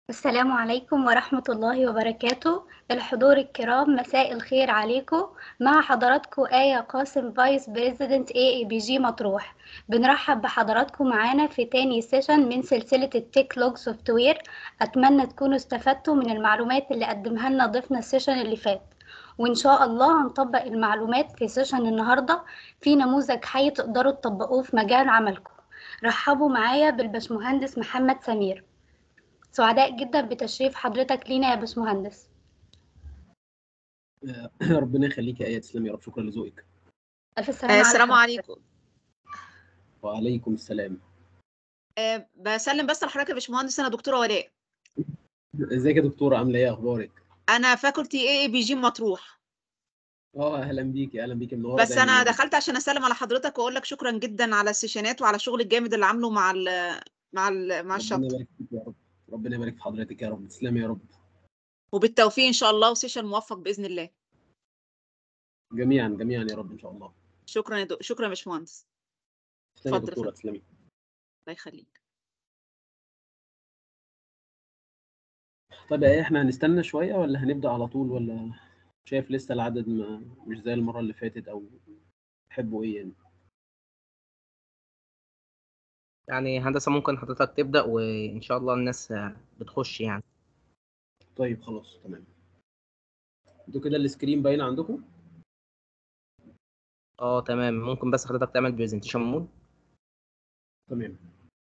السلام عليكم ورحمة الله وبركاته الحضور الكرام مساء الخير عليكم مع حضراتكم آية قاسم فايس بريزيدنت اي اي بي جي مطروح بنرحب بحضراتكم معانا في تاني سيشن من سلسلة التيك لوج سوفت وير أتمنى تكونوا استفدتوا من المعلومات اللي قدمها لنا ضيفنا السيشن اللي فات وإن شاء الله هنطبق المعلومات في سيشن النهاردة في نموذج حي تقدروا تطبقوه في مجال عملكم رحبوا معايا بالبشمهندس محمد سمير سعداء جدا بتشريف حضرتك لينا يا باشمهندس ربنا يخليك يا ايه تسلمي يا رب شكرا لذوقك الف سلام آه، على السلام حضرتك. عليكم وعليكم السلام آه، بسلم بس لحضرتك يا باشمهندس انا دكتوره ولاء ازيك يا دكتوره عامله ايه اخبارك انا فاكولتي اي اي بي جي مطروح اه اهلا بيكي اهلا بيكي منوره بس دايماً انا يا رب. دخلت عشان اسلم على حضرتك واقول لك شكرا جدا على السيشنات وعلى الشغل الجامد اللي عامله مع ال مع ال مع ربنا الشابتر يبارك فيك يا رب ربنا يبارك في حضرتك يا رب تسلمي يا رب وبالتوفيق ان شاء الله وسيشن موفق باذن الله جميعا جميعا يا رب ان شاء الله شكرا يا دو... شكرا يا باشمهندس تسلمي يا اتفضل يا دكتوره فندم. تسلمي الله يخليك طيب يا ايه احنا هنستنى شويه ولا هنبدا على طول ولا شايف لسه العدد ما مش زي المره اللي فاتت او تحبوا ايه يعني يعني هندسة ممكن حضرتك تبدأ وإن شاء الله الناس بتخش يعني طيب خلاص تمام انتوا كده السكرين باين عندكم اه تمام ممكن بس حضرتك تعمل برزنتيشن مود تمام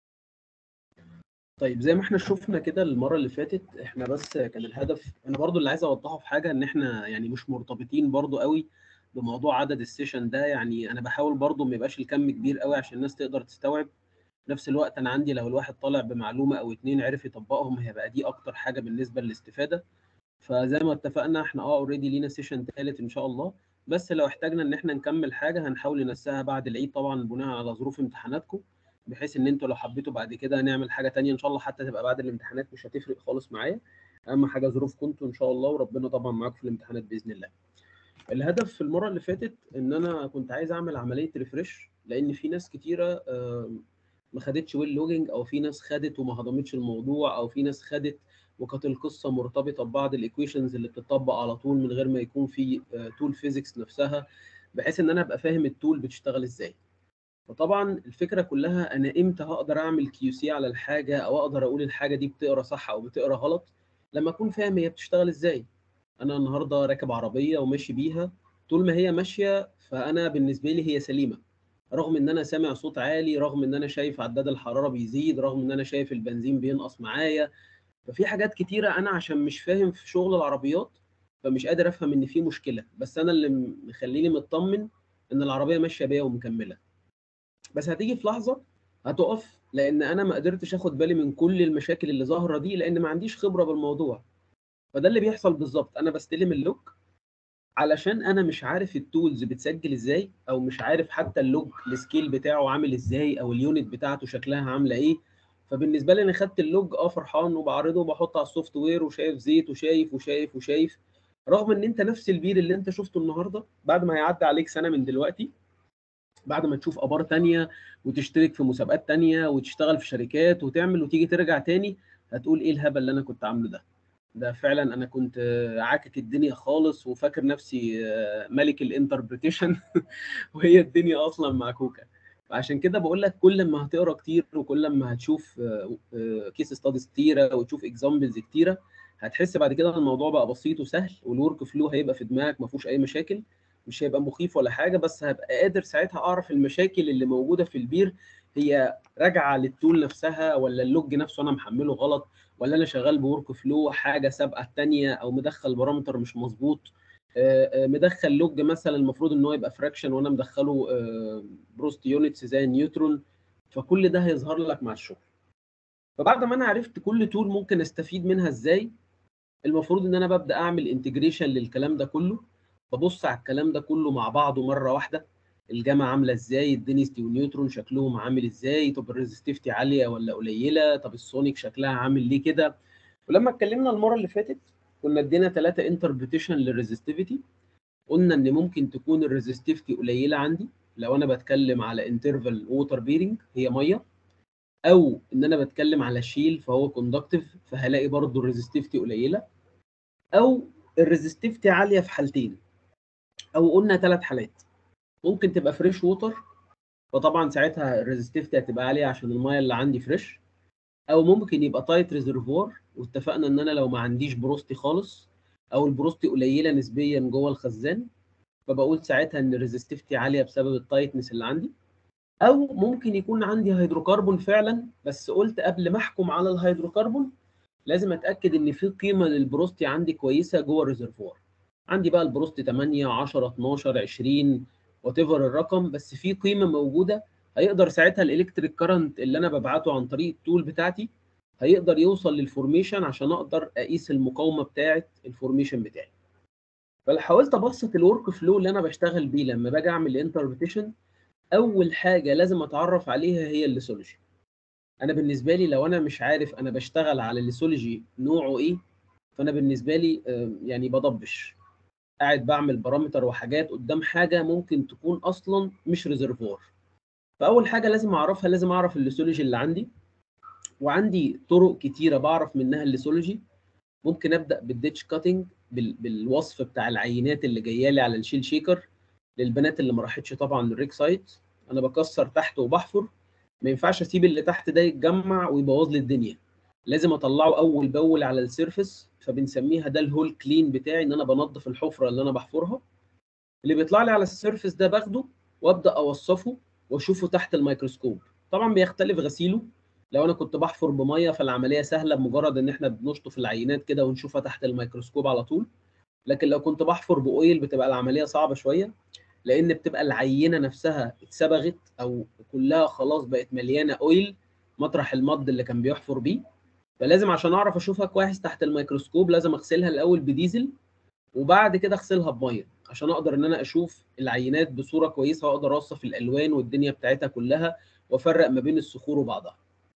طيب زي ما احنا شفنا كده المرة اللي فاتت احنا بس كان الهدف انا برضو اللي عايز اوضحه في حاجة ان احنا يعني مش مرتبطين برضو قوي بموضوع عدد السيشن ده يعني انا بحاول برضو ما يبقاش الكم كبير قوي عشان الناس تقدر تستوعب في نفس الوقت انا عندي لو الواحد طالع بمعلومة او اتنين عرف يطبقهم هيبقى دي اكتر حاجة بالنسبة للاستفادة فزي ما اتفقنا احنا اه اوريدي لينا سيشن تالت ان شاء الله بس لو احتاجنا ان احنا نكمل حاجة هنحاول ننساها بعد العيد طبعا بناء على ظروف امتحاناتكم بحيث ان انتوا لو حبيتوا بعد كده نعمل حاجه تانية ان شاء الله حتى تبقى بعد الامتحانات مش هتفرق خالص معايا اهم حاجه ظروفكم انتوا ان شاء الله وربنا طبعا معاكم في الامتحانات باذن الله الهدف في المره اللي فاتت ان انا كنت عايز اعمل عمليه ريفرش لان في ناس كتيره آم، ما خدتش ويل لوجينج او في ناس خدت وما هضمتش الموضوع او في ناس خدت وكانت القصه مرتبطه ببعض الايكويشنز اللي بتطبق على طول من غير ما يكون في تول فيزيكس نفسها بحيث ان انا ابقى فاهم التول بتشتغل ازاي فطبعا الفكره كلها انا امتى هقدر اعمل كيو سي على الحاجه او اقدر اقول الحاجه دي بتقرا صح او بتقرا غلط لما اكون فاهم هي بتشتغل ازاي انا النهارده راكب عربيه وماشي بيها طول ما هي ماشيه فانا بالنسبه لي هي سليمه رغم ان انا سامع صوت عالي رغم ان انا شايف عداد الحراره بيزيد رغم ان انا شايف البنزين بينقص معايا ففي حاجات كتيره انا عشان مش فاهم في شغل العربيات فمش قادر افهم ان في مشكله بس انا اللي مخليني مطمن ان العربيه ماشيه بيا ومكمله بس هتيجي في لحظه هتقف لان انا ما قدرتش اخد بالي من كل المشاكل اللي ظاهره دي لان ما عنديش خبره بالموضوع فده اللي بيحصل بالظبط انا بستلم اللوج علشان انا مش عارف التولز بتسجل ازاي او مش عارف حتى اللوج السكيل بتاعه عامل ازاي او اليونت بتاعته شكلها عامله ايه فبالنسبه لي انا خدت اللوج اه فرحان وبعرضه وبحطه على السوفت وير وشايف زيت وشايف وشايف وشايف رغم ان انت نفس البير اللي انت شفته النهارده بعد ما هيعدي عليك سنه من دلوقتي بعد ما تشوف ابار تانية وتشترك في مسابقات تانية وتشتغل في شركات وتعمل وتيجي ترجع تاني هتقول ايه الهبل اللي انا كنت عامله ده ده فعلا انا كنت آه، عاكك الدنيا خالص وفاكر نفسي آه، ملك الانتربريتيشن وهي الدنيا اصلا معكوكه عشان كده بقول لك كل ما هتقرا كتير وكل ما هتشوف كيس ستاديز كتيره وتشوف اكزامبلز كتيره هتحس بعد كده ان الموضوع بقى بسيط وسهل والورك فلو هيبقى في دماغك ما فيهوش اي مشاكل مش هيبقى مخيف ولا حاجه بس هبقى قادر ساعتها اعرف المشاكل اللي موجوده في البير هي راجعه للتول نفسها ولا اللوج نفسه انا محمله غلط ولا انا شغال بورك فلو حاجه سابقه الثانيه او مدخل بارامتر مش مظبوط آه، آه، مدخل لوج مثلا المفروض ان هو يبقى فراكشن وانا مدخله بروست يونتس زي النيوترون فكل ده هيظهر لك مع الشغل فبعد ما انا عرفت كل تول ممكن استفيد منها ازاي المفروض ان انا ببدا اعمل انتجريشن للكلام ده كله ببص على الكلام ده كله مع بعضه مره واحده الجامعه عامله ازاي الدينستي والنيوترون شكلهم عامل ازاي طب الريزستيفتي عاليه ولا قليله طب السونيك شكلها عامل ليه كده ولما اتكلمنا المره اللي فاتت كنا ادينا ثلاثه انتربريتيشن للريزستيفيتي قلنا ان ممكن تكون الريزستيفتي قليله عندي لو انا بتكلم على انترفال ووتر بيرنج هي ميه او ان انا بتكلم على شيل فهو كوندكتيف فهلاقي برضو الريزستيفيتي قليله او الريزستيفيتي عاليه في حالتين او قلنا ثلاث حالات ممكن تبقى فريش ووتر فطبعا ساعتها الريزستيفيتي هتبقى عاليه عشان المايه اللي عندي فريش او ممكن يبقى تايت ريزرفوار واتفقنا ان انا لو ما عنديش بروستي خالص او البروستي قليله نسبيا جوه الخزان فبقول ساعتها ان الريزستيفيتي عاليه بسبب التايتنس اللي عندي او ممكن يكون عندي هيدروكربون فعلا بس قلت قبل ما احكم على الهيدروكربون لازم اتاكد ان في قيمه للبروستي عندي كويسه جوه الريزرفوار عندي بقى البروستي 8 10 12 20 وات ايفر الرقم بس في قيمه موجوده هيقدر ساعتها الالكتريك كرنت اللي انا ببعته عن طريق التول بتاعتي هيقدر يوصل للفورميشن عشان اقدر اقيس المقاومه بتاعه الفورميشن بتاعي فلو حاولت ابسط الورك فلو اللي انا بشتغل بيه لما باجي اعمل انتربريتيشن اول حاجه لازم اتعرف عليها هي الليسولوجي انا بالنسبه لي لو انا مش عارف انا بشتغل على الليسولوجي نوعه ايه فانا بالنسبه لي يعني بضبش قاعد بعمل بارامتر وحاجات قدام حاجه ممكن تكون اصلا مش ريزرفوار فاول حاجه لازم اعرفها لازم اعرف الليسولوجي اللي عندي وعندي طرق كتيره بعرف منها الليسولوجي ممكن ابدا بالديتش كاتنج بالوصف بتاع العينات اللي جايه لي على الشيل شيكر للبنات اللي ما راحتش طبعا الريك سايت انا بكسر تحت وبحفر ما ينفعش اسيب اللي تحت ده يتجمع ويبوظ لي الدنيا لازم اطلعه اول باول على السيرفس فبنسميها ده الهول كلين بتاعي ان انا بنظف الحفره اللي انا بحفرها اللي بيطلع لي على السيرفس ده باخده وابدا اوصفه واشوفه تحت الميكروسكوب طبعا بيختلف غسيله لو انا كنت بحفر بميه فالعمليه سهله بمجرد ان احنا بنشطف العينات كده ونشوفها تحت الميكروسكوب على طول لكن لو كنت بحفر باويل بتبقى العمليه صعبه شويه لان بتبقى العينه نفسها اتسبغت او كلها خلاص بقت مليانه اويل مطرح المض اللي كان بيحفر بيه فلازم عشان اعرف اشوفها كويس تحت الميكروسكوب لازم اغسلها الاول بديزل وبعد كده اغسلها بميه عشان اقدر ان انا اشوف العينات بصوره كويسه واقدر اوصف الالوان والدنيا بتاعتها كلها وافرق ما بين الصخور وبعضها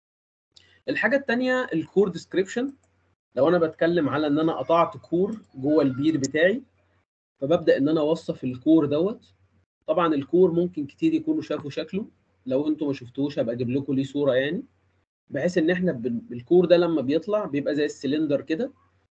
الحاجه الثانيه الكور ديسكريبشن لو انا بتكلم على ان انا قطعت كور جوه البير بتاعي فببدا ان انا اوصف الكور دوت طبعا الكور ممكن كتير يكونوا شافوا شكله لو انتوا ما شفتوش هبقى اجيب لكم ليه صوره يعني بحيث ان احنا بالكور ده لما بيطلع بيبقى زي السلندر كده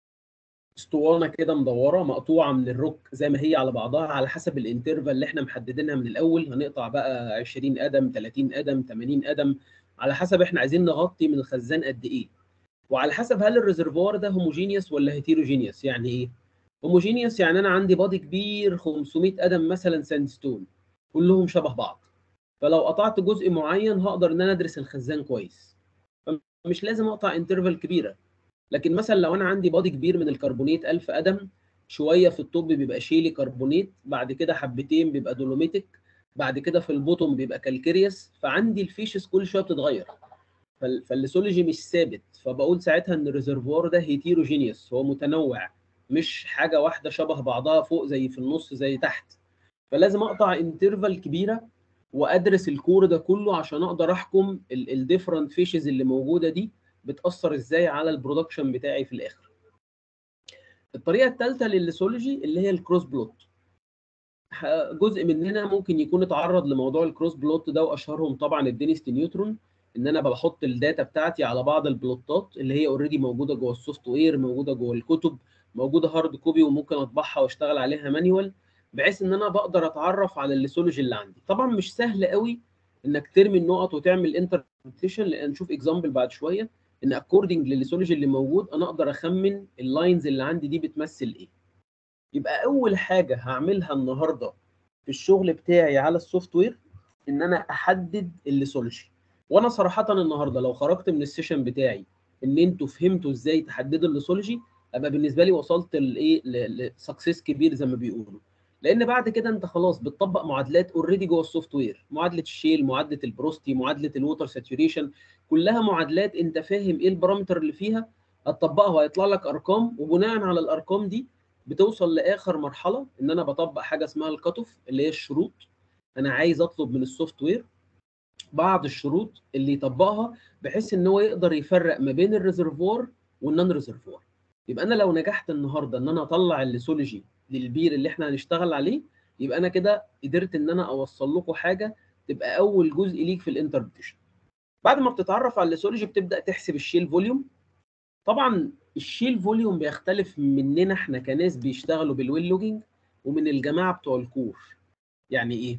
اسطوانه كده مدوره مقطوعه من الروك زي ما هي على بعضها على حسب الانترفال اللي احنا محددينها من الاول هنقطع بقى 20 قدم 30 قدم 80 قدم على حسب احنا عايزين نغطي من الخزان قد ايه وعلى حسب هل الريزرفوار ده هوموجينيوس ولا هيتيروجينيوس يعني ايه هوموجينيوس يعني انا عندي بادي كبير 500 قدم مثلا ساندستون كلهم شبه بعض فلو قطعت جزء معين هقدر ان انا ادرس الخزان كويس مش لازم اقطع انترفال كبيره لكن مثلا لو انا عندي بادي كبير من الكربونيت 1000 قدم شويه في الطب بيبقى شيلي كربونيت بعد كده حبتين بيبقى دولوميتك بعد كده في البوتوم بيبقى كالكيريوس فعندي الفيشز كل شويه بتتغير فالليسولوجي مش ثابت فبقول ساعتها ان الريزرفوار ده هيتيروجينيوس هو متنوع مش حاجه واحده شبه بعضها فوق زي في النص زي تحت فلازم اقطع انترفال كبيره وادرس الكور ده كله عشان اقدر احكم الديفرنت فيشز اللي موجوده دي بتاثر ازاي على البرودكشن بتاعي في الاخر الطريقه الثالثه للليسولوجي اللي هي الكروس بلوت جزء مننا ممكن يكون اتعرض لموضوع الكروس بلوت ده واشهرهم طبعا الدينستي نيوترون ان انا بحط الداتا بتاعتي على بعض البلوتات اللي هي اوريدي موجوده جوه السوفت وير موجوده جوه الكتب موجوده هارد كوبي وممكن اطبعها واشتغل عليها مانيوال بحيث ان انا بقدر اتعرف على الليسولوجي اللي عندي طبعا مش سهل قوي انك ترمي النقط وتعمل انتربريتيشن لان نشوف اكزامبل بعد شويه ان اكوردنج للليسولوجي اللي موجود انا اقدر اخمن اللاينز اللي عندي دي بتمثل ايه يبقى اول حاجه هعملها النهارده في الشغل بتاعي على السوفت وير ان انا احدد الليسولوجي وانا صراحه النهارده لو خرجت من السيشن بتاعي ان انتوا فهمتوا ازاي تحددوا الليسولوجي ابقى بالنسبه لي وصلت لايه لسكسس كبير زي ما بيقولوا لان بعد كده انت خلاص بتطبق معادلات اوريدي جوه السوفت وير معادله الشيل معادله البروستي معادله الووتر ساتوريشن كلها معادلات انت فاهم ايه البارامتر اللي فيها هتطبقها وهيطلع لك ارقام وبناء على الارقام دي بتوصل لاخر مرحله ان انا بطبق حاجه اسمها الكاتوف اللي هي الشروط انا عايز اطلب من السوفت وير بعض الشروط اللي يطبقها بحيث ان هو يقدر يفرق ما بين الريزرفوار والنون ريزرفوار يبقى انا لو نجحت النهارده ان انا اطلع الليسولوجي للبير اللي احنا هنشتغل عليه يبقى انا كده قدرت ان انا اوصل لكم حاجه تبقى اول جزء ليك في الانتربريتيشن بعد ما بتتعرف على الليسولوجي بتبدا تحسب الشيل فوليوم طبعا الشيل فوليوم بيختلف مننا احنا كناس بيشتغلوا بالويل لوجينج ومن الجماعه بتوع الكور يعني ايه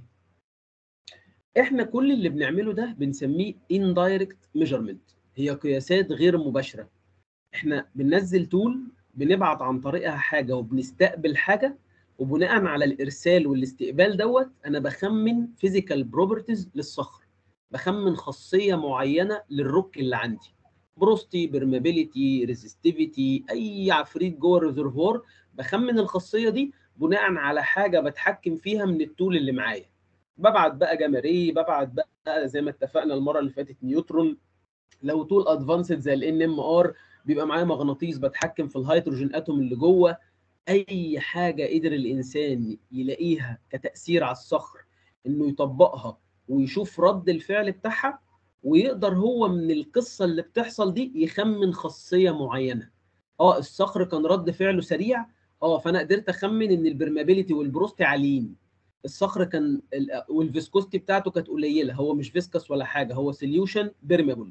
احنا كل اللي بنعمله ده بنسميه indirect measurement هي قياسات غير مباشره احنا بننزل تول بنبعت عن طريقها حاجه وبنستقبل حاجه وبناء على الارسال والاستقبال دوت انا بخمن فيزيكال بروبرتيز للصخر بخمن خاصيه معينه للروك اللي عندي بروستي برمابيليتي ريزستيفيتي اي عفريت جوه الريزرفوار بخمن الخاصيه دي بناء على حاجه بتحكم فيها من التول اللي معايا ببعت بقى جماري ببعت بقى زي ما اتفقنا المره اللي فاتت نيوترون لو تول ادفانسد زي الان ام ار بيبقى معايا مغناطيس بتحكم في الهيدروجين اتوم اللي جوه اي حاجه قدر الانسان يلاقيها كتاثير على الصخر انه يطبقها ويشوف رد الفعل بتاعها ويقدر هو من القصه اللي بتحصل دي يخمن خاصيه معينه اه الصخر كان رد فعله سريع اه فانا قدرت اخمن ان البرمابيليتي والبروستي عاليين الصخر كان والفيسكوستي بتاعته كانت قليله هو مش فيسكس ولا حاجه هو سوليوشن بيرمابل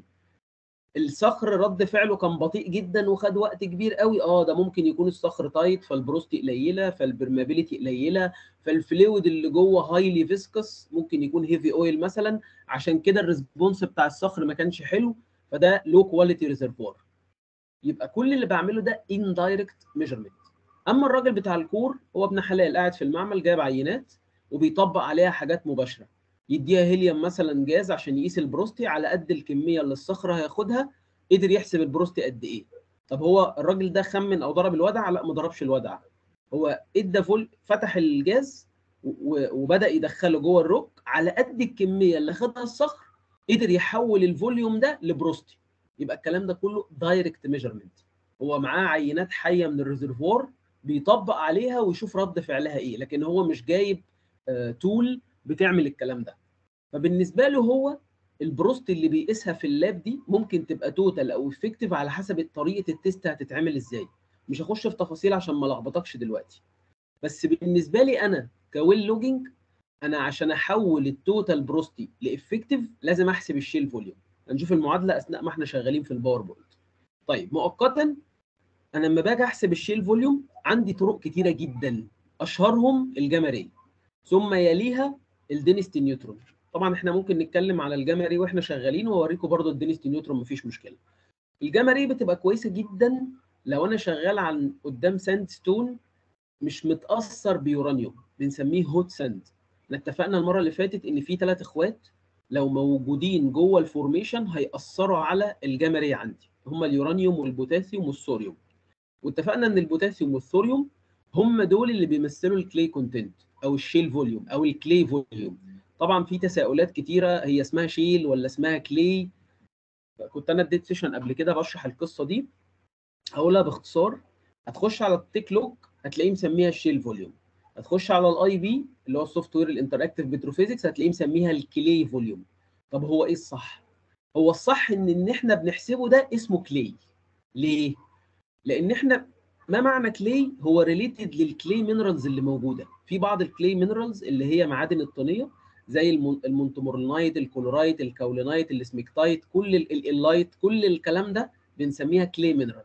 الصخر رد فعله كان بطيء جدا وخد وقت كبير قوي اه ده ممكن يكون الصخر تايت فالبروستي قليله فالبرمابيليتي قليله فالفلويد اللي جوه هايلي فيسكس ممكن يكون هيفي اويل مثلا عشان كده الريسبونس بتاع الصخر ما كانش حلو فده لو كواليتي ريزرفوار يبقى كل اللي بعمله ده اندايركت ميجرمنت اما الراجل بتاع الكور هو ابن حلال قاعد في المعمل جايب عينات وبيطبق عليها حاجات مباشره يديها هيليوم مثلا جاز عشان يقيس البروستي على قد الكميه اللي الصخره هياخدها قدر يحسب البروستي قد ايه طب هو الراجل ده خمن او ضرب الودع لا ما ضربش الودع هو ادى فول فتح الجاز وبدا يدخله جوه الروك على قد الكميه اللي خدها الصخر قدر يحول الفوليوم ده لبروستي يبقى الكلام ده كله دايركت ميجرمنت هو معاه عينات حيه من الريزرفوار بيطبق عليها ويشوف رد فعلها ايه لكن هو مش جايب آه تول بتعمل الكلام ده فبالنسبه له هو البروست اللي بيقيسها في اللاب دي ممكن تبقى توتال او افكتيف على حسب طريقه التيست هتتعمل ازاي مش هخش في تفاصيل عشان ما لخبطكش دلوقتي بس بالنسبه لي انا كويل لوجينج انا عشان احول التوتال بروستي لافكتيف لازم احسب الشيل فوليوم هنشوف المعادله اثناء ما احنا شغالين في الباوربوينت طيب مؤقتا انا لما باجي احسب الشيل فوليوم عندي طرق كتيره جدا اشهرهم الجاما راي ثم يليها الدينستي نيوترون طبعا احنا ممكن نتكلم على الجاما راي واحنا شغالين واوريكم برضو الدينستي نيوترون مفيش مشكله الجاما راي بتبقى كويسه جدا لو انا شغال عن قدام ساند ستون مش متاثر بيورانيوم بنسميه هوت ساند احنا اتفقنا المره اللي فاتت ان في ثلاث اخوات لو موجودين جوه الفورميشن هيأثروا على الجاما راي عندي هما اليورانيوم والبوتاسيوم والصوريوم واتفقنا ان البوتاسيوم والثوريوم هم دول اللي بيمثلوا الكلي كونتنت او الشيل فوليوم او الكلي فوليوم طبعا في تساؤلات كتيره هي اسمها شيل ولا اسمها كلي كنت انا اديت سيشن قبل كده بشرح القصه دي هقولها باختصار هتخش على التيك لوك هتلاقيه مسميها الشيل فوليوم هتخش على الاي بي اللي هو السوفت وير الانتراكتيف بتروفيزكس هتلاقيه مسميها الكلي فوليوم طب هو ايه الصح هو الصح ان ان احنا بنحسبه ده اسمه كلي ليه لان احنا ما معنى كلي هو ريليتد للكلي مينرالز اللي موجوده في بعض الكلي مينرالز اللي هي معادن الطينيه زي المونتمورلايت الكولورايت الكاولينايت السميكتايت كل اللايت كل الكلام ده بنسميها كلي مينرال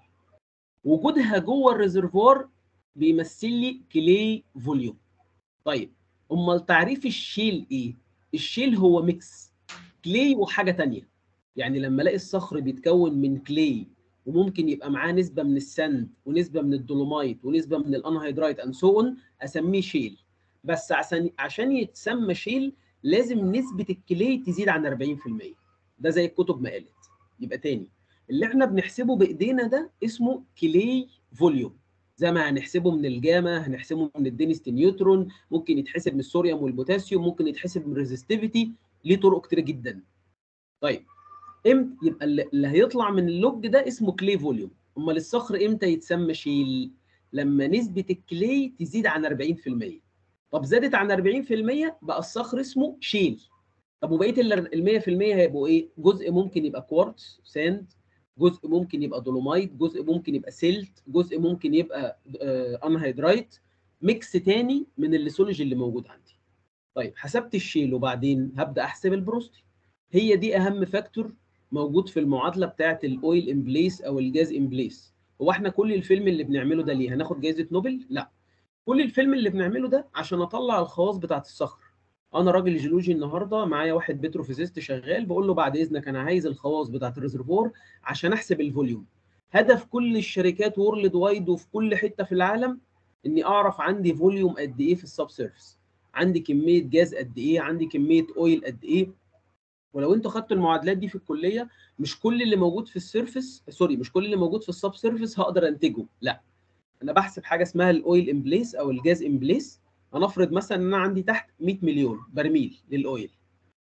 وجودها جوه الريزرفوار بيمثل لي كلي فوليوم طيب امال تعريف الشيل ايه الشيل هو ميكس كلي وحاجه تانية يعني لما الاقي الصخر بيتكون من كلي وممكن يبقى معاه نسبه من السند ونسبه من الدولومايت ونسبه من الانهيدرايت اند سو اون اسميه شيل بس عشان عشان يتسمى شيل لازم نسبه الكلي تزيد عن 40% ده زي الكتب ما قالت يبقى تاني اللي احنا بنحسبه بايدينا ده اسمه كلي فوليوم زي ما هنحسبه من الجاما هنحسبه من الدينستي نيوترون ممكن يتحسب من الصوريوم والبوتاسيوم ممكن يتحسب من الريزستيفيتي ليه طرق كتير جدا طيب امتى يبقى اللي هيطلع من اللوج ده اسمه كلي فوليوم امال الصخر امتى يتسمى شيل لما نسبه الكلي تزيد عن 40% طب زادت عن 40% بقى الصخر اسمه شيل طب وبقيه ال 100% هيبقوا ايه جزء ممكن يبقى كوارتز ساند جزء ممكن يبقى دولومايت جزء ممكن يبقى سيلت جزء ممكن يبقى انهيدرايت ميكس تاني من الليسولوجي اللي موجود عندي طيب حسبت الشيل وبعدين هبدا احسب البروستي هي دي اهم فاكتور موجود في المعادله بتاعه الاويل ان بليس او الجاز ان بليس هو احنا كل الفيلم اللي بنعمله ده ليه هناخد جائزه نوبل لا كل الفيلم اللي بنعمله ده عشان اطلع الخواص بتاعه الصخر انا راجل جيولوجي النهارده معايا واحد بتروفيزيست شغال بقول له بعد اذنك انا عايز الخواص بتاعه الريزرفوار عشان احسب الفوليوم هدف كل الشركات وورلد وايد وفي كل حته في العالم اني اعرف عندي فوليوم قد ايه في السب سيرفيس عندي كميه جاز قد ايه عندي كميه اويل قد ايه ولو انتوا خدتوا المعادلات دي في الكليه مش كل اللي موجود في السيرفيس سوري مش كل اللي موجود في السب سيرفيس هقدر انتجه لا انا بحسب حاجه اسمها الاويل ان بليس او الجاز ان بليس هنفرض مثلا ان انا عندي تحت 100 مليون برميل للاويل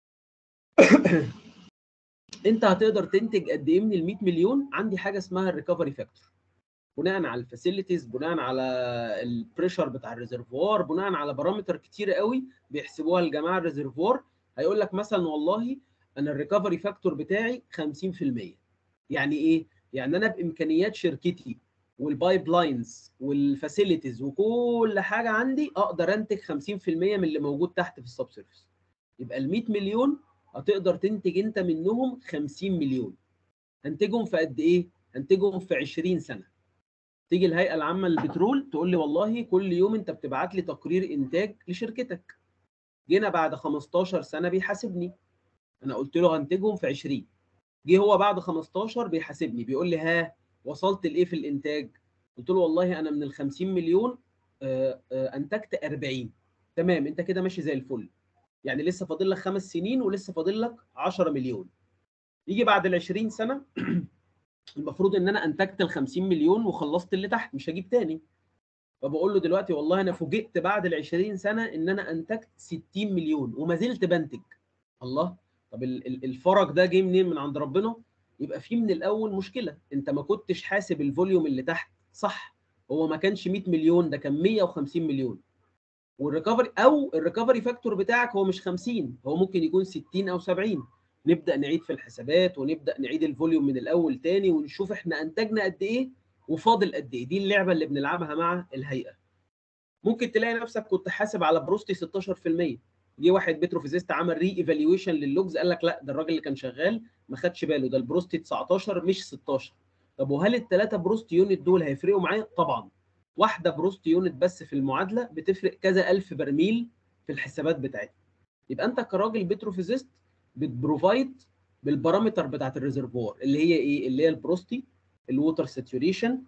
انت هتقدر تنتج قد ايه من ال 100 مليون عندي حاجه اسمها الريكفري فاكتور بناء على الفاسيلتيز بناء على البريشر بتاع الريزرفوار بناء على بارامتر كتيره قوي بيحسبوها الجماعه الريزرفوار هيقول لك مثلا والله انا الريكفري فاكتور بتاعي 50% يعني ايه يعني انا بامكانيات شركتي والبايب لاينز والفاسيلتيز وكل حاجه عندي اقدر انتج 50% من اللي موجود تحت في السب سيرفيس يبقى ال 100 مليون هتقدر تنتج انت منهم 50 مليون هنتجهم في قد ايه هنتجهم في 20 سنه تيجي الهيئه العامه للبترول تقول لي والله كل يوم انت بتبعت لي تقرير انتاج لشركتك جينا بعد 15 سنه بيحاسبني انا قلت له هنتجهم في 20 جه هو بعد 15 بيحاسبني بيقول لي ها وصلت لايه في الانتاج قلت له والله انا من ال 50 مليون آآ آآ انتجت 40 تمام انت كده ماشي زي الفل يعني لسه فاضل لك خمس سنين ولسه فاضل لك 10 مليون يجي بعد ال 20 سنه المفروض ان انا انتجت ال 50 مليون وخلصت اللي تحت مش هجيب تاني فبقول له دلوقتي والله انا فوجئت بعد ال 20 سنه ان انا انتجت 60 مليون وما زلت بنتج الله طب الفرج ده جه منين من عند ربنا يبقى في من الاول مشكله انت ما كنتش حاسب الفوليوم اللي تحت صح هو ما كانش 100 مليون ده كان 150 مليون والريكفري او الريكفري فاكتور بتاعك هو مش 50 هو ممكن يكون 60 او 70 نبدا نعيد في الحسابات ونبدا نعيد الفوليوم من الاول تاني ونشوف احنا انتجنا قد ايه وفاضل قد ايه دي اللعبه اللي بنلعبها مع الهيئه ممكن تلاقي نفسك كنت حاسب على بروستي 16% جه واحد بتروفيزيست عمل ري ايفالويشن للوجز قال لك لا ده الراجل اللي كان شغال ما خدش باله ده البروستي 19 مش 16 طب وهل الثلاثه بروست يونت دول هيفرقوا معايا طبعا واحده بروست يونت بس في المعادله بتفرق كذا الف برميل في الحسابات بتاعتها يبقى انت كراجل بتروفيزيست بتبروفايد بالبارامتر بتاعت الريزرفوار اللي هي ايه اللي هي البروستي الووتر ساتوريشن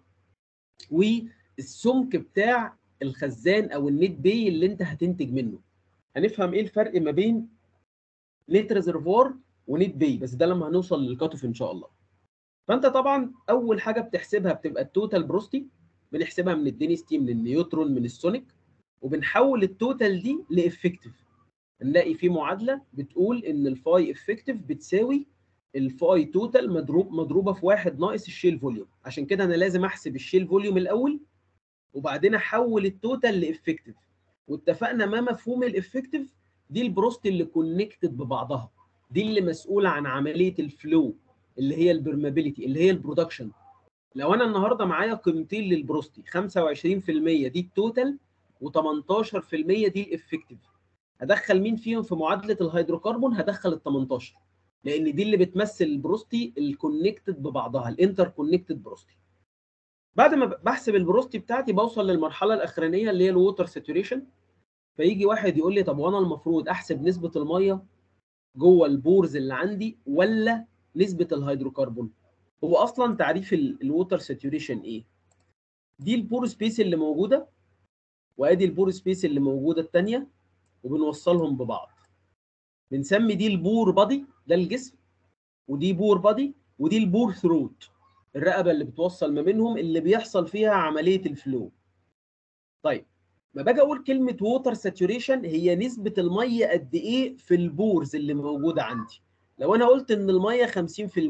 والسمك بتاع الخزان او النت بي اللي انت هتنتج منه هنفهم ايه الفرق ما بين نت ريزرفوار ونت بي بس ده لما هنوصل للكاتوف ان شاء الله فانت طبعا اول حاجه بتحسبها بتبقى التوتال بروستي بنحسبها من الدينستي من النيوترون من السونيك وبنحول التوتال دي لافكتيف نلاقي في معادله بتقول ان الفاي افكتيف بتساوي الفاي توتال مضروب مضروبه في واحد ناقص الشيل فوليوم عشان كده انا لازم احسب الشيل فوليوم الاول وبعدين احول التوتال لافكتيف واتفقنا ما مفهوم الافكتيف دي البروست اللي كونكتد ببعضها دي اللي مسؤوله عن عمليه الفلو اللي هي البرمابيليتي اللي هي البرودكشن لو انا النهارده معايا قيمتين للبروستي 25% دي التوتال و18% دي الافكتيف هدخل مين فيهم في معادله الهيدروكربون هدخل ال 18 لان دي اللي بتمثل البروستي الكونكتد ببعضها الانتر كونكتد بروستي بعد ما بحسب البروستي بتاعتي بوصل للمرحله الاخرانيه اللي هي الووتر ساتوريشن فيجي واحد يقول لي طب وانا المفروض احسب نسبه الميه جوه البورز اللي عندي ولا نسبه الهيدروكربون هو اصلا تعريف الووتر ساتوريشن ايه دي البور سبيس اللي موجوده وادي البور سبيس اللي موجوده الثانيه وبنوصلهم ببعض بنسمي دي البور بادي ده الجسم ودي بور بادي ودي البور ثروت الرقبه اللي بتوصل ما بينهم اللي بيحصل فيها عمليه الفلو طيب ما باجي اقول كلمه ووتر ساتوريشن هي نسبه الميه قد ايه في البورز اللي موجوده عندي لو انا قلت ان الميه 50%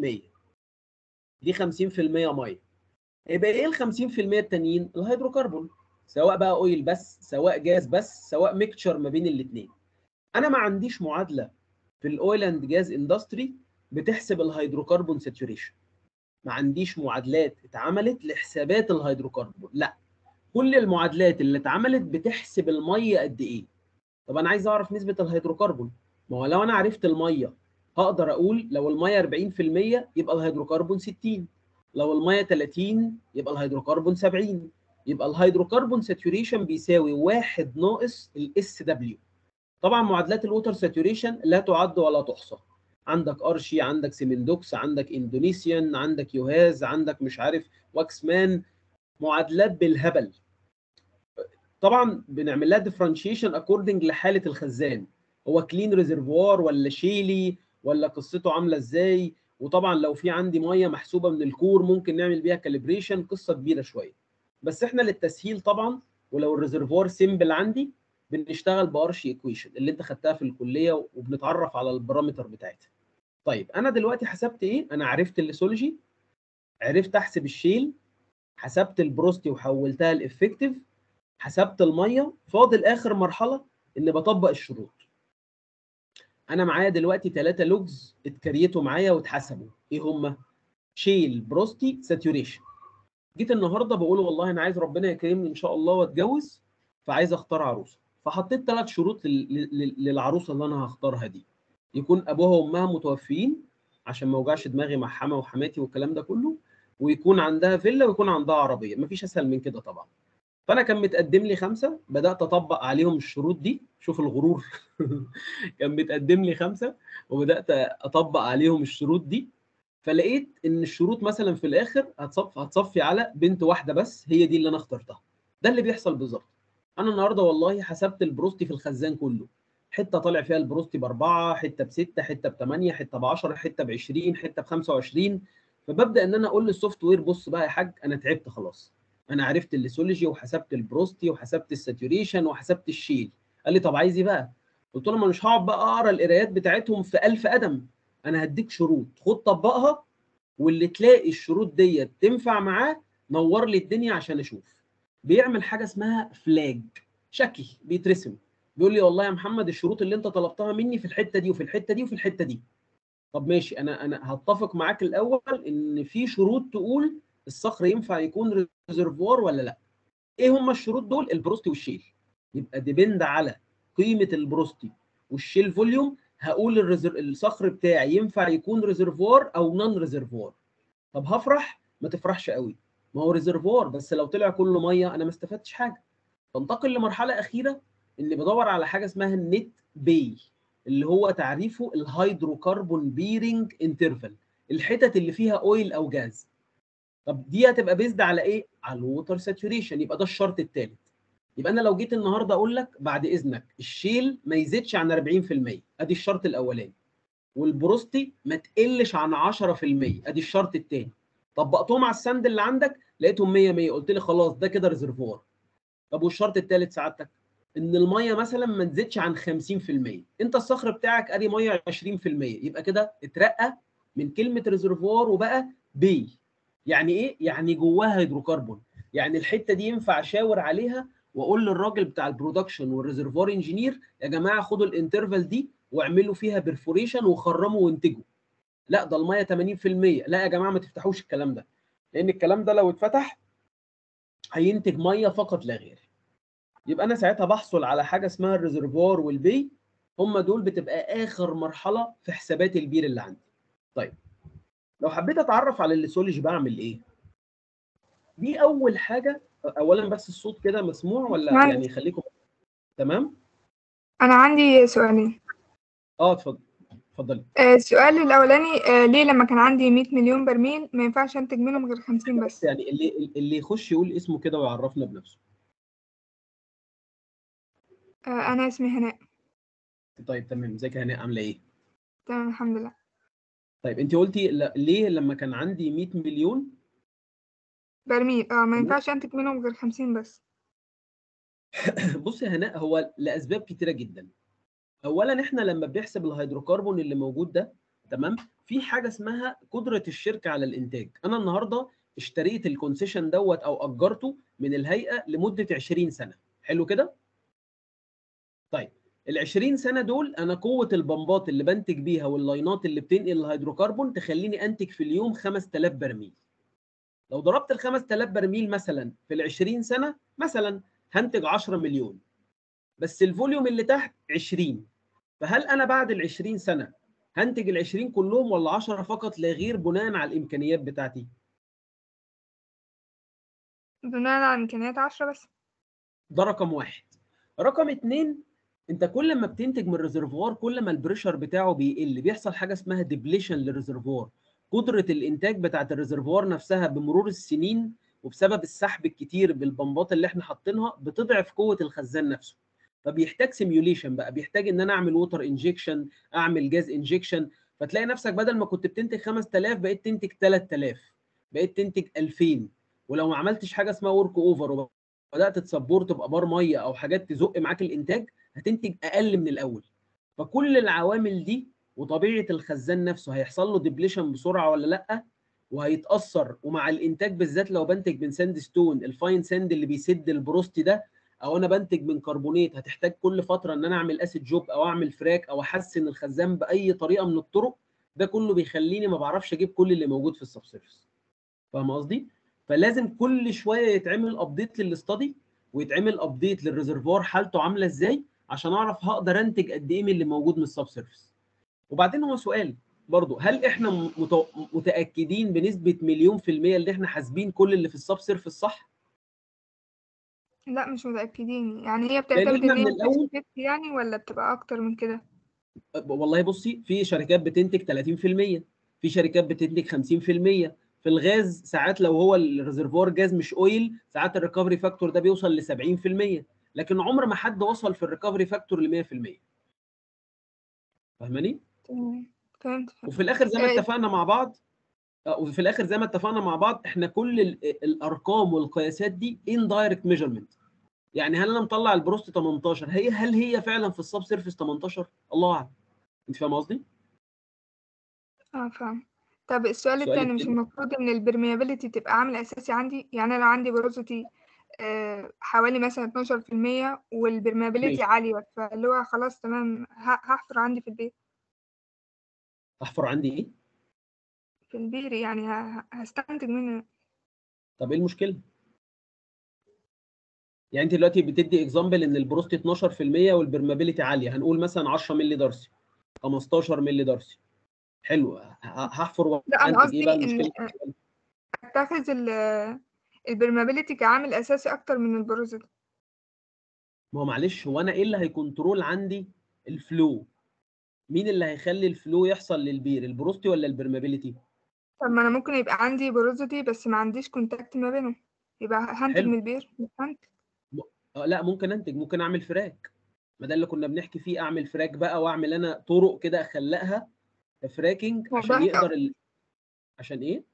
دي 50% ميه يبقى ايه ال 50% التانيين الهيدروكربون سواء بقى اويل بس سواء جاز بس سواء ميكتشر ما بين الاثنين انا ما عنديش معادله في الاويل اند جاز اندستري بتحسب الهيدروكربون ساتوريشن ما عنديش معادلات اتعملت لحسابات الهيدروكربون لا كل المعادلات اللي اتعملت بتحسب الميه قد ايه طب انا عايز اعرف نسبه الهيدروكربون ما هو لو انا عرفت الميه هقدر اقول لو الميه 40% يبقى الهيدروكربون 60 لو الميه 30 يبقى الهيدروكربون 70 يبقى الهيدروكربون ساتوريشن بيساوي 1 ناقص الاس دبليو طبعا معادلات الووتر ساتوريشن لا تعد ولا تحصى عندك ارشي عندك سيمندوكس عندك اندونيسيان عندك يوهاز عندك مش عارف واكسمان معادلات بالهبل طبعا بنعمل لها ديفرنشيشن اكوردنج لحاله الخزان هو كلين ريزرفوار ولا شيلي ولا قصته عامله ازاي وطبعا لو في عندي ميه محسوبه من الكور ممكن نعمل بيها كاليبريشن قصه كبيره شويه بس احنا للتسهيل طبعا ولو الريزرفوار سيمبل عندي بنشتغل بارشي ايكويشن اللي انت خدتها في الكليه وبنتعرف على البارامتر بتاعتها طيب انا دلوقتي حسبت ايه انا عرفت الليسولوجي عرفت احسب الشيل حسبت البروستي وحولتها لافكتيف حسبت الميه فاضل اخر مرحله اني بطبق الشروط انا معايا دلوقتي ثلاثه لوجز اتكريتوا معايا واتحسبوا ايه هم شيل بروستي ساتوريشن جيت النهارده بقول والله انا عايز ربنا يكرمني ان شاء الله واتجوز فعايز اختار عروسه فحطيت ثلاث شروط للعروسه اللي انا هختارها دي يكون ابوها وامها متوفيين عشان ما اوجعش دماغي مع حما وحماتي والكلام ده كله ويكون عندها فيلا ويكون عندها عربيه مفيش اسهل من كده طبعا فانا كان متقدم لي خمسه بدات اطبق عليهم الشروط دي شوف الغرور كان متقدم لي خمسه وبدات اطبق عليهم الشروط دي فلقيت ان الشروط مثلا في الاخر هتصفي هتصفي على بنت واحده بس هي دي اللي انا اخترتها ده اللي بيحصل بالظبط انا النهارده والله حسبت البروستي في الخزان كله حته طالع فيها البروستي باربعه حته بسته حته بثمانيه حته ب 10 حته ب 20 حته ب 25 فببدا ان انا اقول للسوفت وير بص بقى يا حاج انا تعبت خلاص انا عرفت الليسولوجي وحسبت البروستي وحسبت الساتوريشن وحسبت الشيل قال لي طب عايز ايه بقى قلت له ما مش هقعد بقى اقرا القرايات بتاعتهم في 1000 قدم انا هديك شروط خد طبقها واللي تلاقي الشروط ديت تنفع معاه نور لي الدنيا عشان اشوف بيعمل حاجه اسمها فلاج شكل بيترسم بيقول لي والله يا محمد الشروط اللي انت طلبتها مني في الحته دي وفي الحته دي وفي الحته دي طب ماشي انا انا هتفق معاك الاول ان في شروط تقول الصخر ينفع يكون ريزرفوار ولا لا ايه هم الشروط دول البروستي والشيل يبقى ديبند على قيمه البروستي والشيل فوليوم هقول الرزر... الصخر بتاعي ينفع يكون ريزرفوار او نون ريزرفوار طب هفرح ما تفرحش قوي ما هو ريزرفوار بس لو طلع كله ميه انا ما استفدتش حاجه بنتقل لمرحله اخيره اني بدور على حاجه اسمها النت بي اللي هو تعريفه الهيدروكربون بيرنج انترفال الحتت اللي فيها اويل او جاز طب دي هتبقى بيزد على ايه على الووتر ساتوريشن يبقى ده الشرط الثالث يبقى انا لو جيت النهارده اقول لك بعد اذنك الشيل ما يزيدش عن 40% ادي الشرط الاولاني والبروستي ما تقلش عن 10% ادي الشرط الثاني طبقتهم على السند اللي عندك لقيتهم 100 100 قلت لي خلاص ده كده ريزرفوار طب والشرط الثالث سعادتك ان الميه مثلا ما تزيدش عن 50% انت الصخر بتاعك ادي ميه 20% يبقى كده اترقى من كلمه ريزرفوار وبقى بي يعني ايه يعني جواها هيدروكربون يعني الحته دي ينفع اشاور عليها واقول للراجل بتاع البرودكشن والريزرفوار انجينير يا جماعه خدوا الانترفال دي واعملوا فيها برفوريشن وخرموا وانتجوا لا ده الميه 80% لا يا جماعه ما تفتحوش الكلام ده لان الكلام ده لو اتفتح هينتج ميه فقط لا غير يبقى انا ساعتها بحصل على حاجه اسمها الريزرفوار والبي هم دول بتبقى اخر مرحله في حسابات البير اللي عندي طيب لو حبيت اتعرف على الليسولوجي بعمل ايه دي اول حاجه اولا بس الصوت كده مسموع ولا نعم. يعني خليكم تمام أنا عندي سؤالين اه اتفضل اتفضلي آه، السؤال الأولاني آه، ليه لما كان عندي 100 مليون برميل ما ينفعش أنتج منهم غير 50 بس يعني اللي اللي يخش يقول اسمه كده ويعرفنا بنفسه آه، أنا اسمي هناء طيب تمام ازيك يا هناء عامله ايه تمام الحمد لله طيب انت قلتي ل- ليه لما كان عندي 100 مليون برميل اه ما تمام. ينفعش أنتج منهم غير 50 بس بص يا هناء هو لاسباب كتيره جدا اولا احنا لما بنحسب الهيدروكربون اللي موجود ده تمام في حاجه اسمها قدره الشركه على الانتاج انا النهارده اشتريت الكونسيشن دوت او اجرته من الهيئه لمده 20 سنه حلو كده طيب ال 20 سنه دول انا قوه البمبات اللي بنتج بيها واللاينات اللي بتنقل الهيدروكربون تخليني انتج في اليوم 5000 برميل لو ضربت ال 5000 برميل مثلا في ال 20 سنه مثلا هنتج 10 مليون بس الفوليوم اللي تحت 20 فهل انا بعد ال 20 سنه هنتج ال 20 كلهم ولا 10 فقط لا غير بناء على الامكانيات بتاعتي بناء على إمكانيات عشرة بس ده رقم واحد رقم اتنين انت كل ما بتنتج من الريزرفوار كل ما البريشر بتاعه بيقل بيحصل حاجه اسمها ديبليشن للريزرفوار قدره الانتاج بتاعت الريزرفوار نفسها بمرور السنين وبسبب السحب الكتير بالبمبات اللي احنا حاطينها بتضعف قوه الخزان نفسه فبيحتاج سيميوليشن بقى بيحتاج ان انا اعمل ووتر انجكشن اعمل جاز انجكشن فتلاقي نفسك بدل ما كنت بتنتج 5000 بقيت تنتج 3000 بقيت تنتج 2000 ولو ما عملتش حاجه اسمها ورك اوفر وبدات تسبورت بابار ميه او حاجات تزق معاك الانتاج هتنتج اقل من الاول فكل العوامل دي وطبيعه الخزان نفسه هيحصل له ديبليشن بسرعه ولا لا وهيتاثر ومع الانتاج بالذات لو بنتج من ساند ستون الفاين ساند اللي بيسد البروست ده او انا بنتج من كربونات هتحتاج كل فتره ان انا اعمل اسيد جوب او اعمل فراك او احسن الخزان باي طريقه من الطرق ده كله بيخليني ما بعرفش اجيب كل اللي موجود في السبسيرفس فاهم قصدي فلازم كل شويه يتعمل ابديت للاستادي ويتعمل ابديت للريزرفوار حالته عامله ازاي عشان اعرف هقدر انتج قد ايه من اللي موجود من السبسيرفس وبعدين هو سؤال برضه هل احنا مت- متاكدين بنسبه مليون في الميه اللي احنا حاسبين كل اللي في السبسيرفس صح لا مش متأكدين يعني هي لان بتعتمد احنا إن من هي الاول 50 يعني ولا بتبقى أكتر من كده والله بصي في شركات بتنتج 30% في شركات بتنتج 50% في الغاز ساعات لو هو الريزرفوار جاز مش اويل ساعات الريكفري فاكتور ده بيوصل ل 70% لكن عمر ما حد وصل في الريكفري فاكتور ل 100% فاهماني؟ تمام فهمت فهمت وفي الاخر زي ما آه، اتفقنا مع بعض آه، وفي الاخر زي ما اتفقنا مع بعض احنا كل ال- الارقام والقياسات دي اندايركت ميجرمنت يعني هل انا مطلع البروست 18 هي هل هي فعلا في السب سيرفيس 18 الله اعلم انت فاهم قصدي اه فاهم طب السؤال السؤال التاني مش التاني المفروض ان البرميابيليتي تبقى عامل اساسي عندي يعني انا عندي بروزيتي آه حوالي مثلا 12% والبرميابيليتي ماشي عالية فاللي هو خلاص تمام ه- هحفر عندي في البيت احفر عندي ايه في البير يعني ه- هستنتج منه طب ايه المشكله يعني انت دلوقتي بتدي اكزامبل ان البروست 12% والبرمابيليتي عاليه هنقول مثلا 10 مللي دارسي 15 مللي دارسي حلو ه- هحفر لا انا وانتج ايه بقى قصدي ان المشكله اتخذ البرميابيليتي كعامل اساسي اكتر من البروزيتي ما هو معلش هو انا ايه اللي هيكنترول عندي الفلو مين اللي هيخلي الفلو يحصل للبير البروستي ولا البرمابيليتي طب ما انا ممكن يبقى عندي بروزيتي بس ما عنديش كونتاكت ما بينهم يبقى هنتج حلو من البير مش هنتج م- آه لا ممكن انتج ممكن اعمل فراك ما ده اللي كنا بنحكي فيه اعمل فراك بقى واعمل انا طرق كده اخلقها فراكنج هو عشان ده يقدر ال... عشان ايه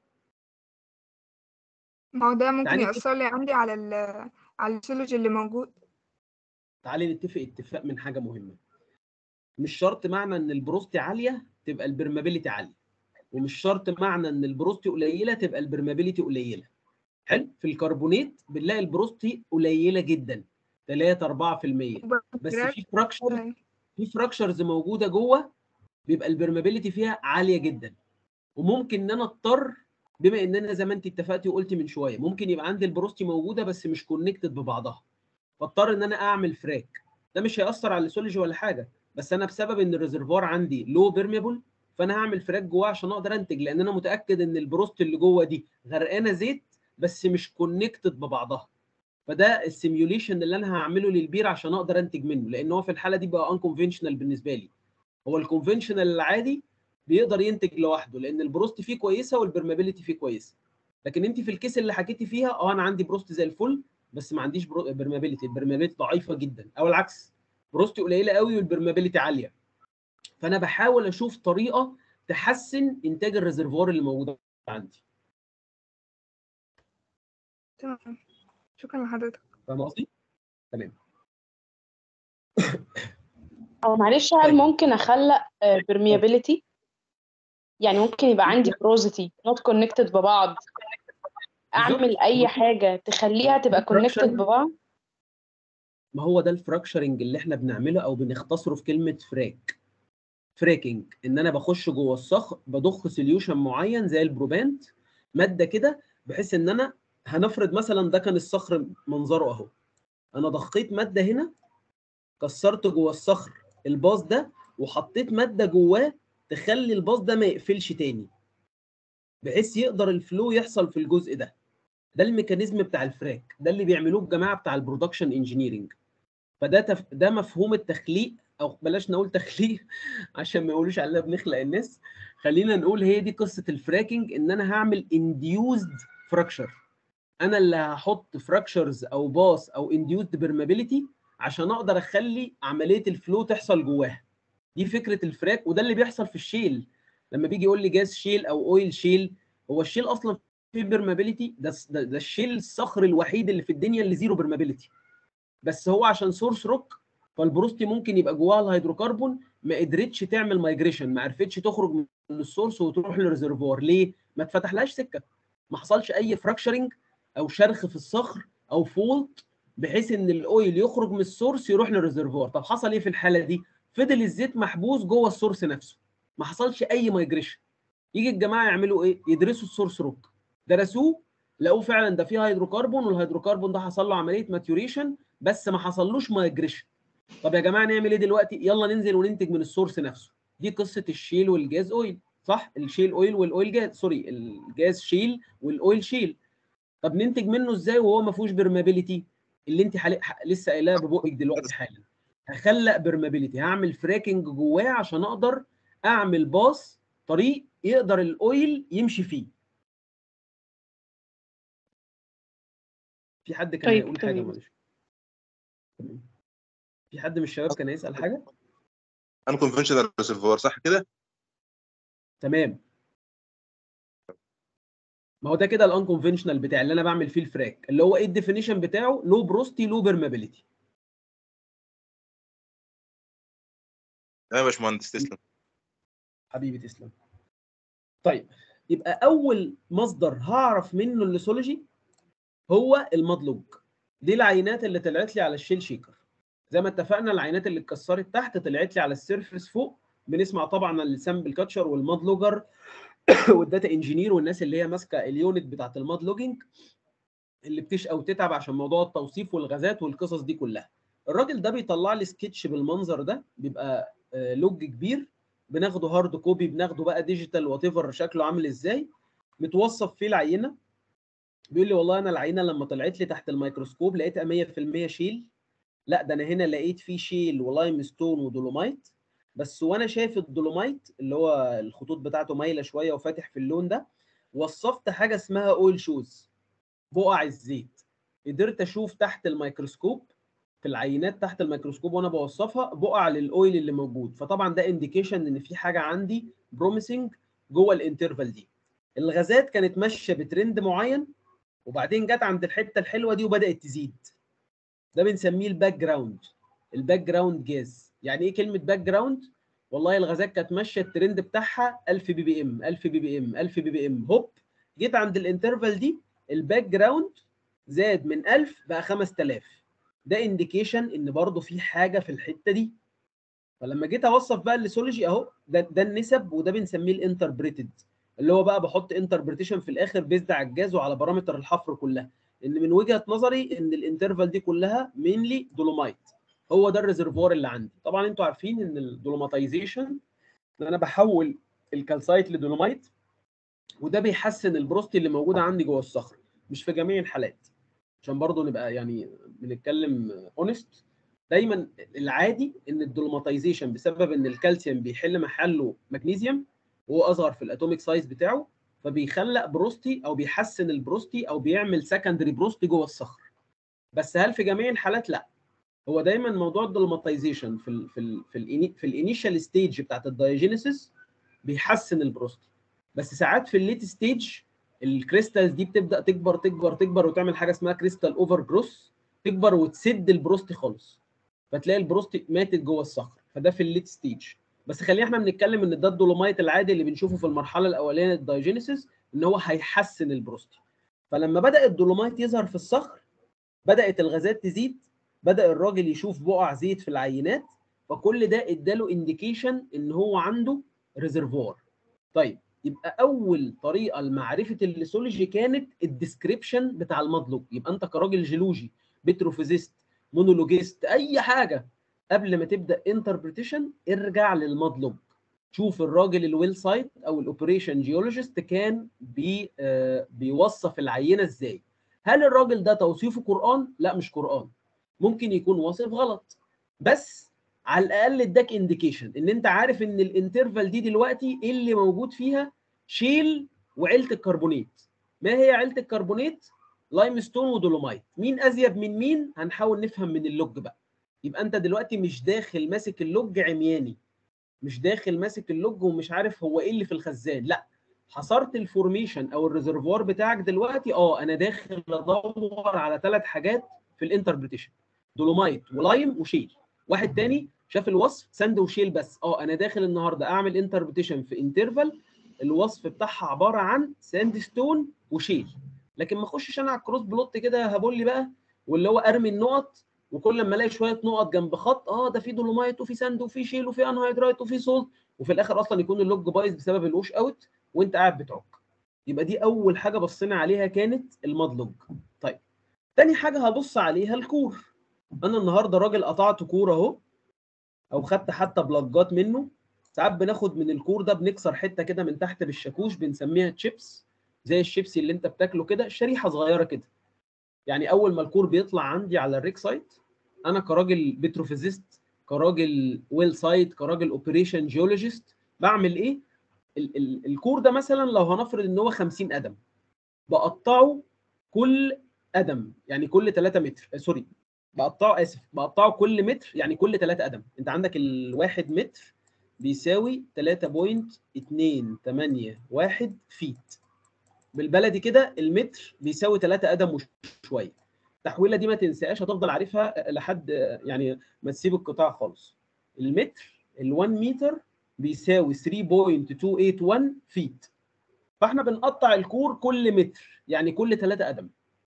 ما هو ده ممكن تعالي نتفق يأثر لي عندي على ال على السيولوجي اللي موجود تعالي نتفق اتفاق من حاجه مهمه مش شرط معنى ان البروستي عاليه تبقى البرمابيليتي عاليه ومش شرط معنى ان البروستي قليله تبقى البرمابيليتي قليله حلو في الكربونات بنلاقي البروستي قليله جدا 3 4% بس وبالفراك في فراكشر قليل. في فراكشرز موجوده جوه بيبقى البرمابيليتي فيها عاليه جدا وممكن ان انا اضطر بما ان انا زي ما انت اتفقتي وقلتي من شويه ممكن يبقى عندي البروستي موجوده بس مش كونكتد ببعضها فاضطر ان انا اعمل فراك ده مش هياثر على السولوجي ولا حاجه بس انا بسبب ان الريزرفوار عندي لو بيرميبل فانا هعمل فراك جواه عشان اقدر انتج لان انا متاكد ان البروست اللي جوه دي غرقانه زيت بس مش كونكتد ببعضها فده السيميوليشن اللي انا هعمله للبير عشان اقدر انتج منه لان هو في الحاله دي بقى انكونفنشنال بالنسبه لي هو الكونفنشنال العادي بيقدر ينتج لوحده لان البروست فيه كويسه والبرمابيليتي فيه كويسه لكن انت في الكيس اللي حكيتي فيها اه انا عندي بروست زي الفل بس ما عنديش برمابيليتي البرمابيليتي ضعيفه جدا او العكس بروستي قليله قوي والبرمابيليتي عاليه فانا بحاول اشوف طريقه تحسن انتاج الريزرفوار اللي موجود عندي تمام شكرا لحضرتك فاهم قصدي تمام أو معلش هل طيب ممكن أخلق permeability يعني ممكن يبقى عندي porosity not connected ببعض بالظبط أعمل أي بصي حاجة تخليها تبقى connected فراكشر ببعض ما هو ده الفراكشرنج اللي احنا بنعمله او بنختصره في كلمه فراك فراكنج ان انا بخش جوه الصخر بضخ سوليوشن معين زي البروبانت ماده كده بحيث ان انا هنفرض مثلا ده كان الصخر منظره اهو انا ضخيت ماده هنا كسرت جوه الصخر الباص ده وحطيت ماده جواه تخلي الباص ده ما يقفلش تاني بحيث يقدر الفلو يحصل في الجزء ده ده الميكانيزم بتاع الفراك ده اللي بيعملوه الجماعه بتاع البرودكشن انجينيرنج فده تف... ده مفهوم التخليق او بلاش نقول تخليق عشان ما يقولوش علينا بنخلق الناس خلينا نقول هي دي قصه الفراكنج ان انا هعمل انديوزد فراكشر انا اللي هحط فراكشرز او باص او انديوزد بيرمابيليتي عشان اقدر اخلي عمليه الفلو تحصل جواها دي فكره الفراك وده اللي بيحصل في الشيل لما بيجي يقول لي جاز شيل او اويل شيل هو الشيل اصلا فيه بيرمابيليتي ده ده, ده الشيل الصخر الوحيد اللي في الدنيا اللي زيرو بيرمابيليتي بس هو عشان سورس روك فالبروستي ممكن يبقى جواها الهيدروكربون ما قدرتش تعمل مايجريشن ما عرفتش تخرج من السورس وتروح للريزرفوار ليه؟ ما اتفتحلهاش سكه ما حصلش اي فراكشرنج او شرخ في الصخر او فولت بحيث ان الاويل يخرج من السورس يروح للريزرفوار طب حصل ايه في الحاله دي؟ فضل الزيت محبوس جوه السورس نفسه ما حصلش اي مايجريشن يجي الجماعه يعملوا ايه؟ يدرسوا السورس روك درسوه لقوه فعلا ده فيه هيدروكربون والهيدروكربون ده حصل له عمليه ماتيوريشن بس ما حصلوش مايجريشن طب يا جماعه نعمل ايه دلوقتي يلا ننزل وننتج من السورس نفسه دي قصه الشيل والجاز اويل صح الشيل اويل والاويل جاز سوري الجاز شيل والاويل شيل طب ننتج منه ازاي وهو ما فيهوش برمابيليتي اللي انت حالي... لسه قايلها ببقك دلوقتي حالا هخلق برمابيليتي هعمل فراكنج جواه عشان اقدر اعمل باص طريق يقدر الاويل يمشي فيه في حد كان طيب، هيقول حاجه تمام. معلش في حد من الشباب كان هيسال حاجه ان كونفشنال ريسيرفوار صح كده؟ تمام ما هو ده كده الان كونفنشنال بتاع اللي انا بعمل فيه الفراك اللي هو ايه الديفينيشن بتاعه لو بروستي لو بيرمابيليتي تمام يا باشمهندس تسلم حبيبي تسلم طيب يبقى اول مصدر هعرف منه الليسولوجي هو المضلوج دي العينات اللي طلعت لي على الشيل شيكر زي ما اتفقنا العينات اللي اتكسرت تحت طلعت لي على السيرفس فوق بنسمع طبعا السامبل كاتشر والمادلوجر والداتا انجينير والناس اللي هي ماسكه اليونت بتاعت المادلوجنج اللي بتشقى وتتعب عشان موضوع التوصيف والغازات والقصص دي كلها الراجل ده بيطلع لي سكتش بالمنظر ده بيبقى آه، لوج كبير بناخده هارد كوبي بناخده بقى ديجيتال وات ايفر شكله عامل ازاي متوصف فيه العينه بيقول لي والله انا العينه لما طلعت لي تحت الميكروسكوب لقيتها 100% شيل لا ده انا هنا لقيت فيه شيل ولايم ستون ودولومايت بس وانا شايف الدولومايت اللي هو الخطوط بتاعته مايله شويه وفاتح في اللون ده وصفت حاجه اسمها اويل شوز بقع الزيت قدرت اشوف تحت الميكروسكوب في العينات تحت الميكروسكوب وانا بوصفها بقع للاويل اللي موجود فطبعا ده انديكيشن ان في حاجه عندي بروميسنج جوه الانترفال دي الغازات كانت ماشيه بترند معين وبعدين جت عند الحته الحلوه دي وبدات تزيد ده بنسميه الباك جراوند الباك جراوند جاز يعني ايه كلمه باك جراوند والله الغازات كانت ماشيه الترند بتاعها 1000 بي بي ام 1000 بي بي ام 1000 بي بي ام هوب جيت عند الانترفال دي الباك جراوند زاد من 1000 بقى 5000 ده انديكيشن ان برضه في حاجه في الحته دي فلما جيت اوصف بقى الليسولوجي اهو ده ده النسب وده بنسميه الانتربريتد اللي هو بقى بحط انتربريتيشن في الاخر بيزد على الجاز وعلى بارامتر الحفر كلها ان من وجهه نظري ان الانترفال دي كلها مينلي دولومايت هو ده الريزرفوار اللي عندي طبعا انتوا عارفين ان الدولوماتيزيشن ان انا بحول الكالسايت لدولومايت وده بيحسن البروستي اللي موجوده عندي جوه الصخر مش في جميع الحالات عشان برضه نبقى يعني بنتكلم اونست دايما العادي ان الدولوماتيزيشن بسبب ان الكالسيوم بيحل محله مغنيسيوم وهو اصغر في الاتوميك سايز بتاعه فبيخلق بروستي او بيحسن البروستي او بيعمل سكندري بروستي جوه الصخر بس هل في جميع الحالات لا هو دايما موضوع الدولوماتيزيشن في ال في ال في ال في الانيشال ستيج بتاعت الدايجينيسيس بيحسن البروستي بس ساعات في الليت ستيج الكريستالز دي بتبدا تكبر تكبر تكبر وتعمل حاجه اسمها كريستال اوفر جروث تكبر وتسد البروستي خالص فتلاقي البروستي ماتت جوه الصخر فده في الليت ستيج بس خلينا احنا بنتكلم ان ده الدولومايت العادي اللي بنشوفه في المرحله الاولانيه الدايجينيسيس ان هو هيحسن البروستي فلما بدا الدولومايت يظهر في الصخر بدات الغازات تزيد بدا الراجل يشوف بقع زيت في العينات فكل ده اداله انديكيشن ان هو عنده ريزرفوار طيب يبقى اول طريقه لمعرفه الليسولوجي كانت الديسكريبشن بتاع المضلوج يبقى انت كراجل جيولوجي بتروفيزيست مونولوجيست اي حاجه قبل ما تبدا انتربريتيشن ارجع للمضلوج شوف الراجل الويل سايت او الاوبريشن جيولوجيست كان بي آه بيوصف العينه ازاي هل الراجل ده توصيفه قران لا مش قران ممكن يكون واصف غلط بس على الاقل اداك انديكيشن ان انت عارف ان الانترفال دي دلوقتي ايه اللي موجود فيها شيل وعيله الكربونات ما هي عيله الكربونات لايم ستون ودولومايت مين ازيد من مين هنحاول نفهم من اللوج بقى يبقى انت دلوقتي مش داخل ماسك اللوج عمياني مش داخل ماسك اللوج ومش عارف هو ايه اللي في الخزان لا حصرت الفورميشن او الريزرفوار بتاعك دلوقتي اه انا داخل ادور على ثلاث حاجات في الانتربريتيشن دولومايت ولايم وشيل واحد تاني شاف الوصف ساند وشيل بس اه انا داخل النهارده اعمل انتربريتيشن في انترفال الوصف بتاعها عباره عن ساند ستون وشيل لكن ما اخشش انا على الكروس بلوت كده هبولي بقى واللي هو ارمي النقط وكل ما الاقي شويه نقط جنب خط اه ده في دولومايت وفي ساند وفي شيل وفي انهيدرايت وفي سولت وفي الاخر اصلا يكون اللوج بايظ بسبب الوش اوت وانت قاعد بتعك يبقى دي اول حاجه بصينا عليها كانت المادلوج طيب تاني حاجه هبص عليها الكور انا النهارده راجل قطعت كور اهو او خدت حتى بلاجات منه ساعات بناخد من الكور ده بنكسر حته كده من تحت بالشاكوش بنسميها تشيبس زي الشيبسي اللي انت بتاكله كده شريحه صغيره كده يعني اول ما الكور بيطلع عندي على الريك سايت انا كراجل بتروفيزيست كراجل ويل سايت كراجل اوبريشن جيولوجيست بعمل ايه ال ال الكور ده مثلا لو هنفرض ان هو 50 قدم بقطعه كل قدم يعني كل 3 متر آه سوري بقطعه اسف بقطعه كل متر يعني كل 3 قدم انت عندك الواحد متر بيساوي 3.281 فيت بالبلدي كده المتر بيساوي 3 قدم وشويه التحويله دي ما تنساهاش هتفضل عارفها لحد يعني ما تسيب القطاع خالص المتر ال1 متر بيساوي 3.281 فيت فاحنا بنقطع الكور كل متر يعني كل 3 قدم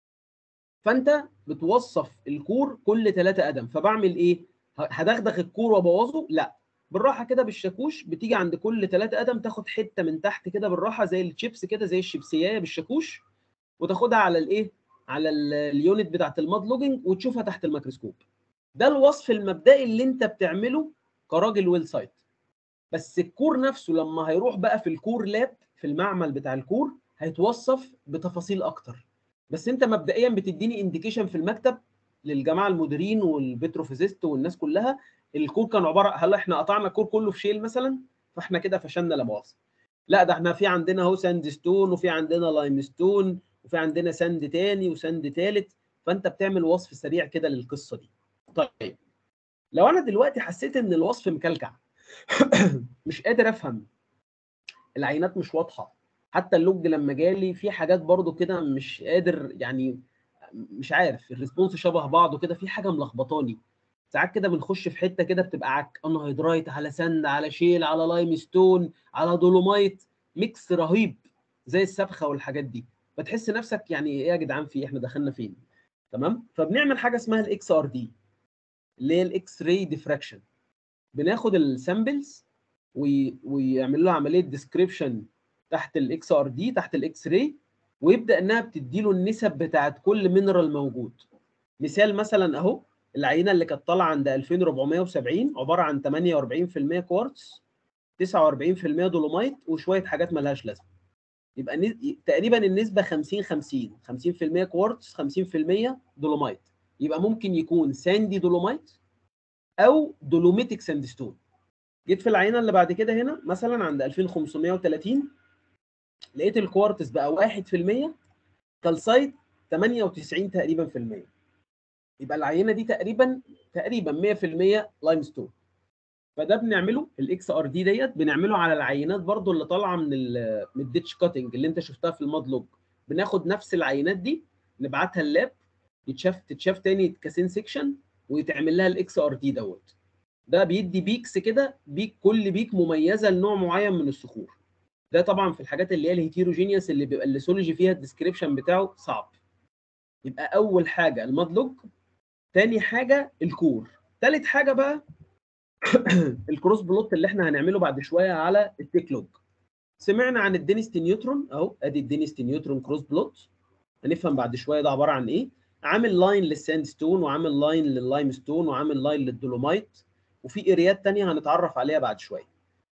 فانت بتوصف الكور كل 3 قدم فبعمل ايه هدغدغ الكور وابوظه لا بالراحه كده بالشاكوش بتيجي عند كل 3 قدم تاخد حته من تحت كده بالراحه زي الشيبس كده زي الشيبسيايه بالشاكوش وتاخدها على الايه على اليونت بتاعت المادلوجنج وتشوفها تحت الميكروسكوب ده الوصف المبدئي اللي انت بتعمله كراجل ويل سايت بس الكور نفسه لما هيروح بقى في الكور لاب في المعمل بتاع الكور هيتوصف بتفاصيل اكتر بس انت مبدئيا بتديني انديكيشن في المكتب للجماعه المديرين والبتروفيزيست والناس كلها الكور كان عباره هل احنا قطعنا الكور كله في شيل مثلا فاحنا كده فشلنا لا مؤاخذه لا ده احنا في عندنا اهو ساند ستون وفي عندنا لايم ستون وفي عندنا ساند تاني وساند تالت فانت بتعمل وصف سريع كده للقصه دي طيب لو انا دلوقتي حسيت ان الوصف مكلكع مش قادر افهم العينات مش واضحه حتى اللوج لما جالي في حاجات برضو كده مش قادر يعني مش عارف الريسبونس شبه بعضه كده في حاجه ملخبطاني ساعات كده بنخش في حته كده بتبقى عك انهيدرايت على سند على شيل على لايم ستون على دولومايت ميكس رهيب زي السبخه والحاجات دي فتحس نفسك يعني ايه يا جدعان في احنا دخلنا فين تمام فبنعمل حاجه اسمها الاكس ار دي اللي هي الاكس راي ديفراكشن بناخد السامبلز ويعمل له عمليه ديسكريبشن تحت الاكس ار دي تحت الاكس راي ويبدا انها بتدي له النسب بتاعت كل مينرال موجود مثال مثلا اهو العينه اللي كانت طالعه عند 2470 عباره عن 48% كوارتز 49% دولومايت وشويه حاجات ملهاش لازمه يبقى نز... تقريبا النسبه 50 50 50% كوارتز 50% دولومايت يبقى ممكن يكون ساندي دولومايت او دولوميتك ساندستون جيت في العينه اللي بعد كده هنا مثلا عند 2530 لقيت الكوارتز بقى 1% كالسايت 98 تقريبا في المية يبقى العينه دي تقريبا تقريبا 100% لايم ستون فده بنعمله الاكس ار دي ديت بنعمله على العينات برضو اللي طالعه من ال من الديتش كاتنج اللي انت شفتها في المادلوج بناخد نفس العينات دي نبعتها اللاب يتشاف تتشاف تاني كاسين سيكشن ويتعمل لها الاكس ار دي دوت ده بيدي بيكس كده بيك كل بيك مميزه لنوع معين من الصخور ده طبعا في الحاجات اللي هي الهيتيروجينيوس اللي بيبقى الليسولوجي فيها الديسكريبشن بتاعه صعب يبقى اول حاجه المادلوج تاني حاجه الكور تالت حاجه بقى الكروس بلوت اللي احنا هنعمله بعد شويه على التيك لوج سمعنا عن الدينستي نيوترون اهو ادي الدينستي نيوترون كروس بلوت هنفهم بعد شويه ده عباره عن ايه عامل لاين للساند ستون وعامل لاين لللايم ستون وعامل لاين للدولومايت وفي اريات تانية هنتعرف عليها بعد شويه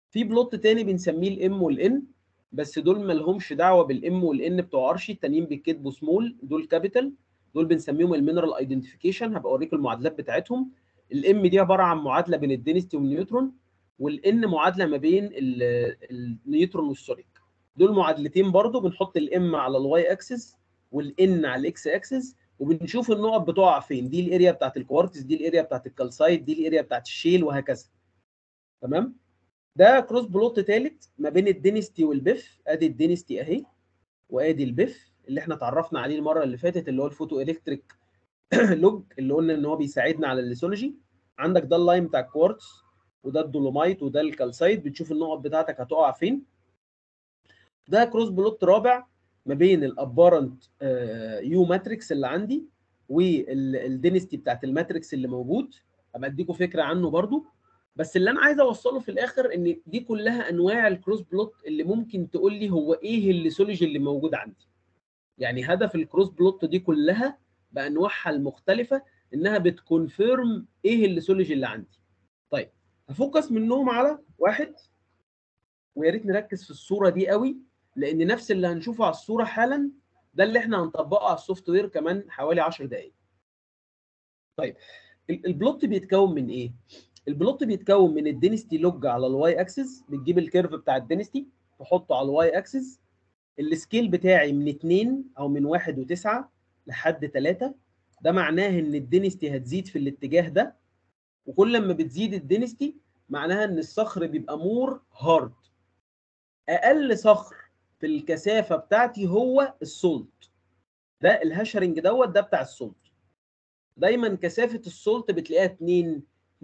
في بلوت تاني بنسميه الام والان بس دول ما لهمش دعوه بالام والان بتوع ارشي التانيين بيتكتبوا سمول دول كابيتال دول بنسميهم المينرال ايدنتيفيكيشن هبقى اوريك المعادلات بتاعتهم الام دي عباره عن معادله بين الدينستي والنيوترون والان معادله ما بين ال- النيوترون والسوليك دول معادلتين برضو بنحط الام على الواي اكسس والان على الاكس اكسس وبنشوف النقط بتقع فين دي الاريا بتاعت الكوارتز دي الاريا بتاعت الكالسايت دي الاريا بتاعت الشيل وهكذا تمام ده كروس بلوت ثالث ما بين الدينستي والبيف ادي الدينستي اهي وادي البيف اللي احنا اتعرفنا عليه المره اللي فاتت اللي هو الفوتو الكتريك لوج اللي قلنا ان هو بيساعدنا على الليسولوجي عندك ده اللاين بتاع الكوارتز وده الدولومايت وده الكالسايت بتشوف النقط بتاعتك هتقع فين ده كروس بلوت رابع ما بين الابارنت يو ماتريكس اللي عندي والدينستي بتاعت الماتريكس اللي موجود ابقى اديكم فكره عنه برضو بس اللي انا عايز اوصله في الاخر ان دي كلها انواع الكروس بلوت اللي ممكن تقول لي هو ايه الليسولوجي اللي موجود عندي يعني هدف الكروس بلوت دي كلها بانواعها المختلفه انها بتكونفيرم ايه الليسولوجي اللي عندي طيب هفوكس منهم على واحد ويا ريت نركز في الصوره دي قوي لان نفس اللي هنشوفه على الصوره حالا ده اللي احنا هنطبقه على السوفت وير كمان حوالي 10 دقائق طيب ال- البلوت بيتكون من ايه البلوت بيتكون من الدينستي لوج على الواي اكسس بتجيب الكيرف بتاع الدينستي تحطه على الواي اكسس السكيل بتاعي من 2 او من 1 و9 لحد 3 ده معناه ان الدينستي هتزيد في الاتجاه ده وكل ما بتزيد الدينستي معناها ان الصخر بيبقى مور هارد اقل صخر في الكثافه بتاعتي هو السولت ده الهاشرنج دوت ده بتاع السولت دايما كثافه السولت بتلاقيها 2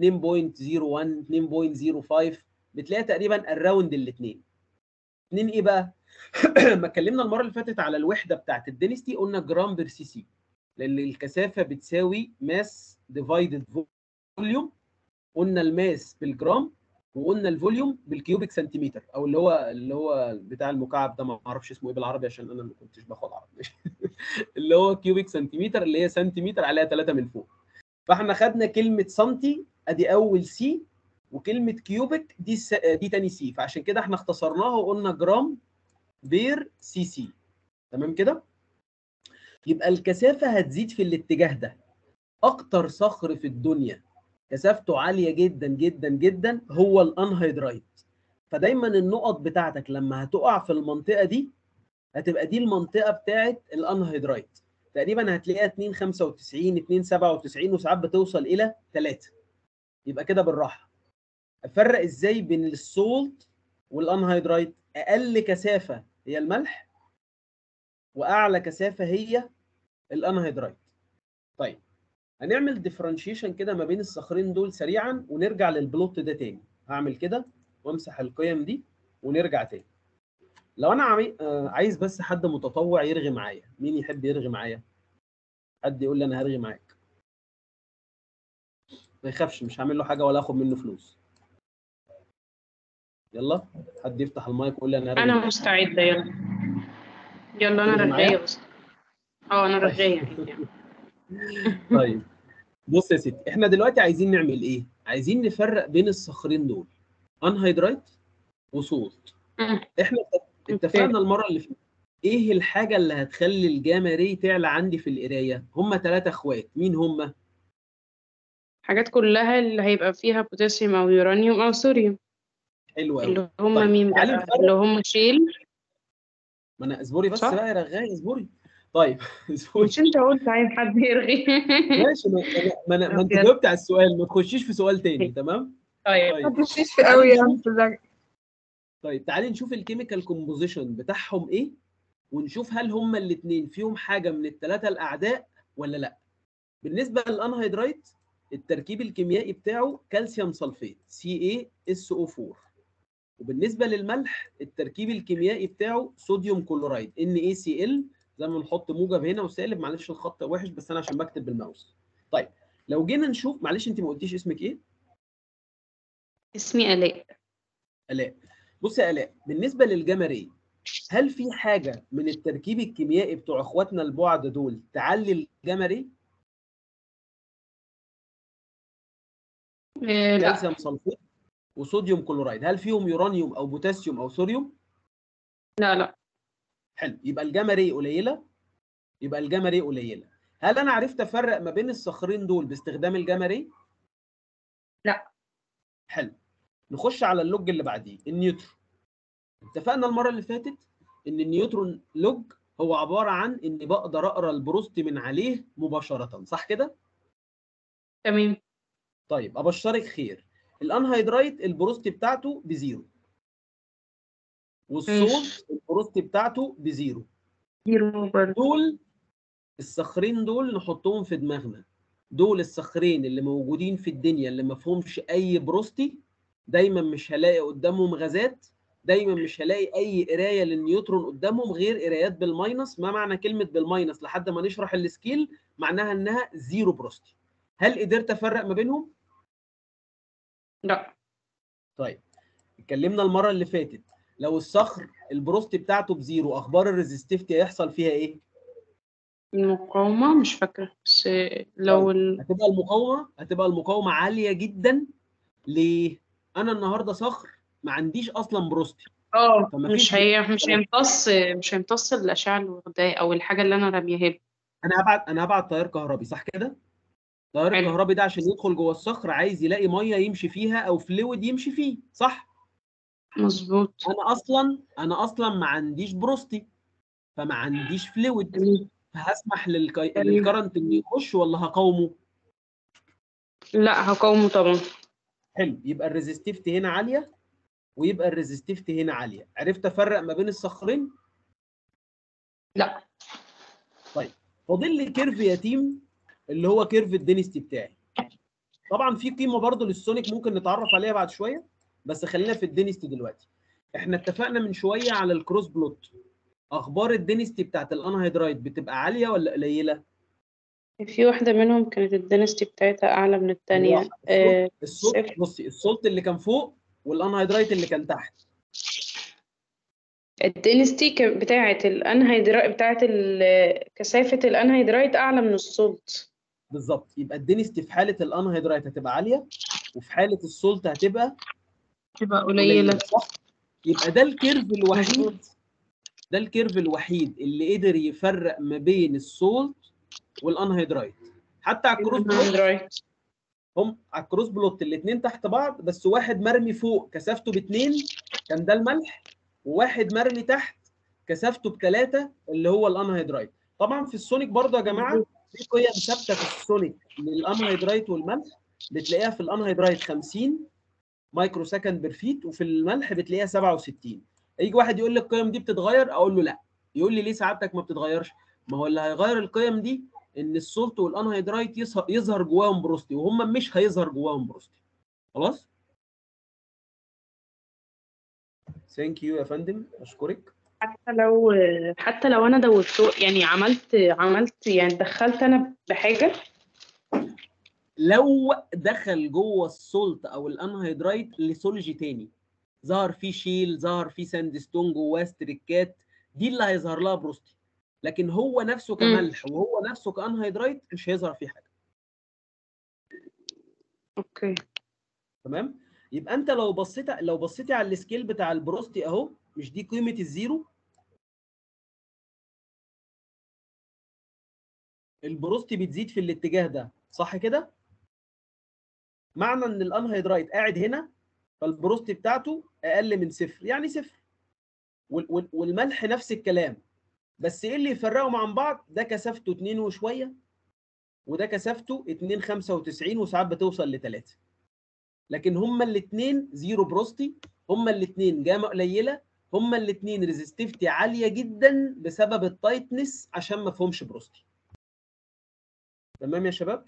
2.01 2.05 بتلاقيها تقريبا اراوند الاثنين اتنين ايه بقى ما اتكلمنا المره اللي فاتت على الوحده بتاعت الدينستي قلنا جرام بير سي سي لان الكثافه بتساوي ماس ديفايدد فوليوم قلنا الماس بالجرام وقلنا الفوليوم بالكيوبيك سنتيمتر او اللي هو اللي هو بتاع المكعب ده ما اعرفش اسمه ايه بالعربي عشان انا ما كنتش باخد عربي اللي هو كيوبيك سنتيمتر اللي هي سنتيمتر عليها 3 من فوق فاحنا خدنا كلمه سنتي ادي اول سي وكلمه كيوبيك دي س... دي تاني سي فعشان كده احنا اختصرناها وقلنا جرام بير سي سي تمام كده يبقى الكثافه هتزيد في الاتجاه ده اكتر صخر في الدنيا كثافته عاليه جدا جدا جدا هو الانهيدرايت فدايما النقط بتاعتك لما هتقع في المنطقه دي هتبقى دي المنطقه بتاعت الانهيدرايت تقريبا هتلاقيها 295 297 وساعات بتوصل الى 3 يبقى كده بالراحه افرق ازاي بين السولت والانهيدرايت اقل كثافه هي الملح واعلى كثافه هي الانهيدرايت طيب هنعمل ديفرنشيشن كده ما بين الصخرين دول سريعا ونرجع للبلوت ده تاني هعمل كده وامسح القيم دي ونرجع تاني لو انا عمي... آه عايز بس حد متطوع يرغي معايا مين يحب يرغي معايا حد يقول لي انا هرغي معاك ما يخافش مش هعمل له حاجه ولا اخد منه فلوس يلا حد يفتح المايك ويقول لي انا هرغي انا معاك. مستعدة يلا يلا انا تيجي معايا؟ رغاية بس اه انا رغاية يعني. طيب بص يا ستي احنا دلوقتي عايزين نعمل ايه عايزين نفرق بين الصخرين دول انهيدرايت وسولت مم. احنا اتفقنا المره اللي فاتت ايه الحاجه اللي هتخلي الجاما ري تعلى عندي في القرايه هم ثلاثه اخوات مين هم حاجات كلها اللي هيبقى فيها بوتاسيوم او يورانيوم او صوديوم حلو قوي اللي هم طيب، مين تعالي بقى نفرق. اللي هم شيل ما انا اصبري بس صح؟ بقى يا رغاي اصبري طيب اصبري مش انت قلت عايز حد يرغي ماشي ما أنا- ما انا ما انت أبيض. جاوبت على السؤال ما تخشيش في سؤال تاني تمام طيب طيب ما تمشيش في قوي يا عم في الزج. طيب تعالي نشوف الكيميكال كومبوزيشن بتاعهم ايه ونشوف هل هما الاثنين فيهم حاجه من الثلاثه الاعداء ولا لا بالنسبه للانهيدرايت التركيب الكيميائي بتاعه كالسيوم سلفيت CaSO4 وبالنسبه للملح التركيب الكيميائي بتاعه صوديوم كلورايد NaCl زي ما نحط موجب هنا وسالب معلش الخط وحش بس انا عشان بكتب بالماوس طيب لو جينا نشوف معلش انت ما قلتيش اسمك ايه اسمي آلاء الاء بص يا الاء بالنسبه للجاما ري هل في حاجه من التركيب الكيميائي بتوع اخواتنا البعد دول تعلي الجاما ري آه لا كالسيوم سلفيت وصوديوم كلورايد هل فيهم يورانيوم او بوتاسيوم او صوديوم لا لا حلو يبقى الجاما ري قليله يبقى الجاما ري قليله هل انا عرفت افرق ما بين الصخرين دول باستخدام الجاما ري لا. حلو نخش على اللوج اللي بعديه النيوترون اتفقنا المره اللي فاتت ان النيوترون لوج هو عباره عن اني بقدر اقرا البروست من عليه مباشره صح كده تمام طيب ابشرك خير الانهيدرايت البروست بتاعته بزيرو والصوت البروست بتاعته بزيرو زيرو برضه دول الصخرين دول نحطهم في دماغنا دول الصخرين اللي موجودين في الدنيا اللي ما فيهمش اي بروستي دايما مش هلاقي قدامهم غازات دايما مش هلاقي اي قرايه للنيوترون قدامهم غير قرايات بالماينس ما معنى كلمه بالماينس لحد ما نشرح السكيل معناها انها زيرو بروستي هل قدرت افرق ما بينهم لا طيب اتكلمنا المره اللي فاتت لو الصخر البروست بتاعته بزيرو اخبار الريزستيفتي هيحصل فيها ايه المقاومة مش فاكرة بس لو ال... هتبقى المقاومه هتبقى المقاومه عاليه جدا ليه انا النهارده صخر ما عنديش اصلا بروستي اه فما مش فيش هي مش هيمتص مش هيمتص الأشعة اللي واخداه أو الحاجة اللي أنا راميها له. انا هبعت انا هبعت تيار كهربي صح كده التيار حلو. الكهربي ده عشان يدخل جوه الصخر عايز يلاقي ميه يمشي فيها او فلويد يمشي فيه صح مظبوط انا اصلا انا اصلا ما عنديش بروستي فما عنديش فلويد تمام. فهسمح للك... تمام. للكرنت انه يخش ولا هقاومه لا هقاومه طبعا حلو يبقى الريزستيفتي هنا عاليه ويبقى الريزستيفتي هنا عاليه عرفت افرق ما بين الصخرين لا طيب فاضل لي كيرف يتيم اللي هو كيرف الدينستي بتاعي طبعا في قيمه برضو للسونيك ممكن نتعرف عليها بعد شويه بس خلينا في الدينستي دلوقتي احنا اتفقنا من شويه على الكروس بلوت اخبار الدينستي بتاعت الانهيدرايت بتبقى عاليه ولا قليله في واحدة منهم كانت الدينستي بتاعتها أعلى من التانية واحدة. آه السولت صفر. بصي السولت اللي كان فوق والانهيدرايت اللي كان تحت الدينستي ك- بتاعة الأنهيدرايت بتاعة ال- كثافة الأنهيدرايت أعلى من السولت بالظبط يبقى الدينستي في حاله الانهيدرايت هتبقى عاليه وفي حاله السولت هتبقى تبقى قليلة صح يبقى ده الكيرف الوحيد ده الكيرف الوحيد اللي قدر يفرق ما بين السولت والانهيدرايت حتى على الكروس بلوت الأنهيدرايت هم على الكروس بلوت الاثنين تحت بعض بس واحد مرمي فوق كثافته باثنين كان ده الملح وواحد مرمي تحت كثافته بثلاثه اللي هو الانهيدرايت طبعا في السونيك برضه يا جماعه في قيم ثابته في السونيك للانهيدرايت والملح بتلاقيها في الانهيدرايت 50 مايكرو سكند بير فيت وفي الملح بتلاقيها 67 يجي واحد يقول لي القيم دي بتتغير اقول له لا يقول لي ليه سعادتك ما بتتغيرش ما هو اللي هيغير القيم دي ان السولت والانهيدرايت يظهر يظهر جواهم بروستي وهم مش هيظهر جواهم بروستي خلاص ثانك يو يا فندم اشكرك حتى لو حتى لو أنا دوبته يعني عملت عملت يعني دخلت أنا بحاجة لو دخل جوه السولت او الانهيدرايت لسولجي تاني ظهر فيه شيل ظهر فيه ساندستون جواه ستريكات دي اللي هيظهر لها بروستي لكن هو نفسه كملح وهو نفسه كانهيدرايت مش هيظهر فيه حاجه أوكي تمام يبقى انت لو بصيت لو بصيتي على السكيل بتاع البروستي اهو مش دي قيمه الزيرو البروستي بتزيد في الاتجاه ده صح كده معنى ان الانهيدرايت قاعد هنا فالبروستي بتاعته اقل من صفر يعني صفر وال- وال- والملح نفس الكلام بس ايه اللي يفرقهم عن بعض ده كثافته 2 وشويه وده كثافته 2 95 وساعات بتوصل ل 3 لكن هما الاثنين زيرو بروستي هما الاثنين جامه قليله هما الاثنين ريزستيفتي عاليه جدا بسبب التايتنس عشان ما فيهمش بروستي تمام يا شباب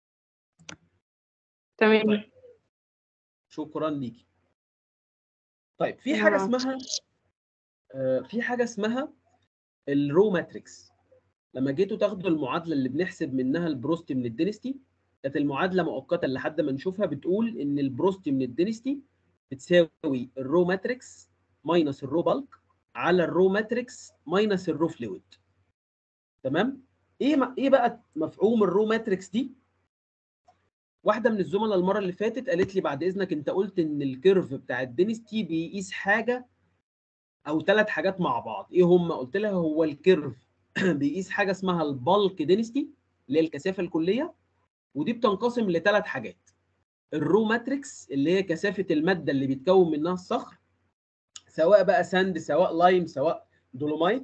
تمام شكرا ليكي طيب في حاجه نعم. اسمها آه، في حاجه اسمها الرو ماتريكس لما جيتوا تاخدوا المعادله اللي بنحسب منها البروستي من الدينستي كانت المعادله مؤقتا لحد ما نشوفها بتقول ان البروستي من الدينستي بتساوي الرو ماتريكس ماينس الرو بالك على الرو ماتريكس ماينس الرو فلويد تمام ايه ما ايه بقى مفهوم الرو ماتريكس دي واحده من الزملاء المره اللي فاتت قالت لي بعد اذنك انت قلت ان الكيرف بتاع الدينستي بيقيس حاجه او ثلاث حاجات مع بعض ايه هم قلت لها هو الكيرف بيقيس حاجه اسمها البالك دينستي اللي هي الكثافه الكليه ودي بتنقسم لثلاث حاجات الرو ماتريكس اللي هي كثافه الماده اللي بيتكون منها الصخر سواء بقى ساند سواء لايم سواء دولومايت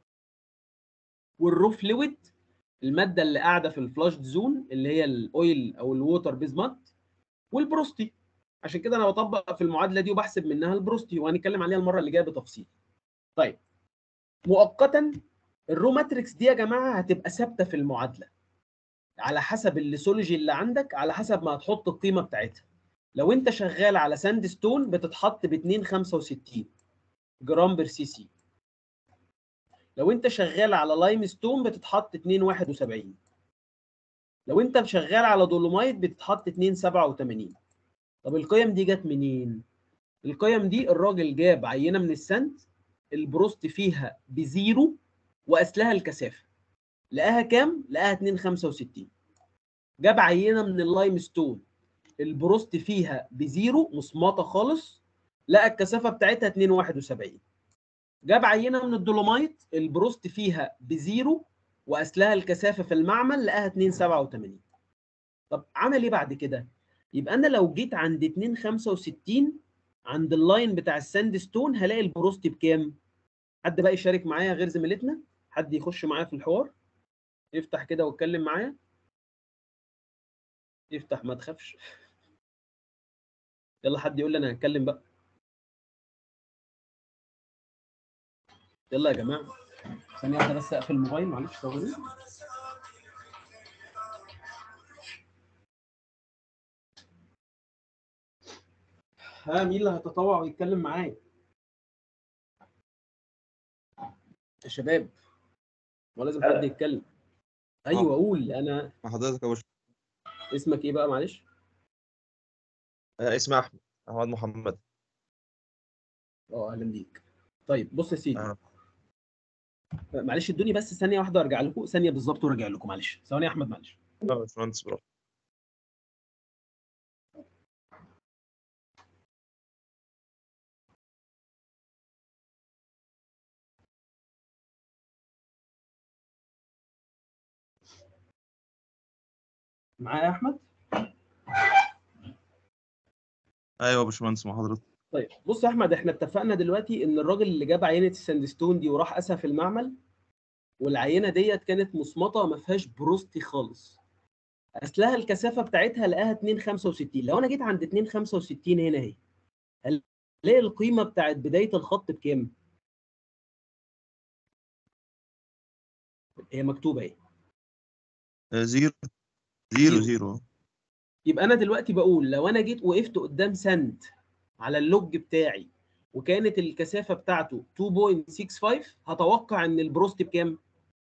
والرو فلويد الماده اللي قاعده في الفلاش زون اللي هي الاويل او الووتر بيز مات والبروستي عشان كده انا بطبق في المعادله دي وبحسب منها البروستي وهنتكلم عليها المره اللي جايه بتفصيل طيب مؤقتا الرو ماتريكس دي يا جماعه هتبقى ثابته في المعادله على حسب الليسولوجي اللي عندك على حسب ما هتحط القيمه بتاعتها لو انت شغال على ساند ستون بتتحط ب 2.65 جرام بير سي سي لو انت شغال على لايم ستون بتتحط 2.71 لو انت شغال على دولومايت بتتحط 2.87 طب القيم دي جت منين القيم دي الراجل جاب عينه من السند البروست فيها بزيرو واسلها الكثافه لقاها كام لقاها 2.65 جاب عينه من اللايم ستون البروست فيها بزيرو مصمطه خالص لقى الكثافه بتاعتها 2.71 جاب عينه من الدولومايت البروست فيها بزيرو واسلها الكثافه في المعمل لقاها 2.87 طب عمل ايه بعد كده يبقى انا لو جيت عند 2.65 عند اللاين بتاع الساند ستون هلاقي البروست بكام حد بقى يشارك معايا غير زميلتنا حد يخش معايا في الحوار يفتح كده واتكلم معايا يفتح ما تخافش يلا حد يقول لي انا هتكلم بقى يلا يا جماعه ثانيه واحده بس اقفل الموبايل معلش ثواني ها مين اللي هيتطوع ويتكلم معايا يا شباب ولازم حد يتكلم ايوه قول انا مع حضرتك يا باشا اسمك ايه بقى معلش آه، اسمي احمد احمد محمد اه اهلا بيك طيب بص يا سيدي آه. معلش ادوني بس ثانيه واحده وارجع لكم ثانيه بالظبط وارجع لكم معلش ثواني يا احمد معلش لا يا باشمهندس براحتك معايا يا احمد ايوه يا باشمهندس مع حضرتك طيب بص يا احمد احنا اتفقنا دلوقتي ان الراجل اللي جاب عينه الساندستون دي وراح قاسها في المعمل والعينه ديت كانت مصمطه ما فيهاش بروستي خالص اصلها الكثافه بتاعتها لقاها 2.65 لو انا جيت عند 2.65 هنا اهي هلاقي القيمه بتاعت بدايه الخط بكام؟ هي مكتوبه اهي آه، زيرو زيرو زيرو. زيرو يبقى انا دلوقتي بقول لو انا جيت وقفت قدام سند على اللوج بتاعي وكانت الكثافه بتاعته 2.65 هتوقع ان البروست بكام؟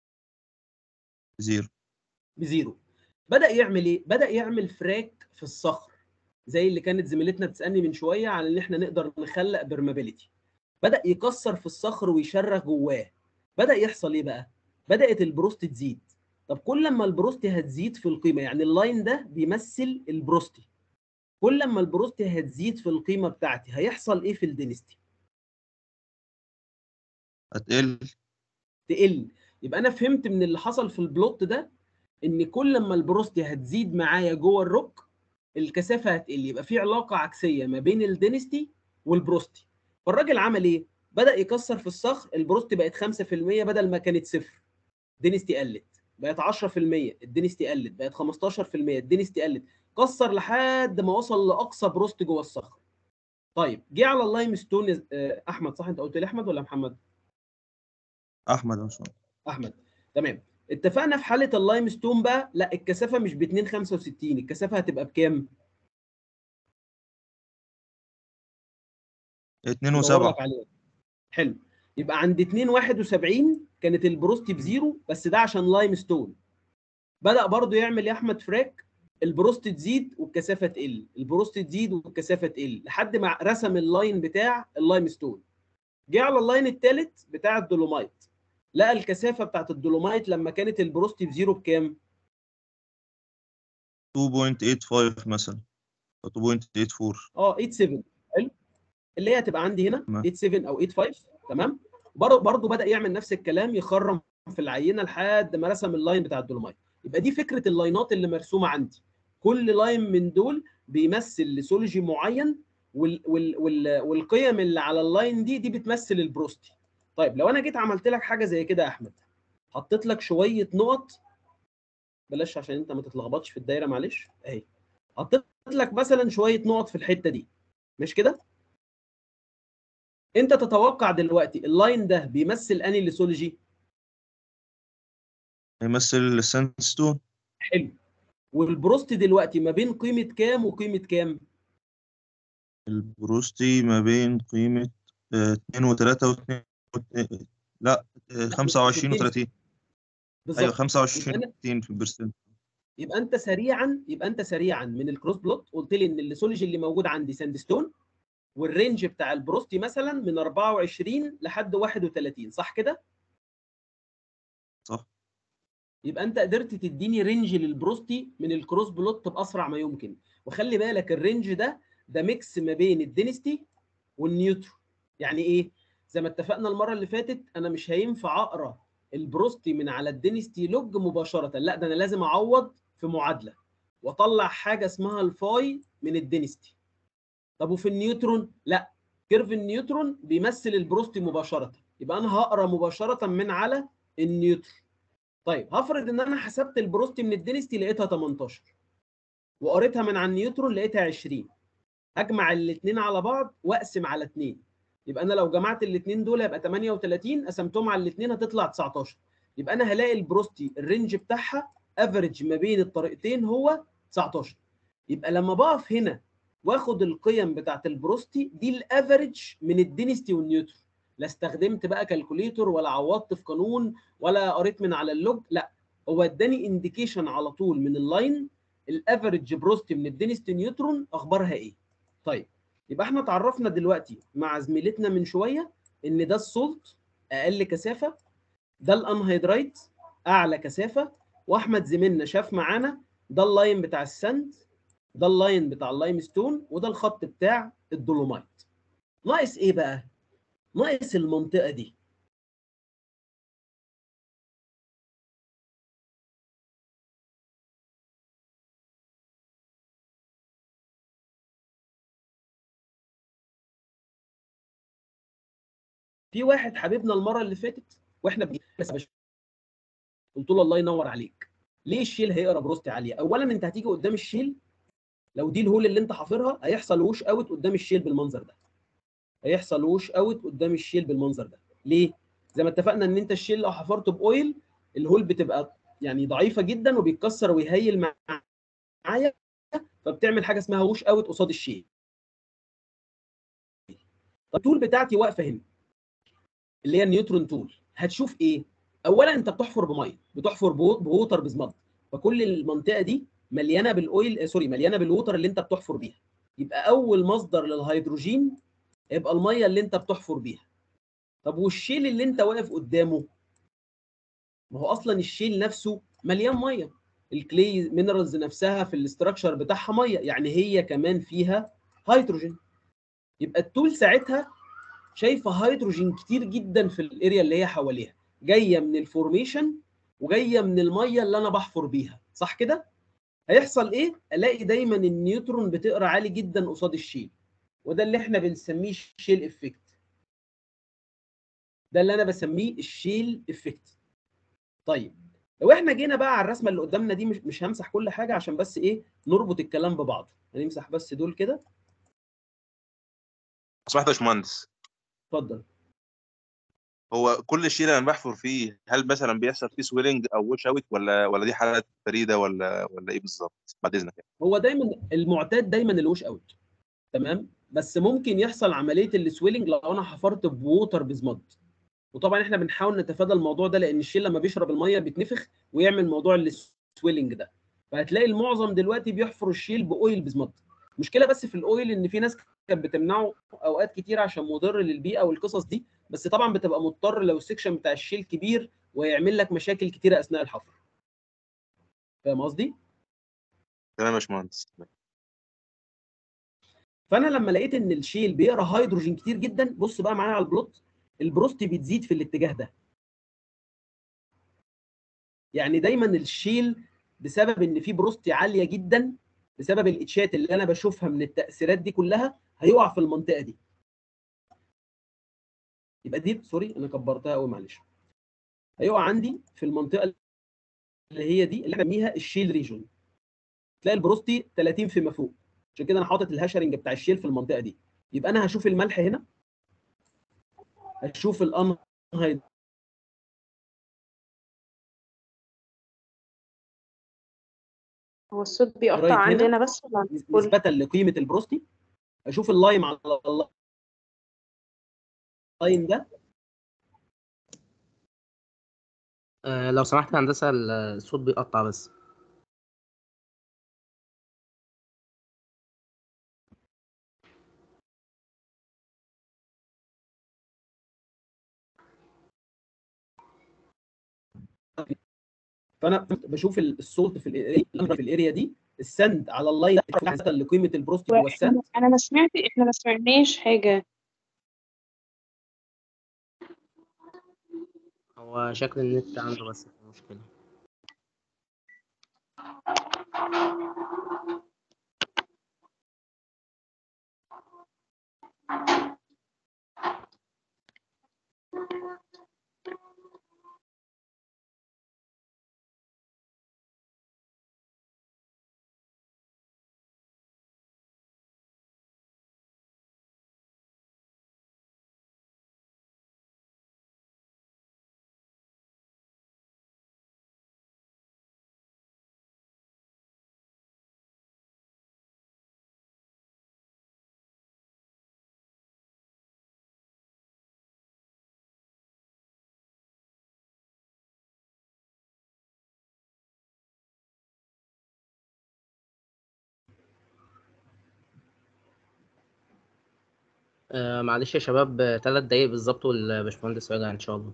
زيرو بزيرو بدا يعمل ايه بدا يعمل فراك في الصخر زي اللي كانت زميلتنا بتسالني من شويه على ان احنا نقدر نخلق برمابيليتي بدا يكسر في الصخر ويشرخ جواه بدا يحصل ايه بقى بدات البروست تزيد طب كل ما البروستي هتزيد في القيمه يعني اللاين ده بيمثل البروستي كل ما البروستي هتزيد في القيمه بتاعتي هيحصل ايه في الدينستي هتقل تقل يبقى انا فهمت من اللي حصل في البلوت ده ان كل ما البروستي هتزيد معايا جوه الروك الكثافه هتقل يبقى في علاقه عكسيه ما بين الدينستي والبروستي فالراجل عمل ايه بدا يكسر في الصخر البروستي بقت 5% بدل ما كانت صفر دينستي قلت بقت 10% الدينستي قلت بقت 15% الدينستي قلت كسر لحد ما وصل لاقصى بروست جوه الصخر طيب جه على اللايم ستون آه، احمد صح انت قلت لي احمد ولا محمد احمد يا باشمهندس احمد تمام اتفقنا في حاله اللايم ستون بقى لا الكثافه مش ب 2.65 الكثافه هتبقى بكام؟ اتنين بدور وسبعة لك عليها. حلو يبقى عند 2.71 كانت البروستي بزيرو بس ده عشان لايم ستون بدا برضو يعمل يا احمد فراك البروست تزيد والكثافه تقل البروست تزيد والكثافه تقل لحد ما رسم اللاين بتاع اللايم ستون جه على اللاين الثالث بتاع الدولومايت لقى الكثافه بتاعت الدولومايت لما كانت البروست بزيرو بكام 2.85 مثلا أو 2.84 اه 87 حلو اللي هي هتبقى عندي هنا تمام. 87 او 85 تمام برضه برضه بدا يعمل نفس الكلام يخرم في العينه لحد ما رسم اللاين بتاع الدولومايت يبقى دي فكره اللاينات اللي مرسومه عندي كل لاين من دول بيمثل ليسولوجي معين وال وال وال والقيم اللي على اللاين دي دي بتمثل البروستي طيب لو انا جيت عملت لك حاجه زي كده يا احمد حطيت لك شويه نقط بلاش عشان انت ما تتلخبطش في الدايره معلش اهي حطيت لك مثلا شويه نقط في الحته دي مش كده انت تتوقع دلوقتي اللاين ده بيمثل انهي ليسولوجي هيمثل الساندستون حلو والبروست دلوقتي ما بين قيمه كام وقيمه كام البروستي ما بين قيمة آه، 2 و3 و2 لا آه، 25 و30 ايوه بالظبط 25 يبقى أنا- 30 في البرسنت يبقى انت سريعا يبقى انت سريعا من الكروس بلوت قلت لي ان الليسولوجي اللي موجود عندي ساندستون والرينج بتاع البروستي مثلا من 24 لحد 31 صح كده؟ صح يبقى انت قدرت تديني رينج للبروستي من الكروس بلوت باسرع ما يمكن وخلي بالك الرينج ده ده ميكس ما بين الدينستي والنيوترو يعني ايه زي ما اتفقنا المره اللي فاتت انا مش هينفع اقرا البروستي من على الدينستي لوج مباشره لا ده انا لازم اعوض في معادله واطلع حاجه اسمها الفاي من الدينستي طب وفي النيوترون لا كيرف النيوترون بيمثل البروستي مباشره يبقى انا هقرا مباشره من على النيوترون طيب هفرض ان انا حسبت البروستي من الدينستي لقيتها 18 وقريتها من على النيوترون لقيتها 20 اجمع الاثنين على بعض واقسم على 2 يبقى انا لو جمعت الاثنين دول يبقى 38 قسمتهم على الاثنين هتطلع 19 يبقى انا هلاقي البروستي الرينج بتاعها افريج ما بين الطريقتين هو 19 يبقى لما بقف هنا واخد القيم بتاعت البروستي دي الافريج من الدينستي والنيوترون لا استخدمت بقى كالكوليتور ولا عوضت في قانون ولا قريت من على اللوج لا هو اداني انديكيشن على طول من اللاين الافريج بروستي من الدينستي نيوترون اخبارها ايه طيب يبقى احنا اتعرفنا دلوقتي مع زميلتنا من شويه ان ده السولت اقل كثافه ده الانهيدرايت اعلى كثافه واحمد زميلنا شاف معانا ده اللاين بتاع السند ده اللاين بتاع اللايم ستون وده الخط بتاع الدولومايت ناقص ايه بقى ناقص المنطقه دي في واحد حبيبنا المره اللي فاتت واحنا بن... بس يا باشا قلت له الله ينور عليك ليه الشيل هيقرا بروستي عاليه اولا انت هتيجي قدام الشيل لو دي الهول اللي انت حافرها هيحصل ووش اوت قدام الشيل بالمنظر ده هيحصل ووش اوت قدام الشيل بالمنظر ده ليه زي ما اتفقنا ان انت الشيل لو حفرته باويل الهول بتبقى يعني ضعيفه جدا وبيتكسر ويهيل معايا فبتعمل حاجه اسمها ووش اوت قصاد الشيل التول بتاعتي واقفه هنا اللي هي النيوترون تول هتشوف ايه اولا انت بتحفر بميه بتحفر بووتر بزمض فكل المنطقه دي مليانه بالاويل آه سوري مليانه بالووتر اللي انت بتحفر بيها يبقى اول مصدر للهيدروجين يبقى الميه اللي انت بتحفر بيها طب والشيل اللي انت واقف قدامه ما هو اصلا الشيل نفسه مليان ميه الكلي مينرالز نفسها في الاستراكشر بتاعها ميه يعني هي كمان فيها هيدروجين يبقى التول ساعتها شايفه هيدروجين كتير جدا في الاريا اللي هي حواليها جايه من الفورميشن وجايه من الميه اللي انا بحفر بيها صح كده هيحصل ايه الاقي دايما النيوترون بتقرا عالي جدا قصاد الشيل وده اللي احنا بنسميه الشيل افكت ده اللي انا بسميه الشيل افكت طيب لو احنا جينا بقى على الرسمه اللي قدامنا دي مش مش همسح كل حاجه عشان بس ايه نربط الكلام ببعضه هنمسح بس دول كده سمحت يا باشمهندس اتفضل هو كل شيء انا بحفر فيه هل مثلا بيحصل فيه سويلنج او وش اوت ولا ولا دي حالات فريده ولا ولا ايه بالظبط بعد اذنك يعني. هو دايما المعتاد دايما الوش اوت تمام بس ممكن يحصل عمليه السويلنج لو انا حفرت بووتر بزمض وطبعا احنا بنحاول نتفادى الموضوع ده لان الشيل لما بيشرب الميه بيتنفخ ويعمل موضوع السويلنج ده فهتلاقي المعظم دلوقتي بيحفروا الشيل باويل بزمض مشكله بس في الاويل ان في ناس كانت بتمنعه اوقات كتير عشان مضر للبيئه والقصص دي بس طبعا بتبقى مضطر لو السكشن بتاع الشيل كبير ويعمل لك مشاكل كتيره اثناء الحفر فاهم قصدي تمام يا باشمهندس فانا لما لقيت ان الشيل بيقرا هيدروجين كتير جدا بص بقى معايا على البلوت البروستي بتزيد في الاتجاه ده يعني دايما الشيل بسبب ان في بروستي عاليه جدا بسبب الاتشات اللي انا بشوفها من التاثيرات دي كلها هيقع في المنطقه دي يبقى دي سوري انا كبرتها قوي معلش هيقع عندي في المنطقه اللي هي دي اللي احنا بنسميها الشيل ريجون تلاقي البروستي 30 فيما فوق عشان كده انا حاطط الهاشرنج بتاع الشيل في المنطقه دي يبقى انا هشوف الملح هنا هشوف الانهيد هو الصوت بيقطع رايت هنا. عندنا بس ولا عند الكل؟ نسبة لقيمة البروستي اشوف اللايم على اللاين ده آه، لو سمحت يا هندسة ال- الصوت بيقطع بس فانا بشوف السولت في الاريا في الاريا دي السند على اللاين ده نسبة لقيمة البروستي جوه السند احنا انا ما سمعت احنا ما سمعناش حاجة هو شكل النت عنده بس في مشكلة آه، معلش يا شباب آه، تلات دقايق بالظبط والباشمهندس راجع إن شاء الله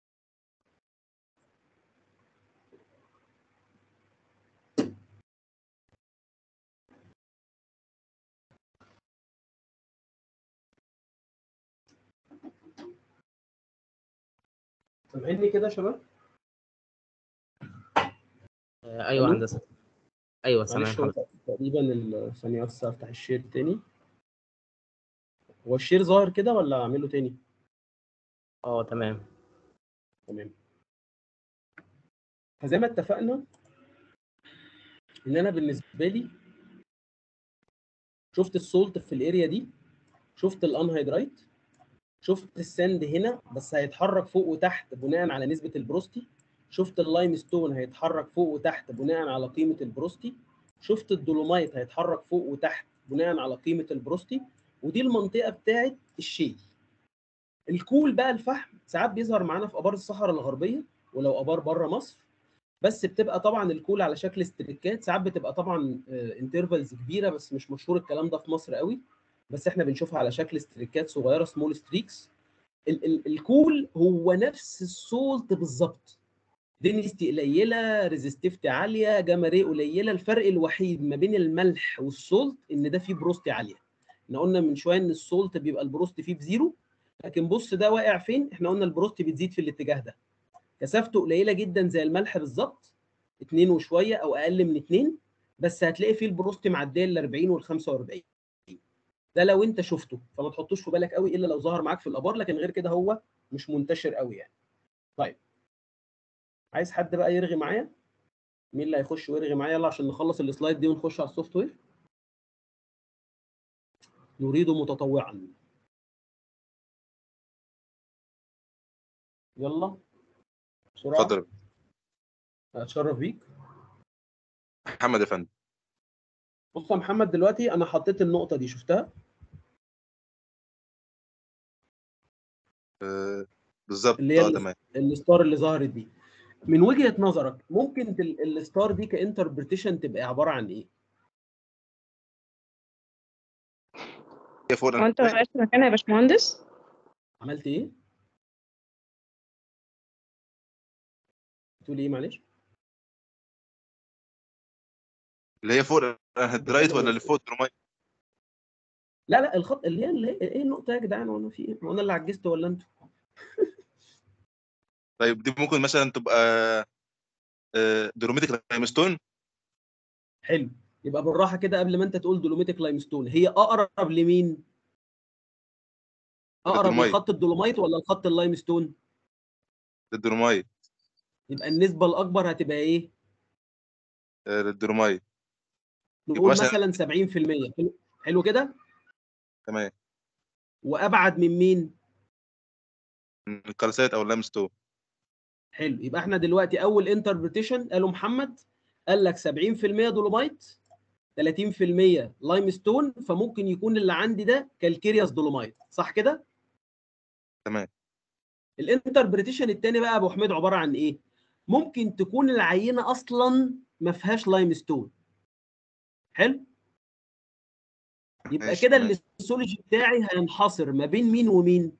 سامعيني كده يا شباب؟ آه، أيوه ألو؟ هندسة أيوه سامعين معلش هو حضرتك تقريبا ال- ثانية بس افتح الشير تاني هو الشير ظاهر كده ولا اعمله تاني؟ اه تمام تمام فزي ما اتفقنا ان انا بالنسبه لي شفت السولت في الاريا دي شفت الانهيدرايت شفت الساند هنا بس هيتحرك فوق وتحت بناء على نسبه البروستي شفت اللايم ستون هيتحرك فوق وتحت بناء على قيمه البروستي شفت الدولومايت هيتحرك فوق وتحت بناء على قيمه البروستي ودي المنطقه بتاعه الشيل الكول بقى الفحم ساعات بيظهر معانا في ابار الصحراء الغربيه ولو ابار بره مصر بس بتبقى طبعا الكول على شكل استريكات ساعات بتبقى طبعا انترفالز كبيره بس مش مشهور الكلام ده في مصر قوي بس احنا بنشوفها على شكل استريكات صغيره سمول ستريكس ال ال الكول هو نفس السولت بالظبط دينستي قليله ريزستيفتي عاليه جاما ري قليله الفرق الوحيد ما بين الملح والسولت ان ده فيه بروستي عاليه احنا قلنا من شويه ان السولت بيبقى البروست فيه بزيرو لكن بص ده واقع فين احنا قلنا البروست بتزيد في الاتجاه ده كثافته قليله جدا زي الملح بالظبط اتنين وشويه او اقل من اتنين بس هتلاقي فيه البروست معديه ال 40 وال 45 ده لو انت شفته فما تحطوش في بالك قوي الا لو ظهر معاك في الابار لكن غير كده هو مش منتشر قوي يعني طيب عايز حد بقى يرغي معايا مين اللي هيخش ويرغي معايا يلا عشان نخلص السلايد دي ونخش على السوفت وير نريد متطوعا يلا بسرعه اتفضل اتشرف بيك محمد يا فندم بص يا محمد دلوقتي انا حطيت النقطه دي شفتها آه، بالظبط اللي هي اه ال- تمام الستار اللي ظهرت دي من وجهه نظرك ممكن ال- الستار دي كانتربريتيشن تبقى عباره عن ايه هي فوق هو انت غيرت مكانها يا باشمهندس عملت ايه بتقول ايه معلش اللي هي فوق الانهيدرايت ولا اللي فوق الدرومايت لا لا الخط اللي هي اللي هي ايه النقطه يا جدعان وانا في ايه؟ هو انا اللي عجزت ولا انتوا؟ طيب دي ممكن مثلا تبقى آه، دروميتك لايمستون حلو يبقى بالراحه كده قبل ما انت تقول دولوميتك لايمستون هي اقرب لمين؟ اقرب للدولومايت. لخط الدولومايت ولا لخط اللايمستون؟ للدرومايت يبقى النسبه الاكبر هتبقى ايه؟ آه، للدرومايت نقول مثلا- مثلا 70% حلو- حلو كده؟ تمام وابعد من مين؟ من الكالسايت او اللايمستون حلو يبقى احنا دلوقتي اول انتربريتيشن قاله محمد قال لك 70% دولومايت 30% لايم ستون فممكن يكون اللي عندي ده كالكيرياس دولومايت صح كده؟ تمام الانتربريتيشن الثاني بقى يا ابو حميد عباره عن ايه؟ ممكن تكون العينه اصلا ما فيهاش لايم ستون حلو؟ يبقى ماشي، كده تمام. الاستولوجي بتاعي هينحصر ما بين مين ومين؟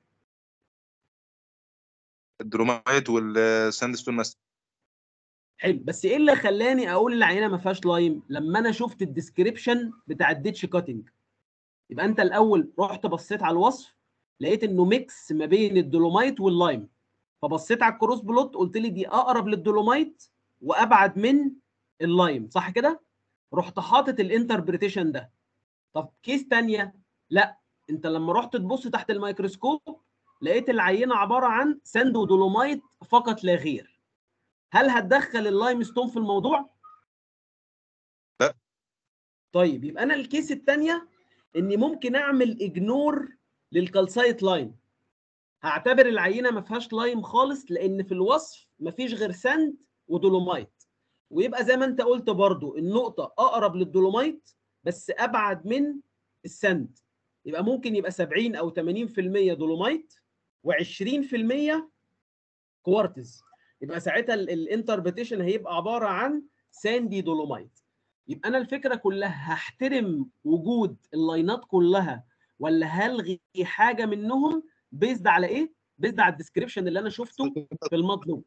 الدرومايت والساندستون مثلا حلو بس ايه اللي خلاني اقول العينه ما فيهاش لايم لما انا شفت الديسكريبشن بتاع الديتش كاتنج يبقى انت الاول رحت بصيت على الوصف لقيت انه ميكس ما بين الدولومايت واللايم فبصيت على الكروس بلوت قلت لي دي اقرب للدولومايت وابعد من اللايم صح كده رحت حاطط الانتربريتيشن ده طب كيس تانية لا انت لما رحت تبص تحت الميكروسكوب لقيت العينه عباره عن ساند ودولومايت فقط لا غير هل هتدخل اللايم ستون في الموضوع؟ لا. طيب يبقى انا الكيس الثانيه اني ممكن اعمل اجنور للكالسايت لاين هعتبر العينه ما فيهاش لايم خالص لان في الوصف ما فيش غير ساند ودولومايت ويبقى زي ما انت قلت برضو النقطه اقرب للدولومايت بس ابعد من الساند يبقى ممكن يبقى 70 او 80% دولومايت و20% كوارتز يبقى ساعتها الانتربريتيشن هيبقى عباره عن ساندي دولومايت يبقى انا الفكره كلها هحترم وجود اللاينات كلها ولا هلغي حاجه منهم بيزد على ايه؟ بيزد على الديسكريبشن اللي انا شفته في المطلوب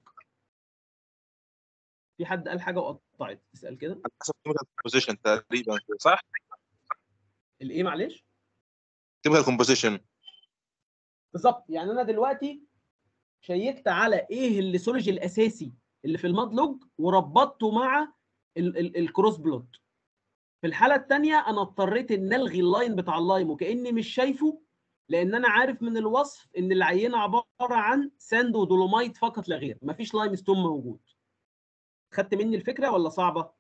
في حد قال حاجه وقطعت تسال كده على حسب كيميكال كومبوزيشن تقريبا صح؟ الايه معلش؟ كيميكال كومبوزيشن بالظبط يعني انا دلوقتي شيكت على ايه الليسولوجي الاساسي اللي في المادلوج وربطته مع ال- ال- الكروس بلوت في الحاله الثانيه انا اضطريت ان الغي اللاين بتاع اللايم وكاني مش شايفه لان انا عارف من الوصف ان العينه عباره عن ساند ودولومايت فقط لا غير مفيش لايم ستون موجود خدت مني الفكره ولا صعبه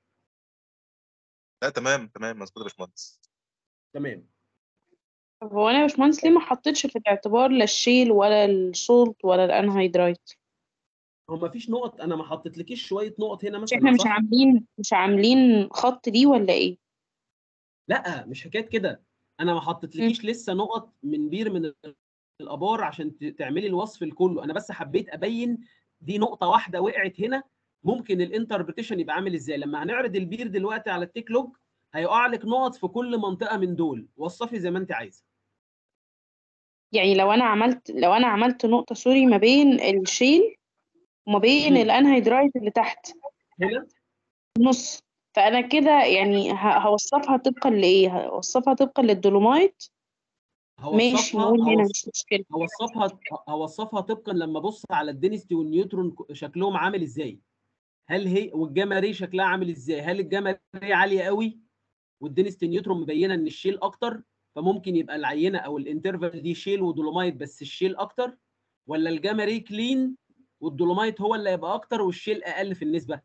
لا تمام تمام مظبوط يا باشمهندس تمام طب هو انا يا باشمهندس ليه ما حطيتش في الاعتبار لا الشيل ولا السولت ولا الانهيدرايت هو مفيش نقط انا ما حطيتلكيش شويه نقط هنا مش مثلا احنا مش صح؟ عاملين مش عاملين خط ليه ولا ايه لا مش حكايه كده انا ما حطيتلكيش لسه نقط من بير من الابار عشان ت- تعملي الوصف الكله انا بس حبيت ابين دي نقطه واحده وقعت هنا ممكن الانتربريتيشن يبقى عامل ازاي لما هنعرض البير دلوقتي على التيك لوج هيقع لك نقط في كل منطقه من دول وصفي زي ما انت عايزه يعني لو انا عملت لو انا عملت نقطة سوري ما بين الشيل وما بين مم. الانهيدرايت اللي تحت هنا نص فانا كده يعني ه- هوصفها طبقا لايه هوصفها طبقا للدولومايت ماشي هوصفها نقول هنا هوص- مش مشكلة هوصفها هوصفها طبقا لما ابص على الدينستي والنيوترون شكلهم عامل ازاي هل هي والجاما ري شكلها عامل ازاي هل الجاما ري عاليه قوي والدينستي نيوترون مبينه ان الشيل اكتر فممكن يبقى العينه او الانترفال دي شيل ودولومايت بس الشيل اكتر ولا الجاما ري كلين والدولومايت هو اللي هيبقى اكتر والشيل اقل في النسبه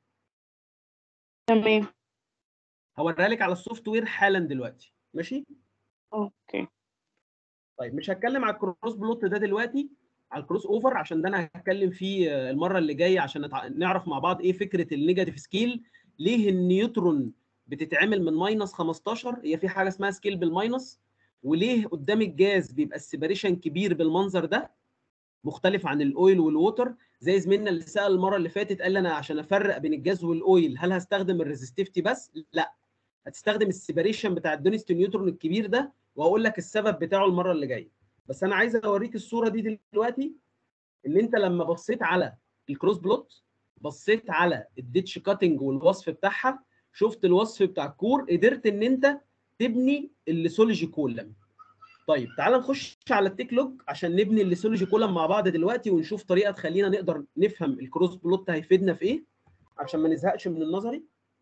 تمام هوريها لك على السوفت وير حالا دلوقتي ماشي اوكي طيب مش هتكلم على الكروس بلوت ده دلوقتي على الكروس اوفر عشان ده انا هتكلم فيه آه، المره اللي جايه عشان نتع... نعرف مع بعض ايه فكره النيجاتيف سكيل ليه النيوترون بتتعمل من ماينس 15 هي في حاجه اسمها سكيل بالماينس وليه قدام الجاز بيبقى السيبريشن كبير بالمنظر ده مختلف عن الاويل والووتر زي زميلنا اللي سال المره اللي فاتت قال لي انا عشان افرق بين الجاز والاويل هل هستخدم الريزستيفتي بس لا هتستخدم السيبريشن بتاع الدونست نيوترون الكبير ده وهقول لك السبب بتاعه المره اللي جايه بس انا عايز اوريك الصوره دي دلوقتي ان انت لما بصيت على الكروس بلوت بصيت على الديتش كاتنج والوصف بتاعها شفت الوصف بتاع الكور قدرت ان انت تبني الليسولوجي كولم طيب تعال نخش على التيك لوج عشان نبني الليسولوجي كولم مع بعض دلوقتي ونشوف طريقه تخلينا نقدر نفهم الكروس بلوت هيفيدنا في ايه عشان ما نزهقش من النظري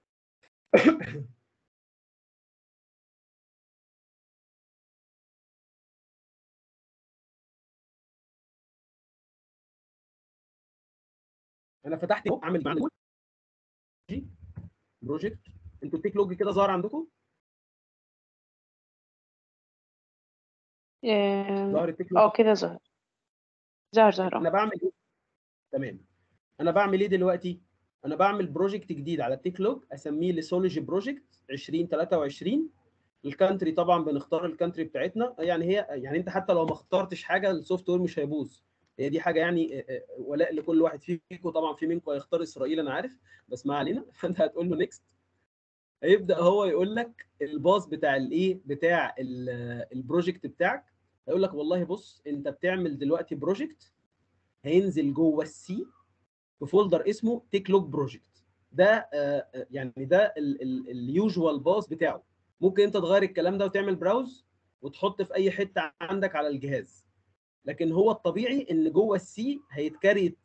انا فتحت اهو اعمل معمول بروجكت انتوا التيك لوج كده ظاهر عندكم آم، ظاهر التيك لوج اه كده ظهر ظهر ظهر انا اه بعمل ايه تمام انا بعمل ايه دلوقتي انا بعمل بروجكت جديد على التيك لوج اسميه ليسولوجي بروجكت 2023 الكانتري طبعا بنختار الكانتري بتاعتنا يعني هي يعني انت حتى لو ما اخترتش حاجه السوفت وير مش هيبوظ هي دي حاجه يعني آه، آه، ولاء لكل واحد فيكم طبعا في منكم هيختار اسرائيل انا عارف بس ما علينا فانت هتقول له نيكست هيبدا هو يقول لك الباص بتاع الايه بتاع ال- البروجكت بتاعك هيقول لك والله بص انت بتعمل دلوقتي بروجكت هينزل جوه السي في فولدر اسمه تيك لوج بروجكت ده آه، آه، يعني ده اليوجوال باص بتاعه ممكن انت تغير الكلام ده وتعمل براوز وتحط في اي حته عندك على الجهاز لكن هو الطبيعي ان جوه السي هيتكريت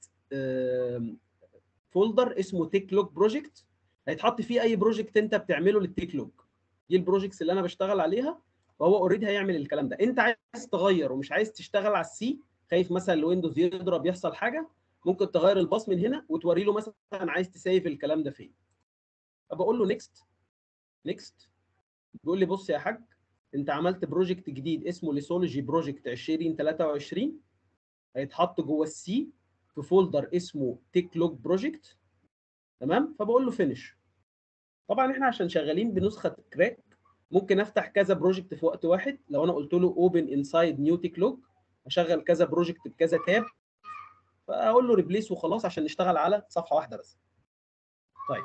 فولدر اسمه تيك لوج بروجكت هيتحط فيه اي بروجكت انت بتعمله للتيك لوج دي البروجكتس اللي انا بشتغل عليها فهو اوريدي هيعمل الكلام ده انت عايز تغير ومش عايز تشتغل على السي خايف مثلا الويندوز يضرب يحصل حاجه ممكن تغير الباص من هنا وتوري له مثلا عايز تسيف الكلام ده فين فبقول له نيكست نيكست بيقول لي بص يا حاج انت عملت بروجكت جديد اسمه ليسولوجي بروجكت 2023 هيتحط جوه السي في فولدر اسمه تيك لوج بروجكت تمام فبقول له فينش طبعا احنا عشان شغالين بنسخه كراك ممكن افتح كذا بروجكت في وقت واحد لو انا قلت له اوبن انسايد نيو تيك لوج اشغل كذا بروجكت بكذا تاب فاقول له ريبليس وخلاص عشان نشتغل على صفحه واحده بس طيب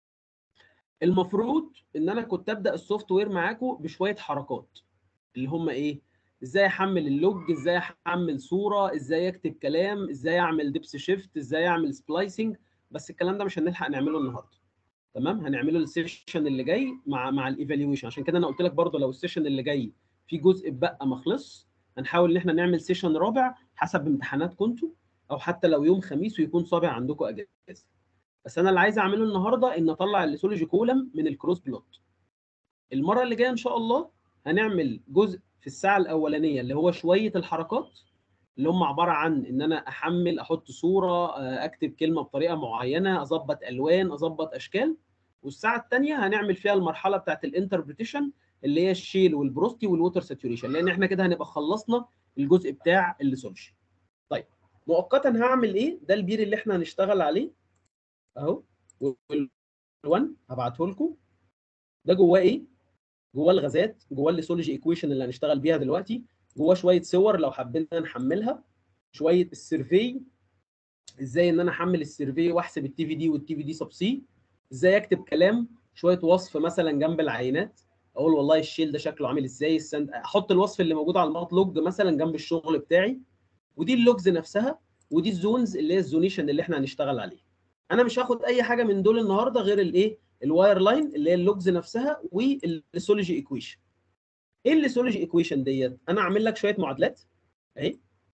المفروض ان انا كنت ابدا السوفت وير معاكم بشويه حركات اللي هم ايه ازاي احمل اللوج ازاي احمل صوره ازاي اكتب كلام ازاي اعمل ديبس شيفت ازاي اعمل سبلايسنج بس الكلام ده مش هنلحق نعمله النهارده تمام هنعمله السيشن اللي جاي مع مع الايفالويشن عشان كده انا قلت لك برضه لو السيشن اللي جاي في جزء بقى ما خلص هنحاول ان احنا نعمل سيشن رابع حسب امتحاناتكم انتوا او حتى لو يوم خميس ويكون صابع عندكم اجازه بس انا اللي عايز اعمله النهارده ان اطلع الليسولوجي كولم من الكروس بلوت المره اللي جايه ان شاء الله هنعمل جزء في الساعه الاولانيه اللي هو شويه الحركات اللي هم عباره عن ان انا احمل احط صوره آه، اكتب كلمه بطريقه معينه اظبط الوان اظبط اشكال والساعه الثانيه هنعمل فيها المرحله بتاعت الانتربريتيشن اللي هي الشيل والبروستي والووتر ساتوريشن لان احنا كده هنبقى خلصنا الجزء بتاع الليسولوجي طيب مؤقتا هعمل ايه ده البير اللي احنا هنشتغل عليه اهو وال1 هبعته لكم ده جواه ايه جواه الغازات جواه الليسولوجي ايكويشن اللي هنشتغل بيها دلوقتي جواه شويه صور لو حبينا نحملها شويه السيرفي ازاي ان انا احمل السيرفي واحسب التي في دي والتي في دي سب سي ازاي اكتب كلام شويه وصف مثلا جنب العينات اقول والله الشيل ده شكله عامل ازاي السند احط الوصف اللي موجود على المات لوج مثلا جنب الشغل بتاعي ودي اللوجز نفسها ودي الزونز اللي هي الزونيشن اللي احنا هنشتغل عليه انا مش هاخد اي حاجه من دول النهارده غير الايه الواير لاين اللي هي اللوجز نفسها والليسولوجي ايكويشن ايه الليسولوجي ايكويشن ديت انا اعمل لك شويه معادلات اهي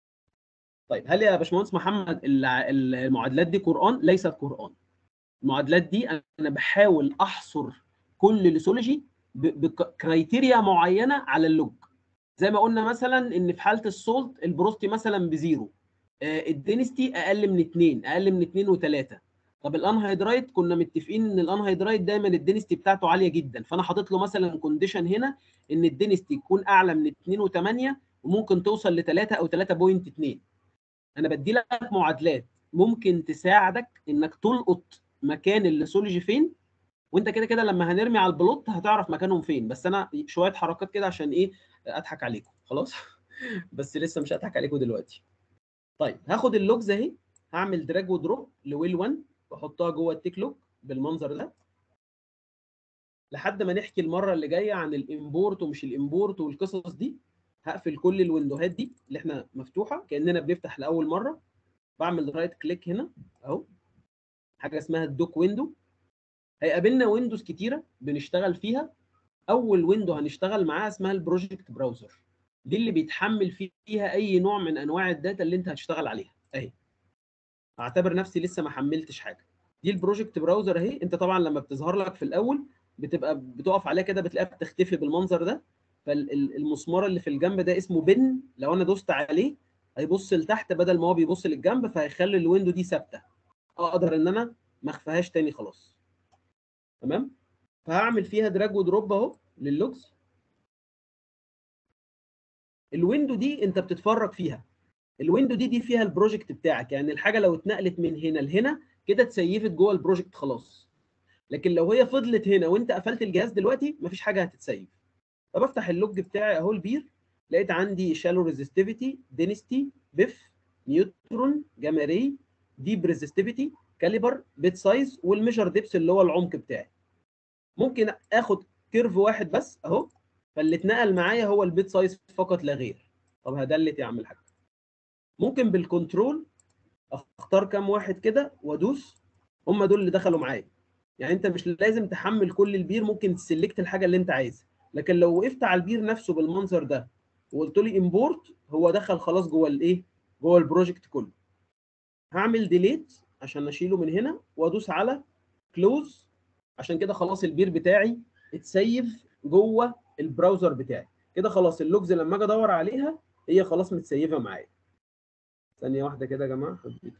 طيب هل يا باشمهندس محمد الع- المعادلات دي قران ليست قران المعادلات دي انا بحاول احصر كل ليسولوجي بكرايتيريا معينه على اللوج زي ما قلنا مثلا ان في حاله السولت البروستي مثلا بزيرو آه، الدينستي اقل من 2 اقل من 2 و3 طب الانهيدرايت كنا متفقين ان الانهيدرايت دايما الدينستي بتاعته عاليه جدا فانا حاطط له مثلا كونديشن هنا ان الدينستي يكون اعلى من 2 و8 وممكن توصل ل 3 او 3.2 انا بدي لك معادلات ممكن تساعدك انك تلقط مكان الليسولوجي فين وانت كده كده لما هنرمي على البلوت هتعرف مكانهم فين بس انا شويه حركات كده عشان ايه اضحك عليكم خلاص بس لسه مش هضحك عليكم دلوقتي طيب هاخد اللوجز اهي هعمل دراج ودروب لويل 1 واحطها جوه التيك لوج بالمنظر ده لحد ما نحكي المره اللي جايه عن الامبورت ومش الامبورت والقصص دي هقفل كل الويندوهات دي اللي احنا مفتوحه كاننا بنفتح لاول مره بعمل رايت كليك هنا اهو حاجه اسمها الدوك ويندو هيقابلنا ويندوز كتيره بنشتغل فيها اول ويندو هنشتغل معاها اسمها البروجكت براوزر دي اللي بيتحمل فيها اي نوع من انواع الداتا اللي انت هتشتغل عليها اهي اعتبر نفسي لسه ما حملتش حاجه دي البروجكت براوزر اهي انت طبعا لما بتظهر لك في الاول بتبقى بتقف عليها كده بتلاقيها بتختفي بالمنظر ده فالمسمار اللي في الجنب ده اسمه بن لو انا دوست عليه هيبص لتحت بدل ما هو بيبص للجنب فهيخلي الويندو دي ثابته اقدر ان انا ما اخفيهاش تاني خلاص تمام فهعمل فيها دراج ودروب اهو لللوجز الويندو دي انت بتتفرج فيها الويندو دي دي فيها البروجكت بتاعك يعني الحاجه لو اتنقلت من هنا لهنا كده اتسيفت جوه البروجكت خلاص لكن لو هي فضلت هنا وانت قفلت الجهاز دلوقتي مفيش حاجه هتتسيف فبفتح اللوج بتاعي اهو البير لقيت عندي شالو ريزستيفيتي دينستي بيف نيوترون جاما ري ديب ريزستيفيتي كاليبر بيت سايز والميجر ديبس اللي هو العمق بتاعي ممكن اخد كيرف واحد بس اهو فاللي اتنقل معايا هو البيت سايز فقط لا غير طب هدلت يا عم الحاج ممكن بالكنترول اختار كام واحد كده وادوس هم دول اللي دخلوا معايا يعني انت مش لازم تحمل كل البير ممكن تسلكت الحاجه اللي انت عايزها لكن لو وقفت على البير نفسه بالمنظر ده وقلت لي امبورت هو دخل خلاص جوه الايه جوه البروجكت كله هعمل ديليت عشان اشيله من هنا وادوس على كلوز عشان كده خلاص البير بتاعي اتسيف جوه البراوزر بتاعي كده خلاص اللوجز لما اجي ادور عليها هي خلاص متسيفه معايا ثانيه واحده كده يا جماعه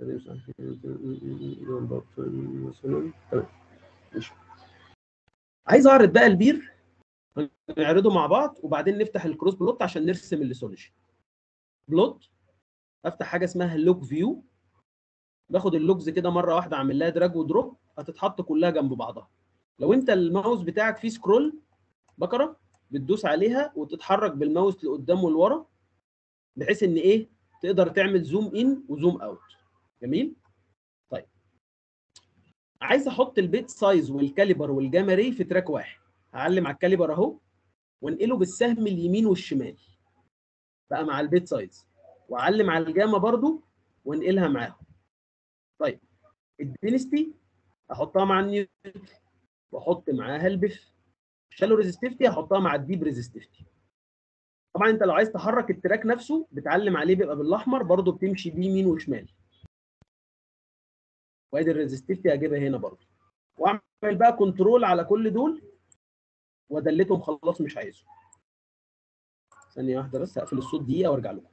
تمام ماشي عايز اعرض بقى البير نعرضه مع بعض وبعدين نفتح الكروس بلوت عشان نرسم الليسولوجي بلوت افتح حاجه اسمها لوج فيو باخد اللوجز كده مره واحده اعمل لها دراج ودروب هتتحط كلها جنب بعضها لو انت الماوس بتاعك فيه سكرول بكره بتدوس عليها وتتحرك بالماوس لقدام ولورا بحيث ان ايه تقدر تعمل زوم ان وزوم اوت جميل طيب عايز احط البيت سايز والكاليبر والجاما ري في تراك واحد هعلم على الكاليبر اهو وانقله بالسهم اليمين والشمال بقى مع البيت سايز واعلم على الجاما برضو وانقلها معاهم طيب الدينستي احطها مع النيوتن واحط معاها البف شالو ريزستيفتي احطها مع الديب ريزستيفتي طبعا انت لو عايز تحرك التراك نفسه بتعلم عليه بيبقى بالاحمر برضو بتمشي بيه يمين وشمال وادي الريزستيفتي هجيبها هنا برضو واعمل بقى كنترول على كل دول ودلتهم خلاص مش عايزه ثانيه واحده بس هقفل الصوت دقيقه وارجع لكم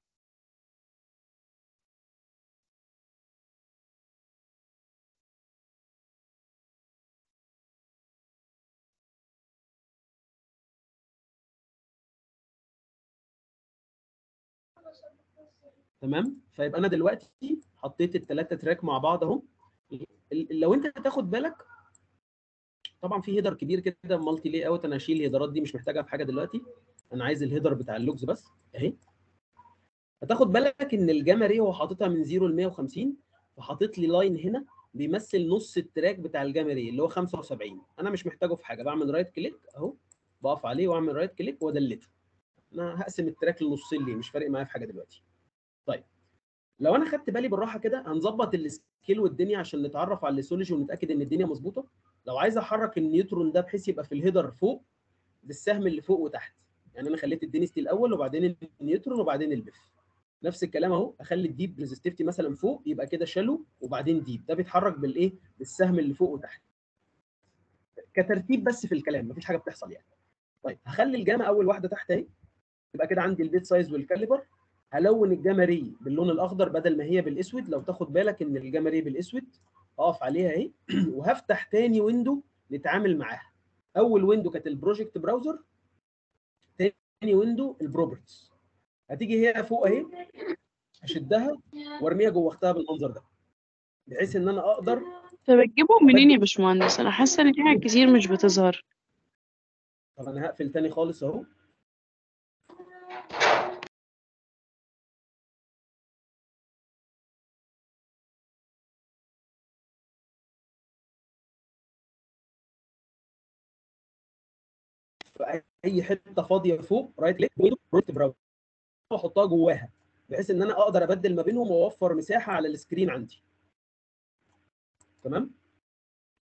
تمام فيبقى انا دلوقتي حطيت الثلاثه تراك مع بعض اهو لو انت تاخد بالك طبعا في هيدر كبير كده مالتي لي اوت انا هشيل الهيدرات دي مش محتاجها في حاجه دلوقتي انا عايز الهيدر بتاع اللوجز بس اهي هتاخد بالك ان الجاما ري هو حاططها من 0 ل 150 فحاطط لي لاين هنا بيمثل نص التراك بتاع الجاما ري اللي هو 75 انا مش محتاجه في حاجه بعمل رايت كليك اهو بقف عليه واعمل رايت كليك وادلته انا هقسم التراك لنصين ليه مش فارق معايا في حاجه دلوقتي طيب لو انا خدت بالي بالراحه كده هنظبط السكيل والدنيا عشان نتعرف على الليسولوجي ونتاكد ان الدنيا مظبوطه لو عايز احرك النيوترون ده بحيث يبقى في الهيدر فوق بالسهم اللي فوق وتحت يعني انا خليت الدينستي الاول وبعدين النيوترون وبعدين البف نفس الكلام اهو اخلي الديب ريزستيفتي مثلا فوق يبقى كده شالو وبعدين ديب ده بيتحرك بالايه بالسهم اللي فوق وتحت كترتيب بس في الكلام مفيش حاجه بتحصل يعني طيب هخلي الجامع اول واحده تحت اهي يبقى كده عندي البيت سايز والكاليبر هلون الجاما ري باللون الاخضر بدل ما هي بالاسود لو تاخد بالك ان الجاما ري بالاسود اقف عليها اهي وهفتح تاني ويندو نتعامل معاها اول ويندو كانت البروجكت براوزر تاني ويندو البروبرتس هتيجي هي فوق اهي اشدها وارميها جوه اختها بالمنظر ده بحيث ان انا اقدر طب بتجيبهم منين يا باشمهندس انا حاسه ان في حاجات كتير مش بتظهر طب انا هقفل تاني خالص اهو في اي حته فاضيه فوق رايت كليك بروجكت براوزر واحطها جواها بحيث ان انا اقدر ابدل ما بينهم واوفر مساحه على السكرين عندي تمام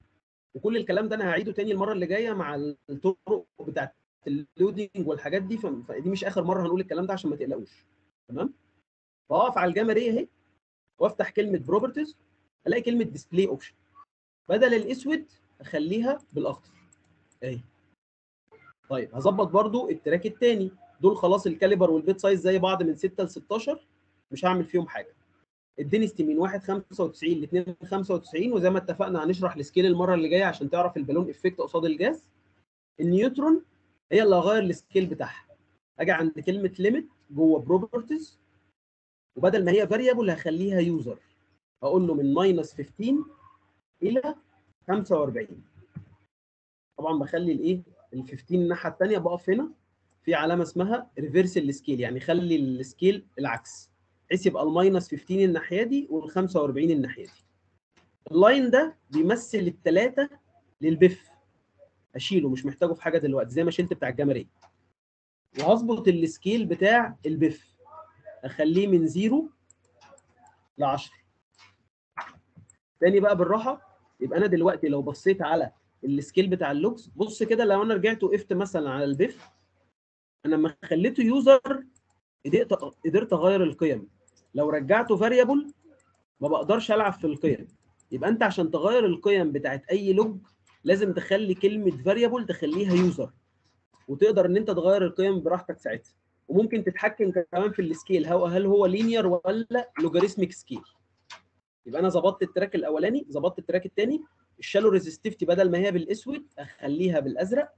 وكل الكلام ده انا هعيده تاني المره اللي جايه مع الطرق بتاعت اللودنج والحاجات دي ف- فدي مش اخر مره هنقول الكلام ده عشان ما تقلقوش تمام فاقف على الجاما ري اهي وافتح كلمه بروبرتيز الاقي كلمه ديسبلاي اوبشن بدل الاسود اخليها بالاخضر اهي طيب هظبط برضو التراك التاني دول خلاص الكاليبر والبيت سايز زي بعض من 6 ل 16 مش هعمل فيهم حاجه الدينستي من 1 95 ل 2 95 وزي ما اتفقنا هنشرح السكيل المره اللي جايه عشان تعرف البالون افكت قصاد الجاز النيوترون هي اللي هغير السكيل بتاعها اجي عند كلمه ليميت جوه بروبرتيز وبدل ما هي فاريبل هخليها يوزر هقول له من ماينس 15 الى 45 طبعا بخلي الايه ال 15 الناحيه الثانيه بقف هنا في علامه اسمها ريفرس السكيل يعني خلي السكيل العكس بحيث يبقى الماينس 15 الناحيه دي وال 45 الناحيه دي اللاين ده بيمثل الثلاثه للبف اشيله مش محتاجه في حاجه دلوقتي زي ما شلت بتاع الجماريه وهظبط السكيل بتاع البف اخليه من 0 ل 10 تاني بقى بالراحه يبقى انا دلوقتي لو بصيت على السكيل بتاع اللوكس بص كده لو انا رجعت وقفت مثلا على البيف انا لما خليته يوزر قدرت قدرت اغير القيم لو رجعته فاريبل ما بقدرش العب في القيم يبقى انت عشان تغير القيم بتاعت اي لوج لازم تخلي كلمه فاريبل تخليها يوزر وتقدر ان انت تغير القيم براحتك ساعتها وممكن تتحكم كمان في السكيل هو هل هو لينير ولا لوجاريثميك سكيل يبقى انا ظبطت التراك الاولاني ظبطت التراك الثاني الشالو ريزستيفتي بدل ما هي بالاسود اخليها بالازرق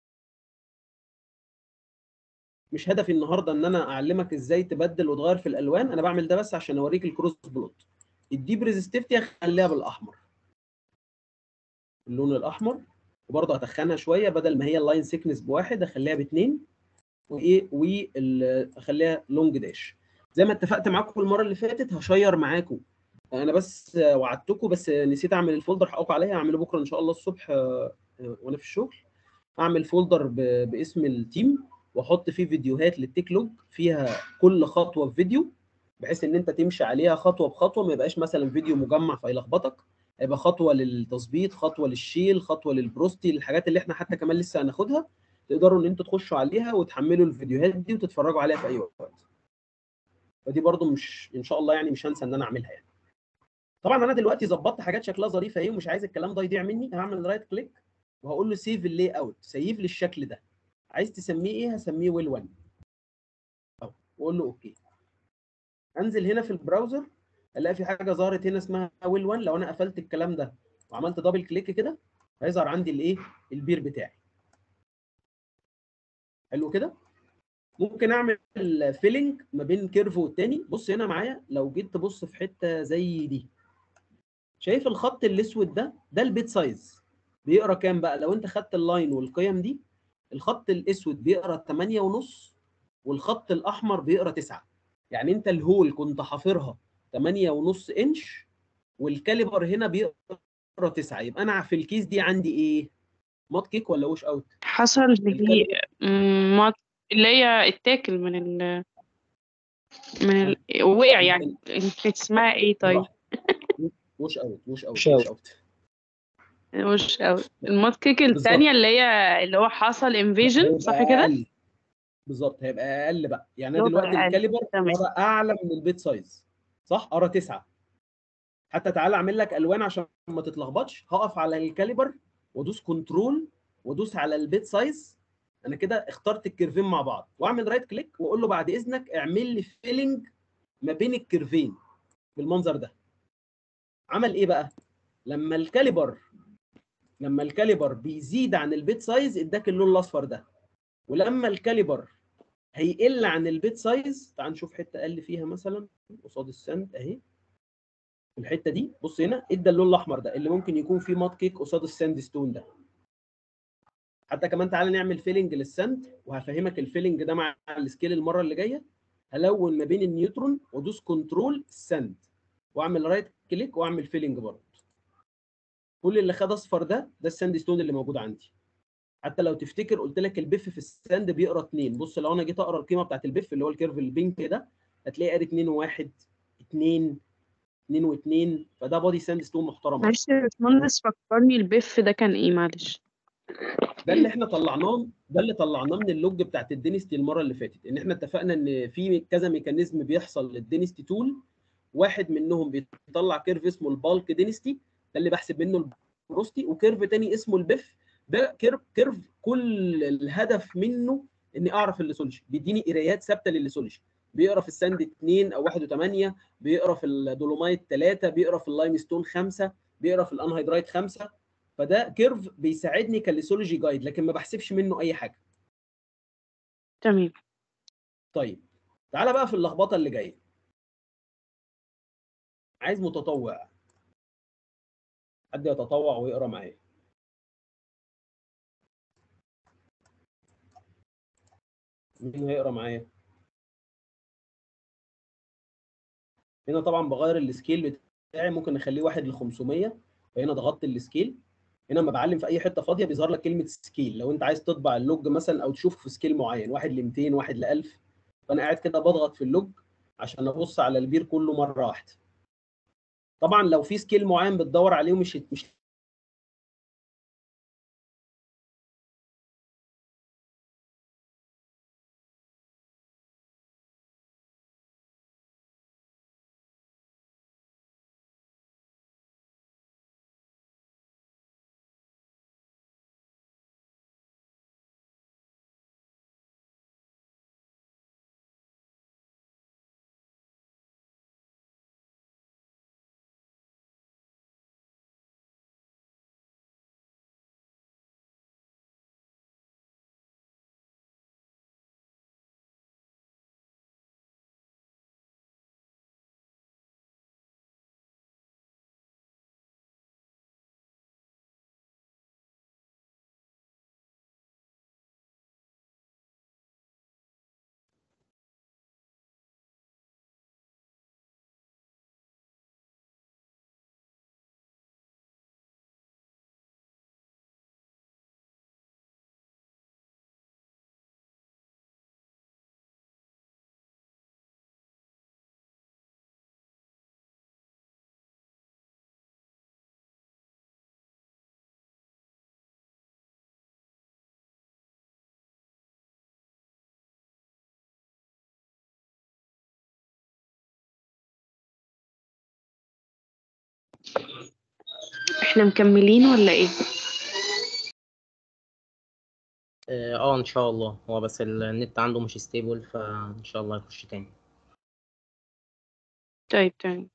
مش هدفي النهارده ان انا اعلمك ازاي تبدل وتغير في الالوان انا بعمل ده بس عشان اوريك الكروس بلوت الديب ريزستيفتي اخليها بالاحمر اللون الاحمر وبرضه هتخنها شويه بدل ما هي اللاين سيكنس بواحد اخليها باثنين وايه واخليها لونج داش زي ما اتفقت معاكم المره اللي فاتت هشير معاكم انا بس وعدتكم بس نسيت اعمل الفولدر حقكم عليا هعمله بكره ان شاء الله الصبح آه، آه، وانا في الشغل اعمل فولدر ب- باسم التيم واحط فيه فيديوهات للتيك لوج فيها كل خطوه في فيديو بحيث ان انت تمشي عليها خطوه بخطوه ما يبقاش مثلا فيديو مجمع فيلخبطك هيبقى خطوه للتظبيط خطوه للشيل خطوه للبروستي الحاجات اللي احنا حتى كمان لسه هناخدها تقدروا ان انتوا تخشوا عليها وتحملوا الفيديوهات دي وتتفرجوا عليها في اي وقت فدي برضو مش ان شاء الله يعني مش هنسى ان انا اعملها يعني طبعا انا دلوقتي ظبطت حاجات شكلها ظريفه اهي ومش عايز الكلام ده يضيع مني هعمل رايت كليك وهقول له سيف اللي اوت سيف لي الشكل ده عايز تسميه ايه هسميه ويل 1 اهو واقول له اوكي انزل هنا في البراوزر الاقي في حاجه ظهرت هنا اسمها ويل 1 لو انا قفلت الكلام ده وعملت دبل كليك كده هيظهر عندي الايه البير بتاعي حلو كده ممكن اعمل فيلنج ما بين كيرف والتاني بص هنا معايا لو جيت تبص في حته زي دي شايف الخط الاسود ده ده البيت سايز بيقرا كام بقى لو انت خدت اللاين والقيم دي الخط الاسود بيقرا 8 ونص والخط الاحمر بيقرا 9 يعني انت الهول كنت حافرها 8 ونص انش والكاليبر هنا بيقرا 9 يبقى انا في الكيس دي عندي ايه مات كيك ولا وش اوت حصل هي م- ما اللي هي التاكل من ال من ال وقع يعني اسمها ايه طيب وش اوت وش اوت وش وش out. اوت مش أوي المات كيك التانية اللي هي اللي هو حصل انفيجن هيبقى صح كده؟ أقل. بالظبط هيبقى اقل بقى يعني انا يبقى دلوقتي أقل. الكاليبر تمام. قرا اعلى من البيت سايز صح قرا 9 حتى تعالى اعمل لك الوان عشان ما تتلخبطش هقف على الكاليبر وادوس كنترول وادوس على البيت سايز انا كده اخترت الكيرفين مع بعض واعمل رايت كليك واقول له بعد اذنك اعمل لي فيلنج ما بين الكيرفين بالمنظر ده عمل ايه بقى لما الكاليبر لما الكاليبر بيزيد عن البيت سايز اداك اللون الاصفر ده ولما الكاليبر هيقل عن البيت سايز تعال نشوف حته اقل فيها مثلا قصاد السند اهي الحته دي بص هنا ادى اللون الاحمر ده اللي ممكن يكون فيه مات كيك قصاد الساند ستون ده حتى كمان تعالى نعمل فيلنج للساند وهفهمك الفيلنج ده مع السكيل المره اللي جايه هلون ما بين النيوترون وادوس كنترول ساند واعمل رايت كليك واعمل فيلنج برضه كل اللي خد اصفر ده ده الساند ستون اللي موجود عندي حتى لو تفتكر قلت لك البيف في الساند بيقرا 2 بص لو انا جيت اقرا القيمه بتاعت البيف اللي هو الكيرف البينك ده هتلاقي قاري 2 و1 2 2 و2 فده بادي ساند ستون محترم أوي. معلش يا باشمهندس فكرني البيف ده كان ايه معلش ده اللي احنا طلعناه ده اللي طلعناه من اللوج بتاعت الدينستي المره اللي فاتت ان احنا اتفقنا ان في كذا ميكانيزم بيحصل للدينستي تول واحد منهم بيطلع كيرف اسمه البالك دينستي ده اللي بحسب منه البروستي وكيرف تاني اسمه البيف ده كيرف كيرف كل الهدف منه اني اعرف الليسولوجي بيديني قرايات ثابته للليسولوجي بيقرا في الساند 2 او 1 و8 بيقرا في الدولومايت 3 بيقرا في اللايم ستون 5 بيقرا في الانهيدرايت 5 فده كيرف بيساعدني كليسولوجي جايد لكن ما بحسبش منه اي حاجه تمام طيب تعالى بقى في اللخبطه اللي جايه عايز متطوع حد يتطوع ويقرا معايا مين هيقرا معايا هنا طبعا بغير السكيل بتاعي ممكن اخليه واحد ل 500 فهنا ضغطت السكيل هنا لما بعلم في اي حته فاضيه بيظهر لك كلمه سكيل لو انت عايز تطبع اللوج مثلا او تشوف في سكيل معين واحد ل 200 واحد ل 1000 فانا قاعد كده بضغط في اللوج عشان ابص على البير كله مره واحده طبعا لو في سكيل معين بتدور عليه ومش مش احنا مكملين ولا ايه اه آه، ان شاء الله هو بس النت عنده مش ستيبل فان شاء الله يخش تاني طيب تمام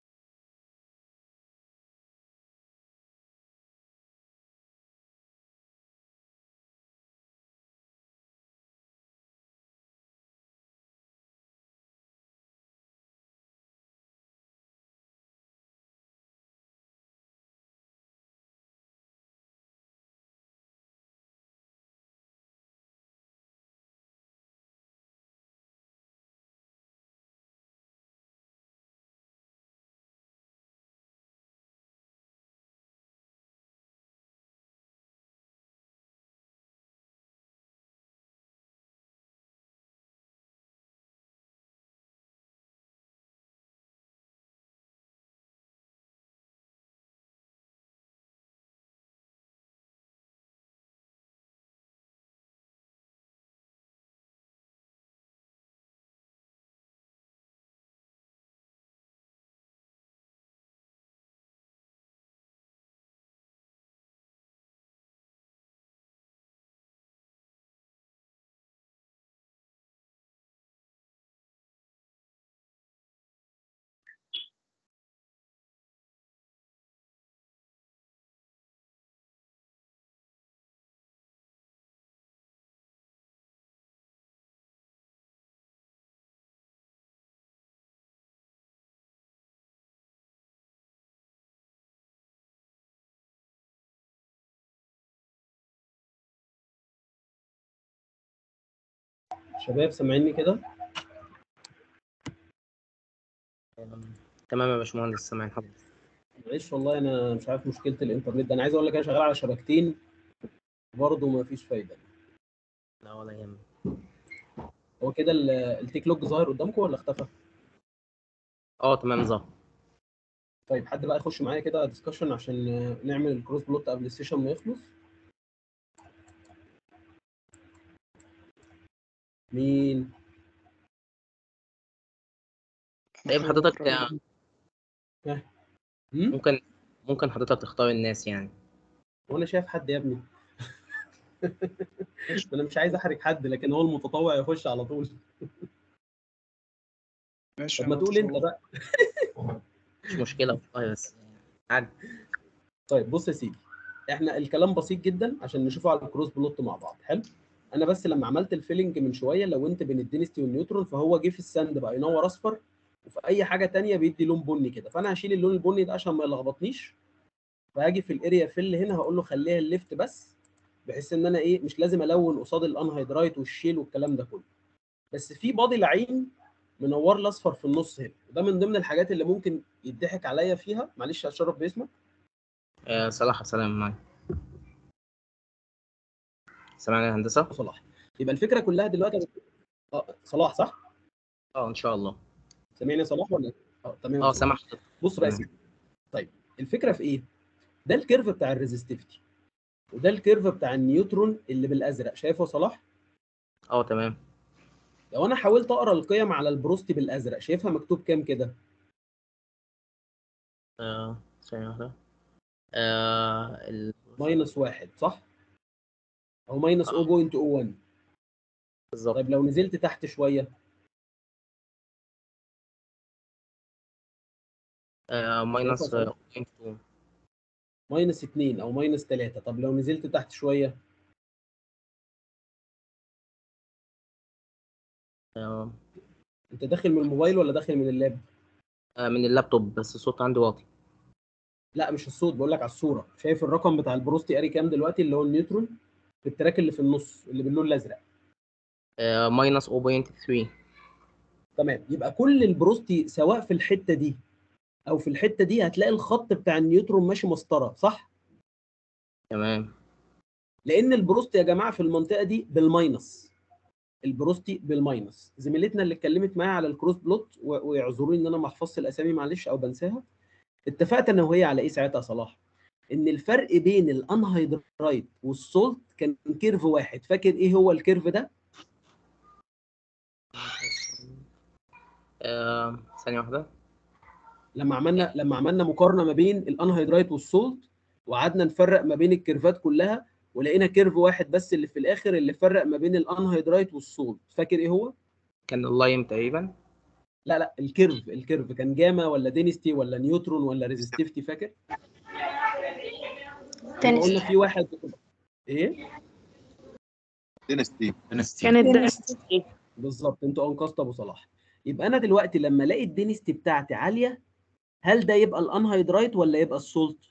شباب سامعيني كده تمام يا باشمهندس سامعين حضرتك معلش والله انا مش عارف مشكله الانترنت ده انا عايز اقول لك انا شغال على شبكتين برضه ما فيش فايده لا ولا يهمك هو كده ال- التيك لوج ظاهر قدامكم ولا اختفى؟ اه تمام ظهر طيب حد بقى يخش معايا كده ديسكشن عشان آه، نعمل الكروس بلوت قبل السيشن ما يخلص مين طيب حضرتك آه، هم؟ ممكن ممكن حضرتك تختار الناس يعني وانا شايف حد يا ابني انا مش عايز احرج حد لكن هو المتطوع يخش على طول ماشي طب ما يا تقول دكتور. انت بقى مش مشكلة والله بس عادي طيب بص يا سيدي احنا الكلام بسيط جدا عشان نشوفه على الكروس بلوت مع بعض حلو انا بس لما عملت الفيلنج من شويه لو انت بين الدينستي والنيوترون فهو جه في الساند بقى ينور اصفر وفي اي حاجه تانية بيدي لون بني كده فانا هشيل اللون البني ده عشان ما يلخبطنيش فهاجي في الاريا فيل هنا هقول له خليها الليفت بس بحيث ان انا ايه مش لازم الون قصاد الانهيدرايت والشيل والكلام ده كله بس في بادي لعين منور لي اصفر في النص هنا وده من ضمن الحاجات اللي ممكن يضحك عليا فيها معلش اتشرف باسمك آه، صلاح سلام معاك سامعني يا هندسة؟ صلاح يبقى الفكره كلها دلوقتي اه صلاح صح؟ اه ان شاء الله سامعني يا صلاح ولا اه تمام اه سامح حضرتك بص بقى يا تمام. سيدي طيب الفكره في ايه؟ ده الكيرف بتاع الريزستيفيتي وده الكيرف بتاع النيوترون اللي بالازرق شايفه يا صلاح؟ اه تمام لو انا حاولت اقرا القيم على البروستي بالازرق شايفها مكتوب كام كده؟ آه ثانية واحدة آه ال... ماينس واحد صح؟ او ماينس آه. 0.01 بالظبط طيب لو نزلت تحت شويه آه ماينس شايفها آه، 0.2 ماينس 2 او ماينس 3 طب لو نزلت تحت شويه آه انت داخل من الموبايل ولا داخل من اللاب؟ آه، من اللابتوب بس الصوت عندي واطي لا مش الصوت بقول لك على الصوره شايف الرقم بتاع البروستي قاري كام دلوقتي اللي هو النيوترون في التراك اللي في النص اللي باللون الازرق آه ماينس 0.3 تمام يبقى كل البروستي سواء في الحته دي او في الحته دي هتلاقي الخط بتاع النيوترون ماشي مسطره صح تمام لان البروستي يا جماعه في المنطقه دي بالماينس البروستي بالماينس زميلتنا اللي اتكلمت معايا على الكروس بلوت و- ويعذروني ان انا ما حفظتش الاسامي معلش او بنساها اتفقت انا وهي على ايه ساعتها يا صلاح ان الفرق بين الانهيدرايت والسولت كان كيرف واحد فاكر ايه هو الكيرف ده آه ثانية واحدة لما عملنا لما عملنا مقارنه ما بين الانهيدرايت والسولت وقعدنا نفرق ما بين الكيرفات كلها ولقينا كيرف واحد بس اللي في الاخر اللي فرق ما بين الانهيدرايت والسولت فاكر ايه هو كان اللايم تقريبا لا لا الكيرف الكيرف كان جاما ولا دينستي ولا نيوترون ولا ريزستيفتي فاكر لما قلنا في واحد ايه دينستي كانت ده بالظبط انتوا انقذت ابو صلاح يبقى انا دلوقتي لما الاقي الدينستي بتاعتي عاليه هل ده يبقى الانهيدرايت ولا يبقى السولت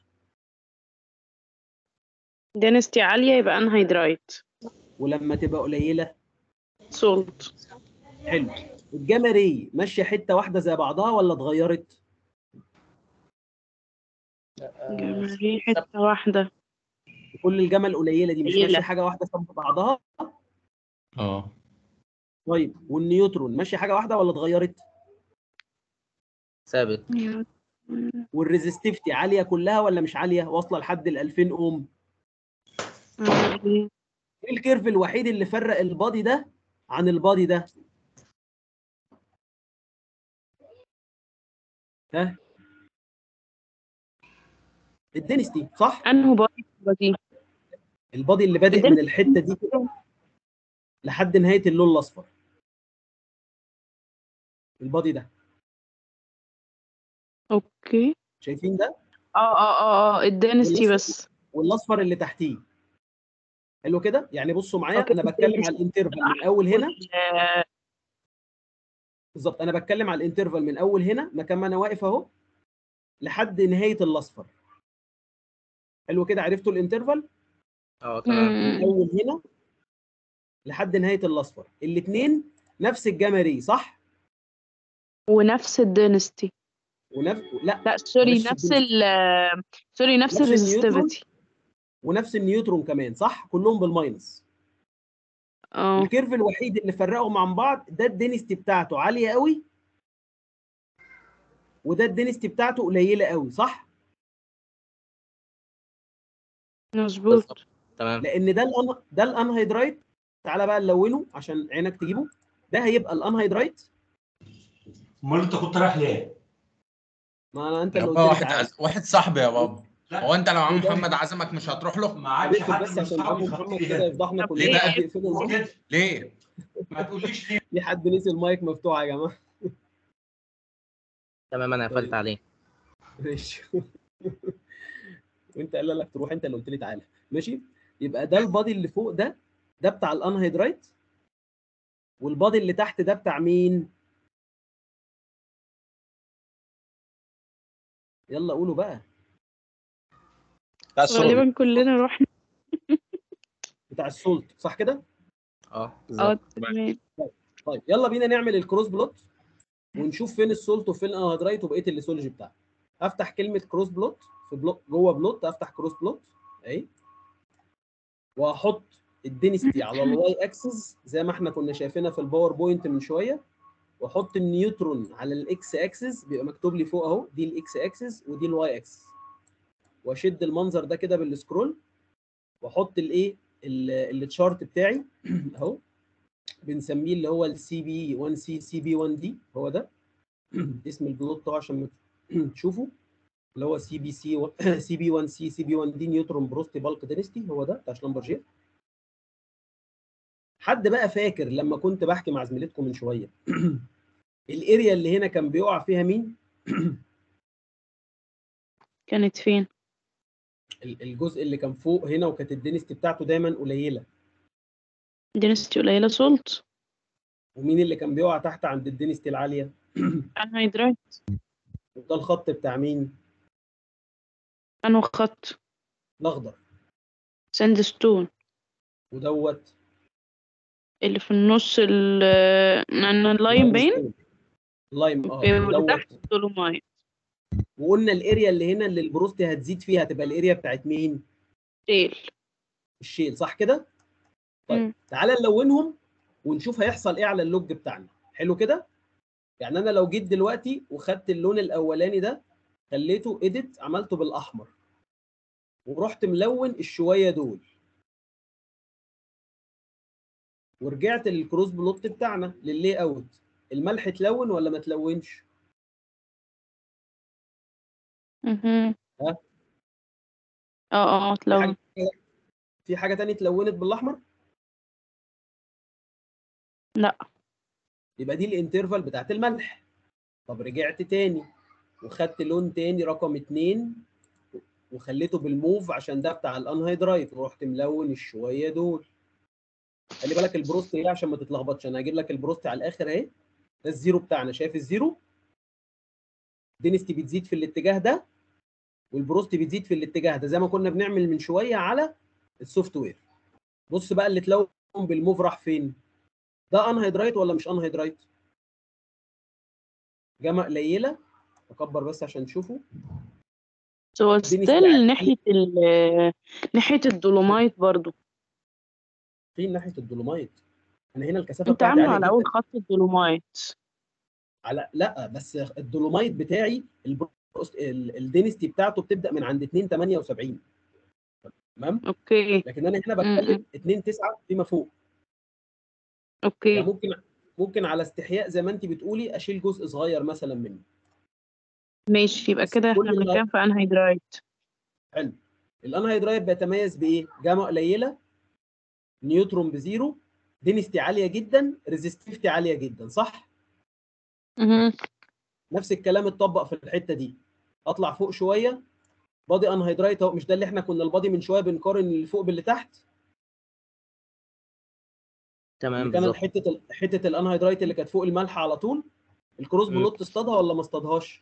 دينستي عالية يبقى انهيدرايت ولما تبقى قليله سولت حلو الجاما ري ماشيه حته واحده زي بعضها ولا اتغيرت هي حتة واحدة كل الجاما القليله دي مش قليلة. ماشيه حاجه واحده شبه بعضها اه طيب والنيوترون ماشيه حاجه واحده ولا اتغيرت ثابت والريزستيفتي عاليه كلها ولا مش عاليه واصله لحد ال 2000 اوم ايه الكيرف الوحيد اللي فرق البادي ده عن البادي ده ها الدينستي صح انهو بادي بادي البادي اللي بادئ من الحته دي كده لحد نهايه اللون الاصفر البادي ده اوكي شايفين ده اه اه اه اه الدينستي والأصفر- بس والاصفر اللي تحتيه حلو كده يعني بصوا معايا أوكي. انا بتكلم على الانترفال من اول هنا آه، بالظبط انا بتكلم على الانترفال من اول هنا مكان ما انا واقف اهو لحد نهايه الاصفر حلو كده عرفتوا الانترفال اه تمام من اول هنا لحد نهايه الاصفر الاثنين نفس الجمري صح ونفس الدينستي ونفس لا لا سوري معلش نفس الدنيا. ال سوري نفس نفس النيوترون الريزستيفيتي ونفس النيوترون كمان صح كلهم بالماينس اه الكيرف الوحيد اللي فرقهم عن بعض ده الدينستي بتاعته عاليه قوي وده الدنستي بتاعته قليله قوي صح مظبوط تمام لان ده الأن... ده الانهيدرايت تعالى بقى نلونه عشان عينك تجيبه ده هيبقى الانهيدرايت امال انت كنت رايح ليه؟ ما انا انت اللي يابا قلت لي واحد تعالى عز... واحد صاحبي يا بابا لا. هو انت لو عم إيه ده؟ محمد عزمك مش هتروح له ما عادش اقفل حد بس من عشان اصحابي ابو محمد يخبط كده لي يفضحنا طب ليه كلنا بقى؟ حد يقفل المايك كده ليه ما تقوليش ليه في حد نسي المايك مفتوح يا جماعه تمام انا قفلت طيب. عليه ماشي وانت قال لك تروح انت اللي قلت لي تعالى ماشي يبقى ده البادي اللي فوق ده ده بتاع الانهيدرايت والبادي اللي تحت ده بتاع مين يلا قولوا بقى بتاع الصوت غالبا كلنا رحنا بتاع السولت صح كده اه اه بالظبط تمام طيب يلا بينا نعمل الكروس بلوت ونشوف فين السولت وفين الانهيدرايت وبقيه الليسولوجي بتاعها افتح كلمه كروس بلوت في بلوت جوه بلوت افتح كروس بلوت اهي وهحط الدنستي على الواي اكسس زي ما احنا كنا شايفينها في الباوربوينت من شويه واحط النيوترون على الاكس اكسس بيبقى مكتوب لي فوق اهو دي الاكس اكسس ودي الواي اكسس واشد المنظر ده كده بالسكرول واحط الايه التشارت بتاعي اهو بنسميه اللي هو السي بي 1 سي سي بي 1 دي هو ده اسم البلوت اهو عشان ما تشوفوا اللي هو سي بي سي سي بي 1 سي سي بي 1 دي نيوترون بروستي بالك دينستي هو ده بتاع شلمبرجير حد بقى فاكر لما كنت بحكي مع زميلتكم من شويه الاريا اللي هنا كان بيقع فيها مين؟ كانت فين ال- الجزء اللي كان فوق هنا وكانت الدنستي بتاعته دايما قليله دينستي قليلة سولت ومين اللي كان بيقع تحت عند الدنستي العاليه؟ انهيدرايت وده الخط بتاع مين؟ انو خط الاخضر ساندستون ودوت اللي في النص ال انا اللاين باين لايم اه اوكي واللي ودوت تحت الدولومايت وقلنا الاريا اللي هنا اللي البروستي هتزيد فيها هتبقى الاريا بتاعت مين؟ تيل الشيل صح كده؟ طيب مم. تعالى نلونهم ونشوف هيحصل ايه على اللوج بتاعنا حلو كده؟ يعني انا لو جيت دلوقتي وخدت اللون الاولاني ده خليته اديت عملته بالاحمر ورحت ملون الشويه دول ورجعت للكروس بلوت بتاعنا لللاي اوت الملح اتلون ولا ما اتلونش؟ مهم. ها؟ اه اه في تلون حاجه في حاجه تانية اتلونت بالاحمر؟ لا يبقى دي الانترفال بتاعت الملح طب رجعت تاني وخدت لون تاني رقم اتنين وخليته بالموف عشان ده بتاع الانهيدرايت ورحت ملون الشويه دول خلي بالك البروست ايه عشان ما تتلخبطش انا هجيب لك البروست على الاخر اهي ده الزيرو بتاعنا شايف الزيرو دينستي بتزيد في الاتجاه ده والبروست بتزيد في الاتجاه ده زي ما كنا بنعمل من شويه على السوفت وير بص بقى اللي اتلون بالموف راح فين ده انهيدرايت ولا مش انهيدرايت جامعة قليلة أكبر بس عشان تشوفوا هو دينستي ستيل ناحية ال ناحية الدولومايت برضو في ناحية الدولومايت أنا هنا الكثافة انت بتاعتي عامله عالية على جدا اول خط الدولومايت على لا بس الدولومايت بتاعي البروست ال- الدينستي بتاعته بتبدأ من عند 2 78 تمام اوكي لكن أنا هنا م- بتكلم م. 2 9 فيما فوق يعني اوكي ممكن ممكن على استحياء زي ما أنت بتقولي أشيل جزء صغير مثلا منه ماشي يبقى بس كده احنا كل ما بنتكلم في انهيدرايت حلو الانهيدرايت بيتميز بايه؟ جاما قليله نيوترون بزيرو دينستي عاليه جدا ريزستيفتي عاليه جدا صح؟ مهم. نفس الكلام اتطبق في الحته دي اطلع فوق شويه بادي انهيدرايت اهو مش ده اللي احنا كنا البادي من شويه بنقارن اللي فوق باللي تحت تمام اللي كانت بالظبط حته ال- حته الانهيدرايت اللي كانت فوق الملح على طول الكروس مم. بلوت اصطادها ولا ما اصطادهاش؟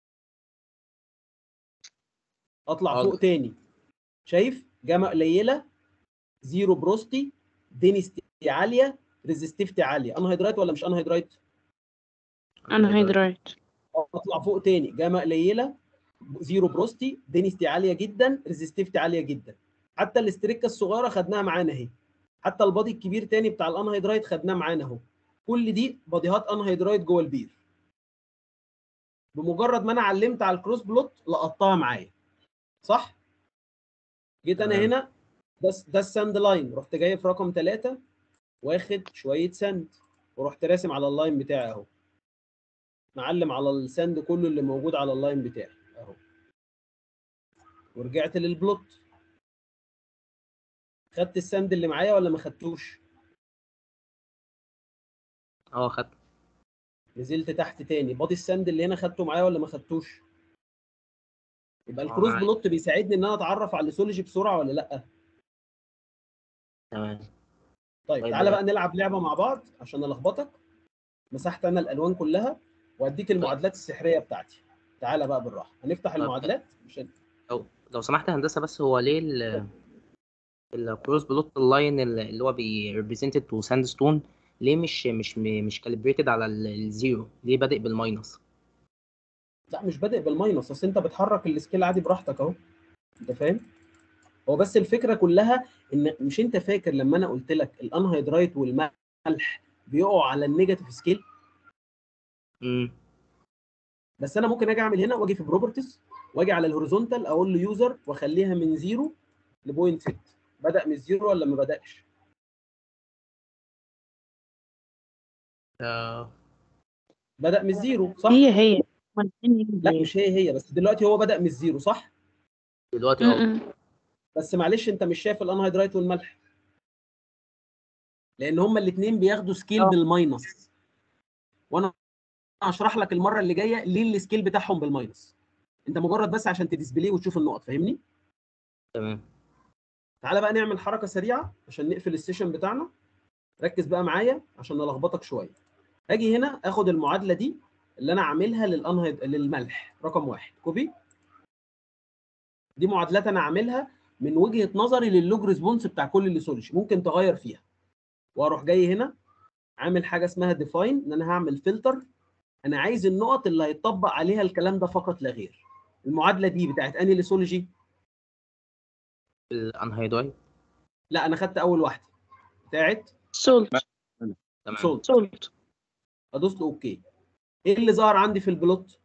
اطلع اه فوق تاني شايف جاما قليله زيرو بروستي دينستي عاليه ريزستيفتي عاليه انهيدرايت ولا مش انهيدرايت؟ انهيدرايت اطلع فوق تاني جاما قليله زيرو بروستي دينستي عاليه جدا ريزستيفتي عاليه جدا حتى الاستريكه الصغيره خدناها معانا اهي حتى البادي الكبير تاني بتاع الانهيدرايت خدناه معانا اهو كل دي باديهات انهيدرايت جوه البير بمجرد ما انا علمت على الكروس بلوت لقطتها معايا صح جيت انا تمام. هنا ده ده الساند لاين رحت جاي في رقم ثلاثة واخد شويه ساند ورحت راسم على اللاين بتاعي اهو معلم على الساند كله اللي موجود على اللاين بتاعي اهو ورجعت للبلوت خدت الساند اللي معايا ولا ما خدتوش اه خدت نزلت تحت تاني بادي الساند اللي هنا خدته معايا ولا ما خدتوش يبقى آه، الكروس معايا. بلوت بيساعدني ان انا اتعرف على الليسولوجي بسرعه ولا لا تمام طيب طيب تعالى بقى. بقى نلعب لعبه مع بعض عشان الخبطك مسحت انا الالوان كلها واديك المعادلات السحريه بتاعتي تعالى بقى بالراحه هنفتح طب. المعادلات عشان لو لو سمحت يا هندسه بس هو ليه ال الكروس بلوت اللاين اللي هو بيريبريزنتد تو ساند ستون ليه مش مش مش كاليبريتد على ال- الزيرو ليه بادئ بالماينس لا مش بادئ بالماينس اصل انت بتحرك السكيل عادي براحتك اهو انت فاهم هو بس الفكره كلها ان مش انت فاكر لما انا قلت لك الانهيدرايت والملح بيقعوا على النيجاتيف سكيل امم بس انا ممكن اجي اعمل هنا واجي في بروبرتيز واجي على الهوريزونتال اقول له يوزر واخليها من زيرو لبوينت 6 بدا من الزيرو ولا ما بداش آه بدا من الزيرو صح هي هي أمال فين يجي لا ليه؟ مش هي هي بس دلوقتي هو بدا من الزيرو صح دلوقتي اه م-م. بس معلش انت مش شايف الانهيدرايت والملح لان هما الاثنين بياخدوا سكيل اه. بالماينس وانا هشرح لك المره اللي جايه ليه السكيل بتاعهم بالماينس انت مجرد بس عشان تديسبليه وتشوف النقط فاهمني تمام تعالى بقى نعمل حركه سريعه عشان نقفل السيشن بتاعنا ركز بقى معايا عشان الخبطك شويه اجي هنا اخد المعادله دي اللي انا عاملها للانهيد للملح رقم واحد كوبي دي معادلات انا عاملها من وجهه نظري للوج ريسبونس بتاع كل الليسولوجي ممكن تغير فيها واروح جاي هنا عامل حاجه اسمها ديفاين ان انا هعمل فلتر انا عايز النقط اللي هيطبق عليها الكلام ده فقط لا غير المعادله دي بتاعت انهي ليسولوجي الانهيدرايت لا انا خدت اول واحده بتاعت سولت تمام سولت سولت ادوس له اوكي ايه اللي ظهر عندي في البلوت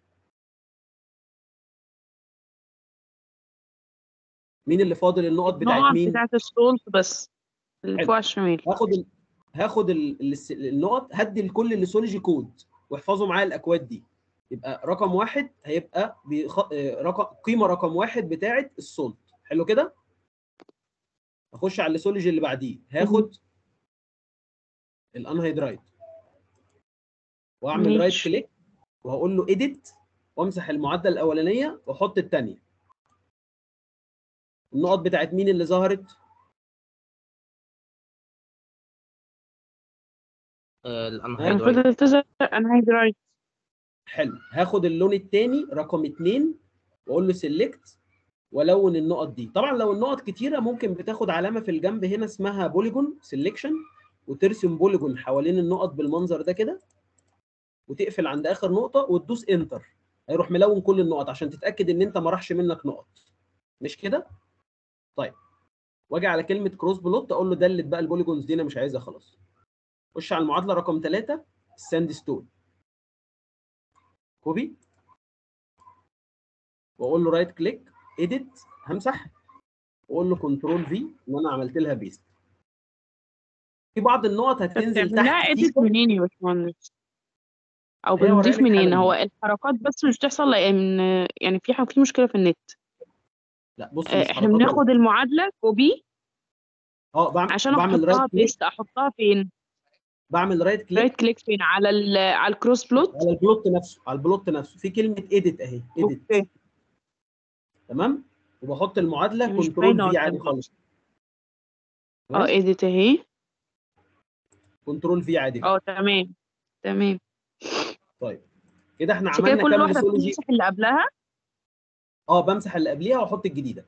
مين اللي فاضل النقط بتاعت النقط مين بتاعت السولت بس اللي حلو. فوق على الشمال هاخد ال... هاخد ال... الس- النقط هدي لكل الليسولوجي كود واحفظوا معايا الاكواد دي يبقى رقم واحد هيبقى بيخ... آه، رقم قيمه رقم واحد بتاعت السولت حلو كده اخش على الليسولوجي اللي بعديه هاخد الانهيدرايت واعمل رايت ماشي. كليك وهقول له اديت وامسح المعادله الاولانيه واحط الثانيه النقط بتاعت مين اللي ظهرت آه، المفروض الانهيدرايت تظهر انهيدرايت حلو هاخد اللون الثاني رقم اتنين واقول له سيلكت والون النقط دي طبعا لو النقط كتيره ممكن بتاخد علامه في الجنب هنا اسمها بوليجون سيلكشن وترسم بوليجون حوالين النقط بالمنظر ده كده وتقفل عند اخر نقطه وتدوس انتر هيروح ملون كل النقط عشان تتاكد ان انت ما راحش منك نقط مش كده طيب واجي على كلمه كروس بلوت اقول له دلت بقى البوليجونز دي انا مش عايزها خلاص خش على المعادله رقم ثلاثة الساند ستون كوبي واقول له رايت كليك اديت همسح واقول له كنترول في ان انا عملت لها بيست في بعض النقط هتنزل بتعملها تحت اديت سيكا. منين يا باشمهندس او هي بنضيف وراني منين حالا. هو الحركات بس مش بتحصل لان يعني في ح- في مشكله في النت لا بص آه، مش احنا حركات بناخد المعادله كوبي اه بعمل عشان بعمل احطها رايت كليك بيست احطها فين بعمل رايت كليك رايت كليك فين على ال على الكروس بلوت على البلوت نفسه على البلوت نفسه في كلمه اديت اهي اديت اوكي تمام وبحط المعادله مش كنترول باينة في عادي قدامي. خالص اه اديت اهي كنترول في عادي اه تمام تمام طيب كده احنا عشان كده عملنا كل كام واحده ليسولوجي بتمسح اللي قبلها اه بمسح اللي قبليها واحط الجديده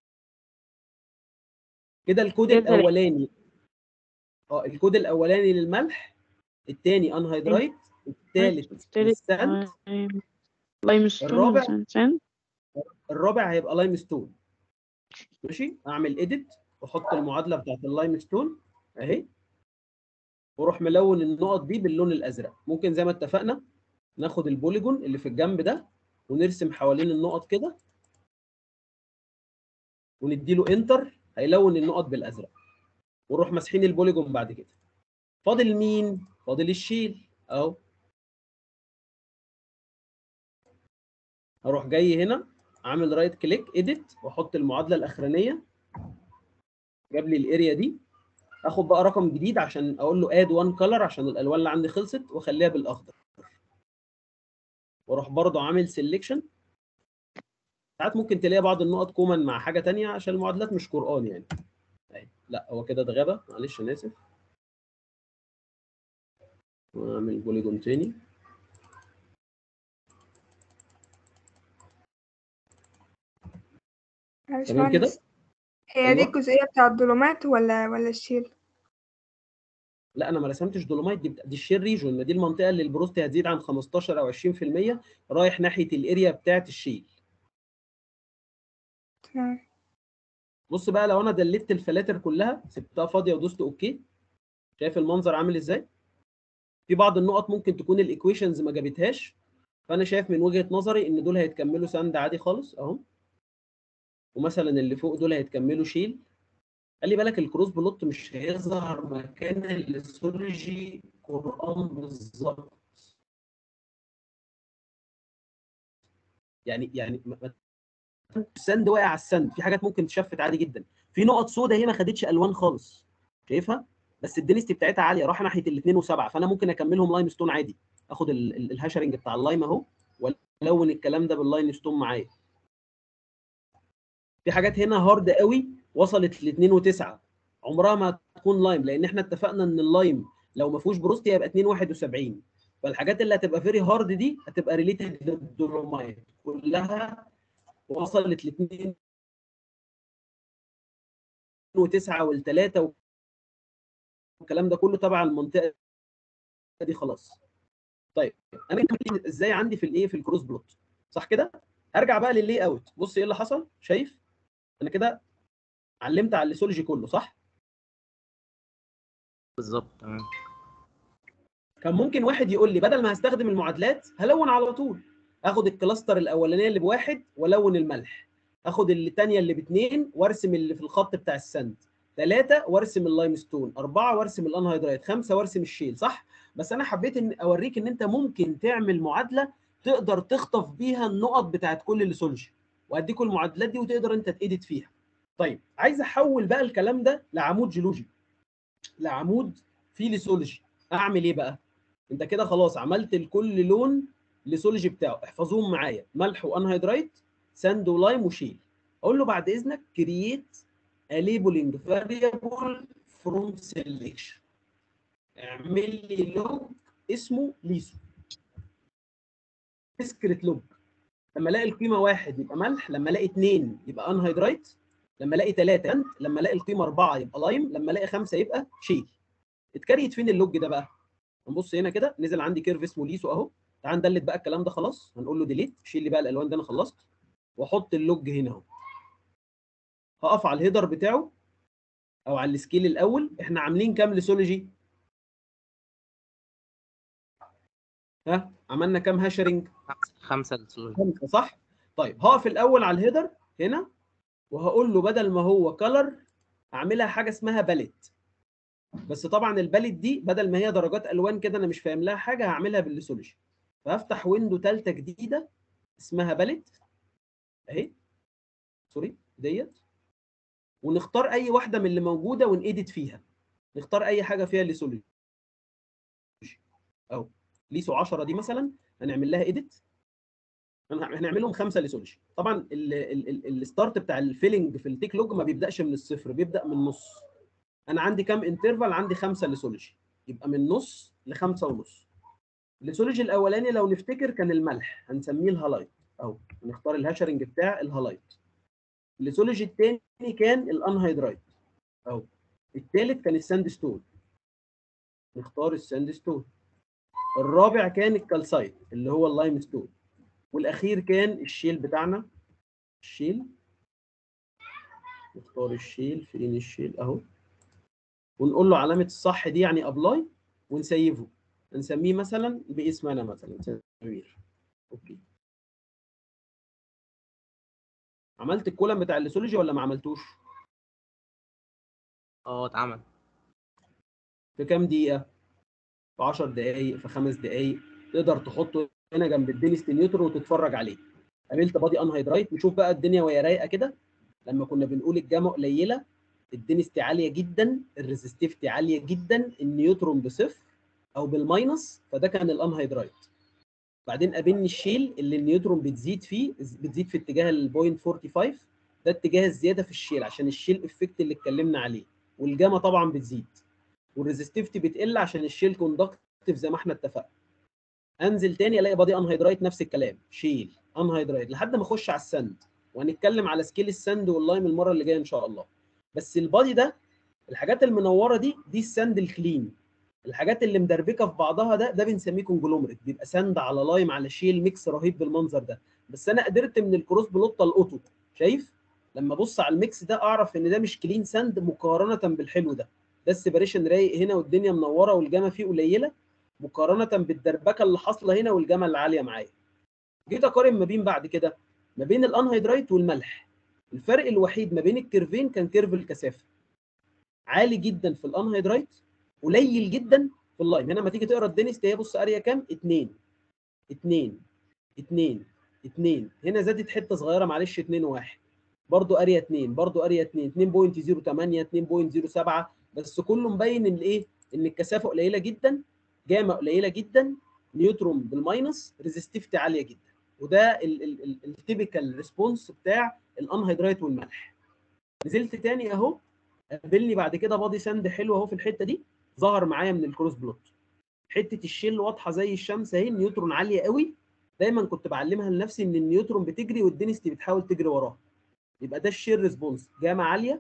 كده الكود كده تمام. الاولاني اه الكود الاولاني للملح الثاني انهيدرايت الثالث التالت للساند لايم ستون الرابع ولا ساند الرابع هيبقى لايم ستون ماشي اعمل اديت واحط المعادله بتاعت اللايم ستون اهي واروح ملون النقط دي باللون الازرق ممكن زي ما اتفقنا ناخد البوليجون اللي في الجنب ده ونرسم حوالين النقط كده ونديله انتر هيلون النقط بالازرق ونروح ماسحين البوليجون بعد كده فاضل مين فاضل الشيل اهو هروح جاي هنا عامل رايت كليك اديت واحط المعادله الاخرانيه جاب لي الاريا دي اخد بقى رقم جديد عشان اقول له اد وان كلر عشان الالوان اللي عندي خلصت واخليها بالاخضر واروح برضه عامل سيلكشن ساعات ممكن تلاقي بعض النقط كومن مع حاجه تانية عشان المعادلات مش قران يعني أهي. لا هو كده اتغابى معلش انا اسف واعمل بوليجون تاني معلش تمام كده مهندس هي دي أيوة. الجزئية بتاع الظلمات ولا ولا الشيل لا انا ما رسمتش دولومايت دي دي الشير ريجون ما دي المنطقه اللي البروستي هتزيد عن 15 او 20% رايح ناحيه الاريا بتاعه الشيل تمام بص بقى لو انا دلت الفلاتر كلها سبتها فاضيه ودوست اوكي شايف المنظر عامل ازاي في بعض النقط ممكن تكون الايكويشنز ما جابتهاش فانا شايف من وجهه نظري ان دول هيتكملوا ساند عادي خالص اهو ومثلا اللي فوق دول هيتكملوا شيل خلي بالك الكروس بلوت مش هيظهر مكان الاسترولوجي قران بالظبط يعني يعني ما- ما- السند واقع على السند في حاجات ممكن تشفت عادي جدا في نقط سوداء هي ما خدتش الوان خالص شايفها بس الدنستي بتاعتها عاليه راح ناحيه الاثنين وسبعه فانا ممكن اكملهم لايم ستون عادي اخد ال- ال- الهاشرنج بتاع اللايم اهو والون الكلام ده باللاين ستون معايا في حاجات هنا هارد قوي وصلت ل 2 و9 عمرها ما هتكون لايم لان احنا اتفقنا ان اللايم لو ما فيهوش بروستي هيبقى 2 71 فالحاجات اللي هتبقى فيري هارد دي هتبقى ريليتد للدولومايت كلها وصلت ل 2 و9 وال3 والكلام ده كله تبع المنطقه دي خلاص طيب انا كملت ازاي عندي في الايه في الكروس بلوت صح كده ارجع بقى لللي اوت بص ايه اللي حصل شايف انا كده علمت على الليسولوجي كله صح بالظبط تمام كان ممكن واحد يقول لي بدل ما هستخدم المعادلات هلون على طول اخد الكلاستر الاولانيه اللي بواحد والون الملح اخد الثانيه اللي باثنين وارسم اللي في الخط بتاع السند ثلاثه وارسم اللايم ستون اربعه وارسم الانهيدرايت خمسه وارسم الشيل صح بس انا حبيت ان اوريك ان انت ممكن تعمل معادله تقدر تخطف بيها النقط بتاعت كل ليسولوجي واديكم المعادلات دي وتقدر انت تأديت فيها طيب عايز احول بقى الكلام ده لعمود جيولوجي لعمود فيه ليسولوجي اعمل ايه بقى انت كده خلاص عملت لكل لون ليسولوجي بتاعه احفظوهم معايا ملح وانهيدرايت ساند ولايم وشيل اقول له بعد اذنك كرييت a labeling variable from selection اعمل لي لوج اسمه ليسو ديسكريت لوج لما الاقي القيمه واحد يبقى ملح لما الاقي اثنين يبقى انهيدرايت لما الاقي ثلاثه انت لما الاقي القيمه اربعه يبقى لايم لما الاقي خمسه يبقى شيل اتكريت فين اللوج ده بقى نبص هنا كده نزل عندي كيرف اسمه ليسو اهو تعال ندلت بقى الكلام ده خلاص هنقول له ديليت شيل لي بقى الالوان ده انا خلصت واحط اللوج هنا اهو هقف على الهيدر بتاعه او على السكيل الاول احنا عاملين كام ليسولوجي ها عملنا كام هاشرنج خمسة للسولوجي خمسه صح طيب هقف الاول على الهيدر هنا وهقول له بدل ما هو كلر اعملها حاجه اسمها باليت بس طبعا الباليت دي بدل ما هي درجات الوان كده انا مش فاهم لها حاجه هعملها بالليسولوجي فهفتح ويندو ثالثه جديده اسمها باليت اهي سوري ديت ونختار اي واحده من اللي موجوده ونأديت فيها نختار اي حاجه فيها ليسولوجي اهو ليسو 10 دي مثلا هنعمل لها اديت هنعمل لهم خمسه ليسولوجي طبعا ال- ال- ال- الستارت بتاع الفيلنج في التيك لوج ما بيبداش من الصفر بيبدا من النص انا عندي كام انترفال عندي خمسه ليسولوجي يبقى من نص لخمسه ونص الليسولوجي الاولاني لو نفتكر كان الملح هنسميه الهالايت اهو نختار الهاشرنج بتاع الهالايت الليسولوجي الثاني كان الانهيدرايت اهو الثالث كان الساند ستون نختار الساند ستون الرابع كان الكالسايت اللي هو اللايم ستون والاخير كان الشيل بتاعنا الشيل نختار الشيل فين الشيل اهو ونقول له علامه الصح دي يعني ابلاي ونسيفه نسميه مثلا باسمنا مثلا سمير اوكي عملت الكولم بتاع الليسولوجي ولا ما عملتوش اه اتعمل في كام دقيقه في 10 دقائق في خمس دقائق تقدر تحطه هنا جنب الدينستي نيوترون وتتفرج عليه قابلت بادي انهيدرايت نشوف بقى الدنيا وهي رايقه كده لما كنا بنقول الجاما قليله الدينستي عاليه جدا الريزستيفتي عاليه جدا النيوترون بصفر او بالماينس فده كان الانهيدرايت بعدين قابلني الشيل اللي النيوترون بتزيد فيه بتزيد في اتجاه ال 0.45 ده اتجاه الزياده في الشيل عشان الشيل افكت اللي اتكلمنا عليه والجاما طبعا بتزيد والريزستيفتي بتقل عشان الشيل كوندكتيف زي ما احنا اتفقنا انزل تاني الاقي بادي انهيدرايت نفس الكلام شيل انهيدرايت لحد ما اخش على السند وهنتكلم على سكيل السند واللايم المره اللي جايه ان شاء الله بس البادي ده الحاجات المنوره دي دي السند الكلين الحاجات اللي مدربكه في بعضها ده ده بنسميه كونجلومريت بيبقى سند على لايم على شيل ميكس رهيب بالمنظر ده بس انا قدرت من الكروس بلوطه الاوتو شايف لما ابص على الميكس ده اعرف ان ده مش كلين ساند مقارنه بالحلو ده ده السيبريشن رايق هنا والدنيا منوره والجامه فيه قليله مقارنه بالدربكه اللي حاصله هنا والجامه اللي عاليه معايا جيت اقارن ما بين بعد كده ما بين الانهيدرايت والملح الفرق الوحيد ما بين الكيرفين كان كيرف الكثافه عالي جدا في الانهيدرايت قليل جدا في اللايم هنا لما تيجي تقرا الدينست هي بص قاريه كام 2 2 2 2 هنا زادت حته صغيره معلش 2 1 برضه اريا 2 برضه اريا 2 2.08 2.07 بس كله مبين ان ايه ان الكثافه قليله جدا جاما قليله جدا نيوترون بالماينس ريزستيفتي عاليه جدا وده التيبيكال ريسبونس بتاع الانهيدرايت والملح نزلت تاني اهو قابلني بعد كده بادي ساند حلو اهو في الحته دي ظهر معايا من الكروس بلوت حته الشيل واضحه زي الشمس اهي النيوترون عاليه قوي دايما كنت بعلمها لنفسي ان النيوترون بتجري والدينستي بتحاول تجري وراها يبقى ده الشير ريسبونس جاما عاليه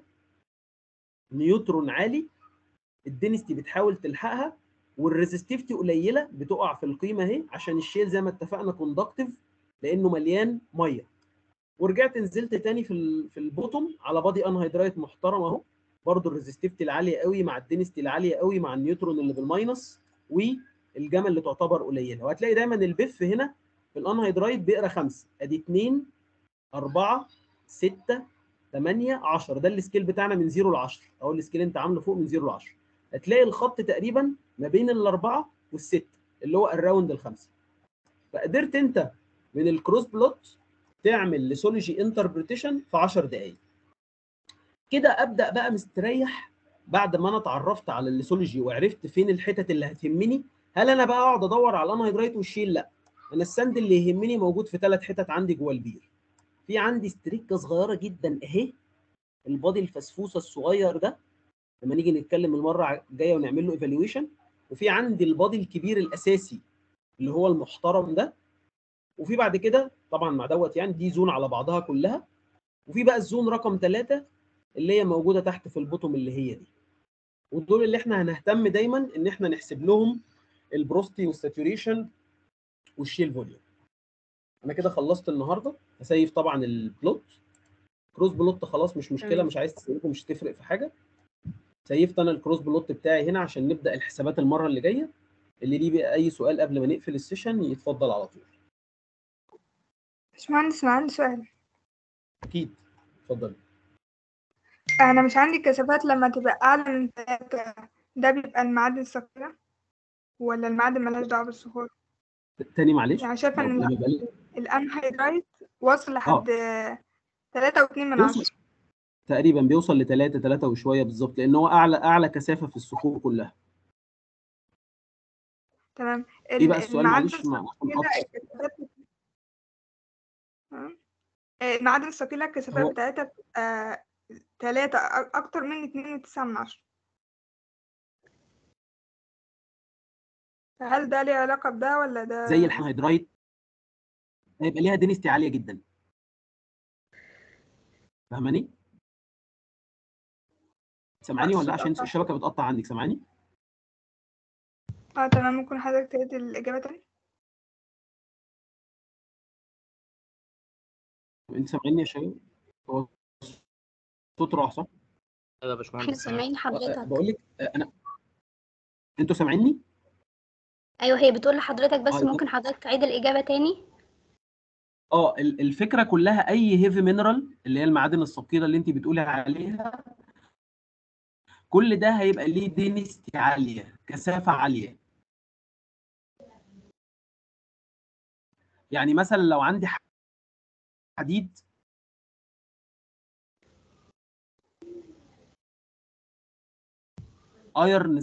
نيوترون عالي الدينستي بتحاول تلحقها والريزستيفتي قليله بتقع في القيمه اهي عشان الشيل زي ما اتفقنا كوندكتيف لانه مليان ميه ورجعت نزلت تاني في ال في البوتوم على بادي انهيدرايت محترم اهو برضه الريزستيفتي العاليه قوي مع الدينستي العاليه قوي مع النيوترون اللي بالماينس والجاما اللي تعتبر قليله وهتلاقي دايما البف هنا في الانهيدرايت بيقرا خمسه ادي 2 4 6 8 10 ده السكيل بتاعنا من 0 ل 10 او السكيل انت عامله فوق من 0 ل 10 هتلاقي الخط تقريبا ما بين الاربعه والسته اللي هو الراوند الخمسه فقدرت انت من الكروس بلوت تعمل لسولوجي انتربريتيشن في 10 دقائق كده ابدا بقى مستريح بعد ما انا اتعرفت على الليسولوجي وعرفت فين الحتت اللي هتهمني هل انا بقى اقعد ادور على الانهيدرايت والشيل لا انا السند اللي يهمني موجود في ثلاث حتت عندي جوه البير في عندي ستريكه صغيره جدا اهي البادي الفسفوسه الصغير ده لما نيجي نتكلم المره الجايه ونعمل له ايفالويشن وفي عندي البادي الكبير الاساسي اللي هو المحترم ده وفي بعد كده طبعا مع دوت يعني دي زون على بعضها كلها وفي بقى الزون رقم ثلاثة اللي هي موجوده تحت في البوتوم اللي هي دي ودول اللي احنا هنهتم دايما ان احنا نحسب لهم البروستي والساتوريشن والشيل فوليوم انا كده خلصت النهارده هسيف طبعا البلوت كروس بلوت خلاص مش مشكله تمام. مش عايز تسيبه مش تفرق في حاجه سيفت انا الكروس بلوت بتاعي هنا عشان نبدا الحسابات المره اللي جايه اللي ليه بقى اي سؤال قبل ما نقفل السيشن يتفضل على طول باشمهندس انا عندي سؤال اكيد اتفضل انا مش عندي كثافات لما تبقى اعلى من ثلاثة ده بيبقى المعادن الثقيلة ولا المعادن ملهاش دعوة بالصخور تاني معلش يعني شايفة ان لما يبقى ليه- الانهيدرايت واصل لحد تلاتة واتنين من بيوصل عشرة تقريبا بيوصل لثلاثة ثلاثة وشوية بالظبط لأن هو أعلى أعلى كثافة في الصخور كلها. تمام إيه بقى السؤال المعادن معلش ما الثقيلة الكثافات تمام. آه، المعادن الثقيلة الكثافات هو- بتاعتها بتبقى تلاتة أ- أكتر من اتنين وتسعة من عشرة فهل ده ليه علاقة بده ولا ده زي الهيدرايت هيبقى ليها دينستي عالية جدا. فاهماني؟ سامعاني ولا عشان الشبكة بتقطع عندك سامعاني؟ اه تمام ممكن حضرتك تعيد الإجابة تاني أنت سامعيني يا شباب؟ هو صوت راح صح؟ ايوه يا احنا باشمهندس سامعين حضرتك بقول لك أنا أنتوا سامعيني؟ ايوه هي بتقول لحضرتك بس آه، ممكن حضرتك تعيد الإجابة تاني اه ال- الفكره كلها اي هيفي مينرال اللي هي المعادن الثقيله اللي انت بتقولي عليها كل ده هيبقى ليه دينستي عاليه كثافه عاليه يعني مثلا لو عندي حديد ايرن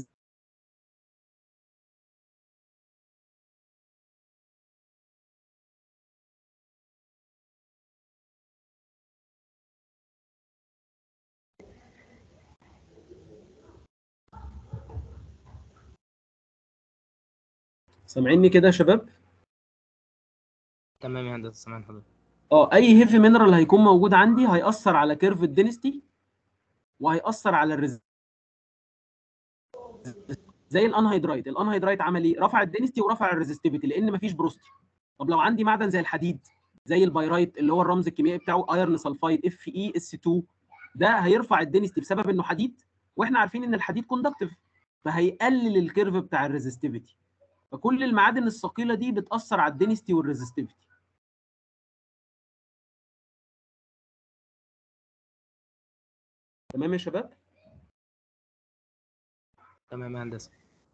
سامعيني كده يا شباب تمام يا هندسه سامعين حضرتك اه اي هيفي مينرال هيكون موجود عندي هيأثر على كيرف الدينستي وهيأثر على الريز زي الانهيدرايت الانهيدرايت عمل ايه رفع الدينستي ورفع الريزستيفيتي لان مفيش بروستي طب لو عندي معدن زي الحديد زي البايرايت اللي هو الرمز الكيميائي بتاعه ايرن سلفايد اف اي اس 2 ده هيرفع الدينستي بسبب انه حديد واحنا عارفين ان الحديد كوندكتيف فهيقلل الكيرف بتاع الريزستيفيتي فكل المعادن الثقيله دي بتاثر على الدينستي والريزستيفيتي تمام يا شباب تمام يا هندسه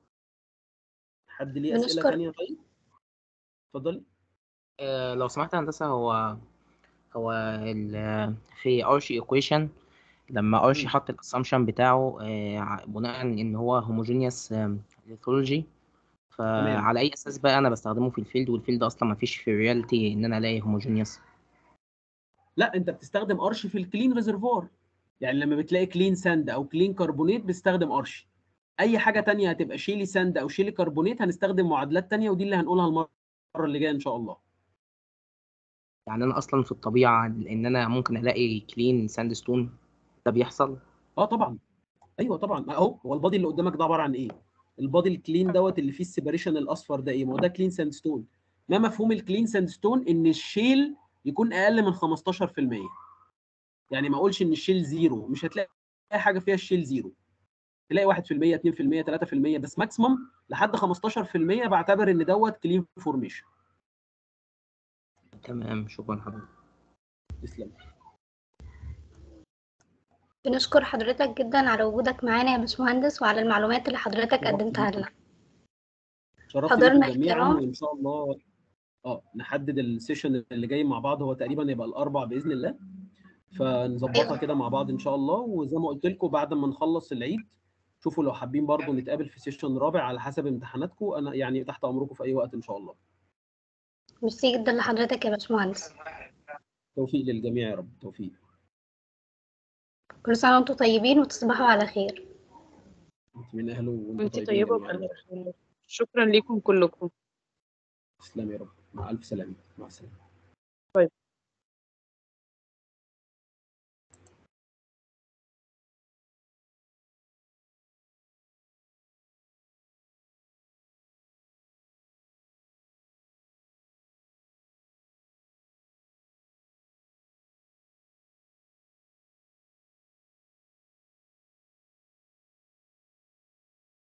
حد ليه اسئله بنشكر- ثانيه طيب اتفضلي آه، لو سمحت يا هندسة هو هو ال في ارشي ايكويشن لما ارشي مم. حط الاسامبشن بتاعه آه، ع- بناء ان هو هوموجينيوس ليثولوجي تمام فعلى اي اساس بقى انا بستخدمه في الفيلد والفيلد اصلا ما فيش في الرياليتي ان انا الاقي هوموجينيوس لا انت بتستخدم ارش في الكلين ريزرفوار يعني لما بتلاقي كلين ساند او كلين كربونيت بتستخدم ارش اي حاجه تانية هتبقى شيلي ساند او شيلي كربونيت هنستخدم معادلات تانية ودي اللي هنقولها المره اللي جايه ان شاء الله يعني انا اصلا في الطبيعة ان انا ممكن الاقي كلين ساند ستون ده بيحصل اه طبعا ايوه طبعا اهو هو البادي اللي قدامك ده عباره عن ايه البادي الكلين دوت اللي فيه السيبريشن الاصفر ده ايه ما هو ده كلين ساند ستون ما مفهوم الكلين ساند ستون ان الشيل يكون اقل من 15% يعني ما اقولش ان الشيل زيرو مش هتلاقي اي حاجه فيها الشيل زيرو تلاقي 1% 2% 3% بس ماكسيمم لحد 15% بعتبر ان دوت كلين فورميشن تمام شكرا حضرتك تسلم بنشكر حضرتك جدا على وجودك معانا يا باشمهندس وعلى المعلومات اللي حضرتك شرفت قدمتها بيكم. لنا شرفت حضرنا بيكم جميعا احترام. وان شاء الله اه نحدد السيشن اللي جاي مع بعض هو تقريبا يبقى الاربع باذن الله فنظبطها كده مع بعض ان شاء الله وزي ما قلت لكم بعد ما نخلص العيد شوفوا لو حابين برضو نتقابل في سيشن رابع على حسب امتحاناتكم انا يعني تحت امركم في اي وقت ان شاء الله ميرسي جدا لحضرتك يا باشمهندس توفيق للجميع يا رب توفيق كل سنة وانتم طيبين وتصبحوا على خير انت من اهله وانتم وانت طيبين طيبة جميعا وبألف خير شكرا لكم كلكم تسلم يا رب مع الف سلامه مع السلامه طيب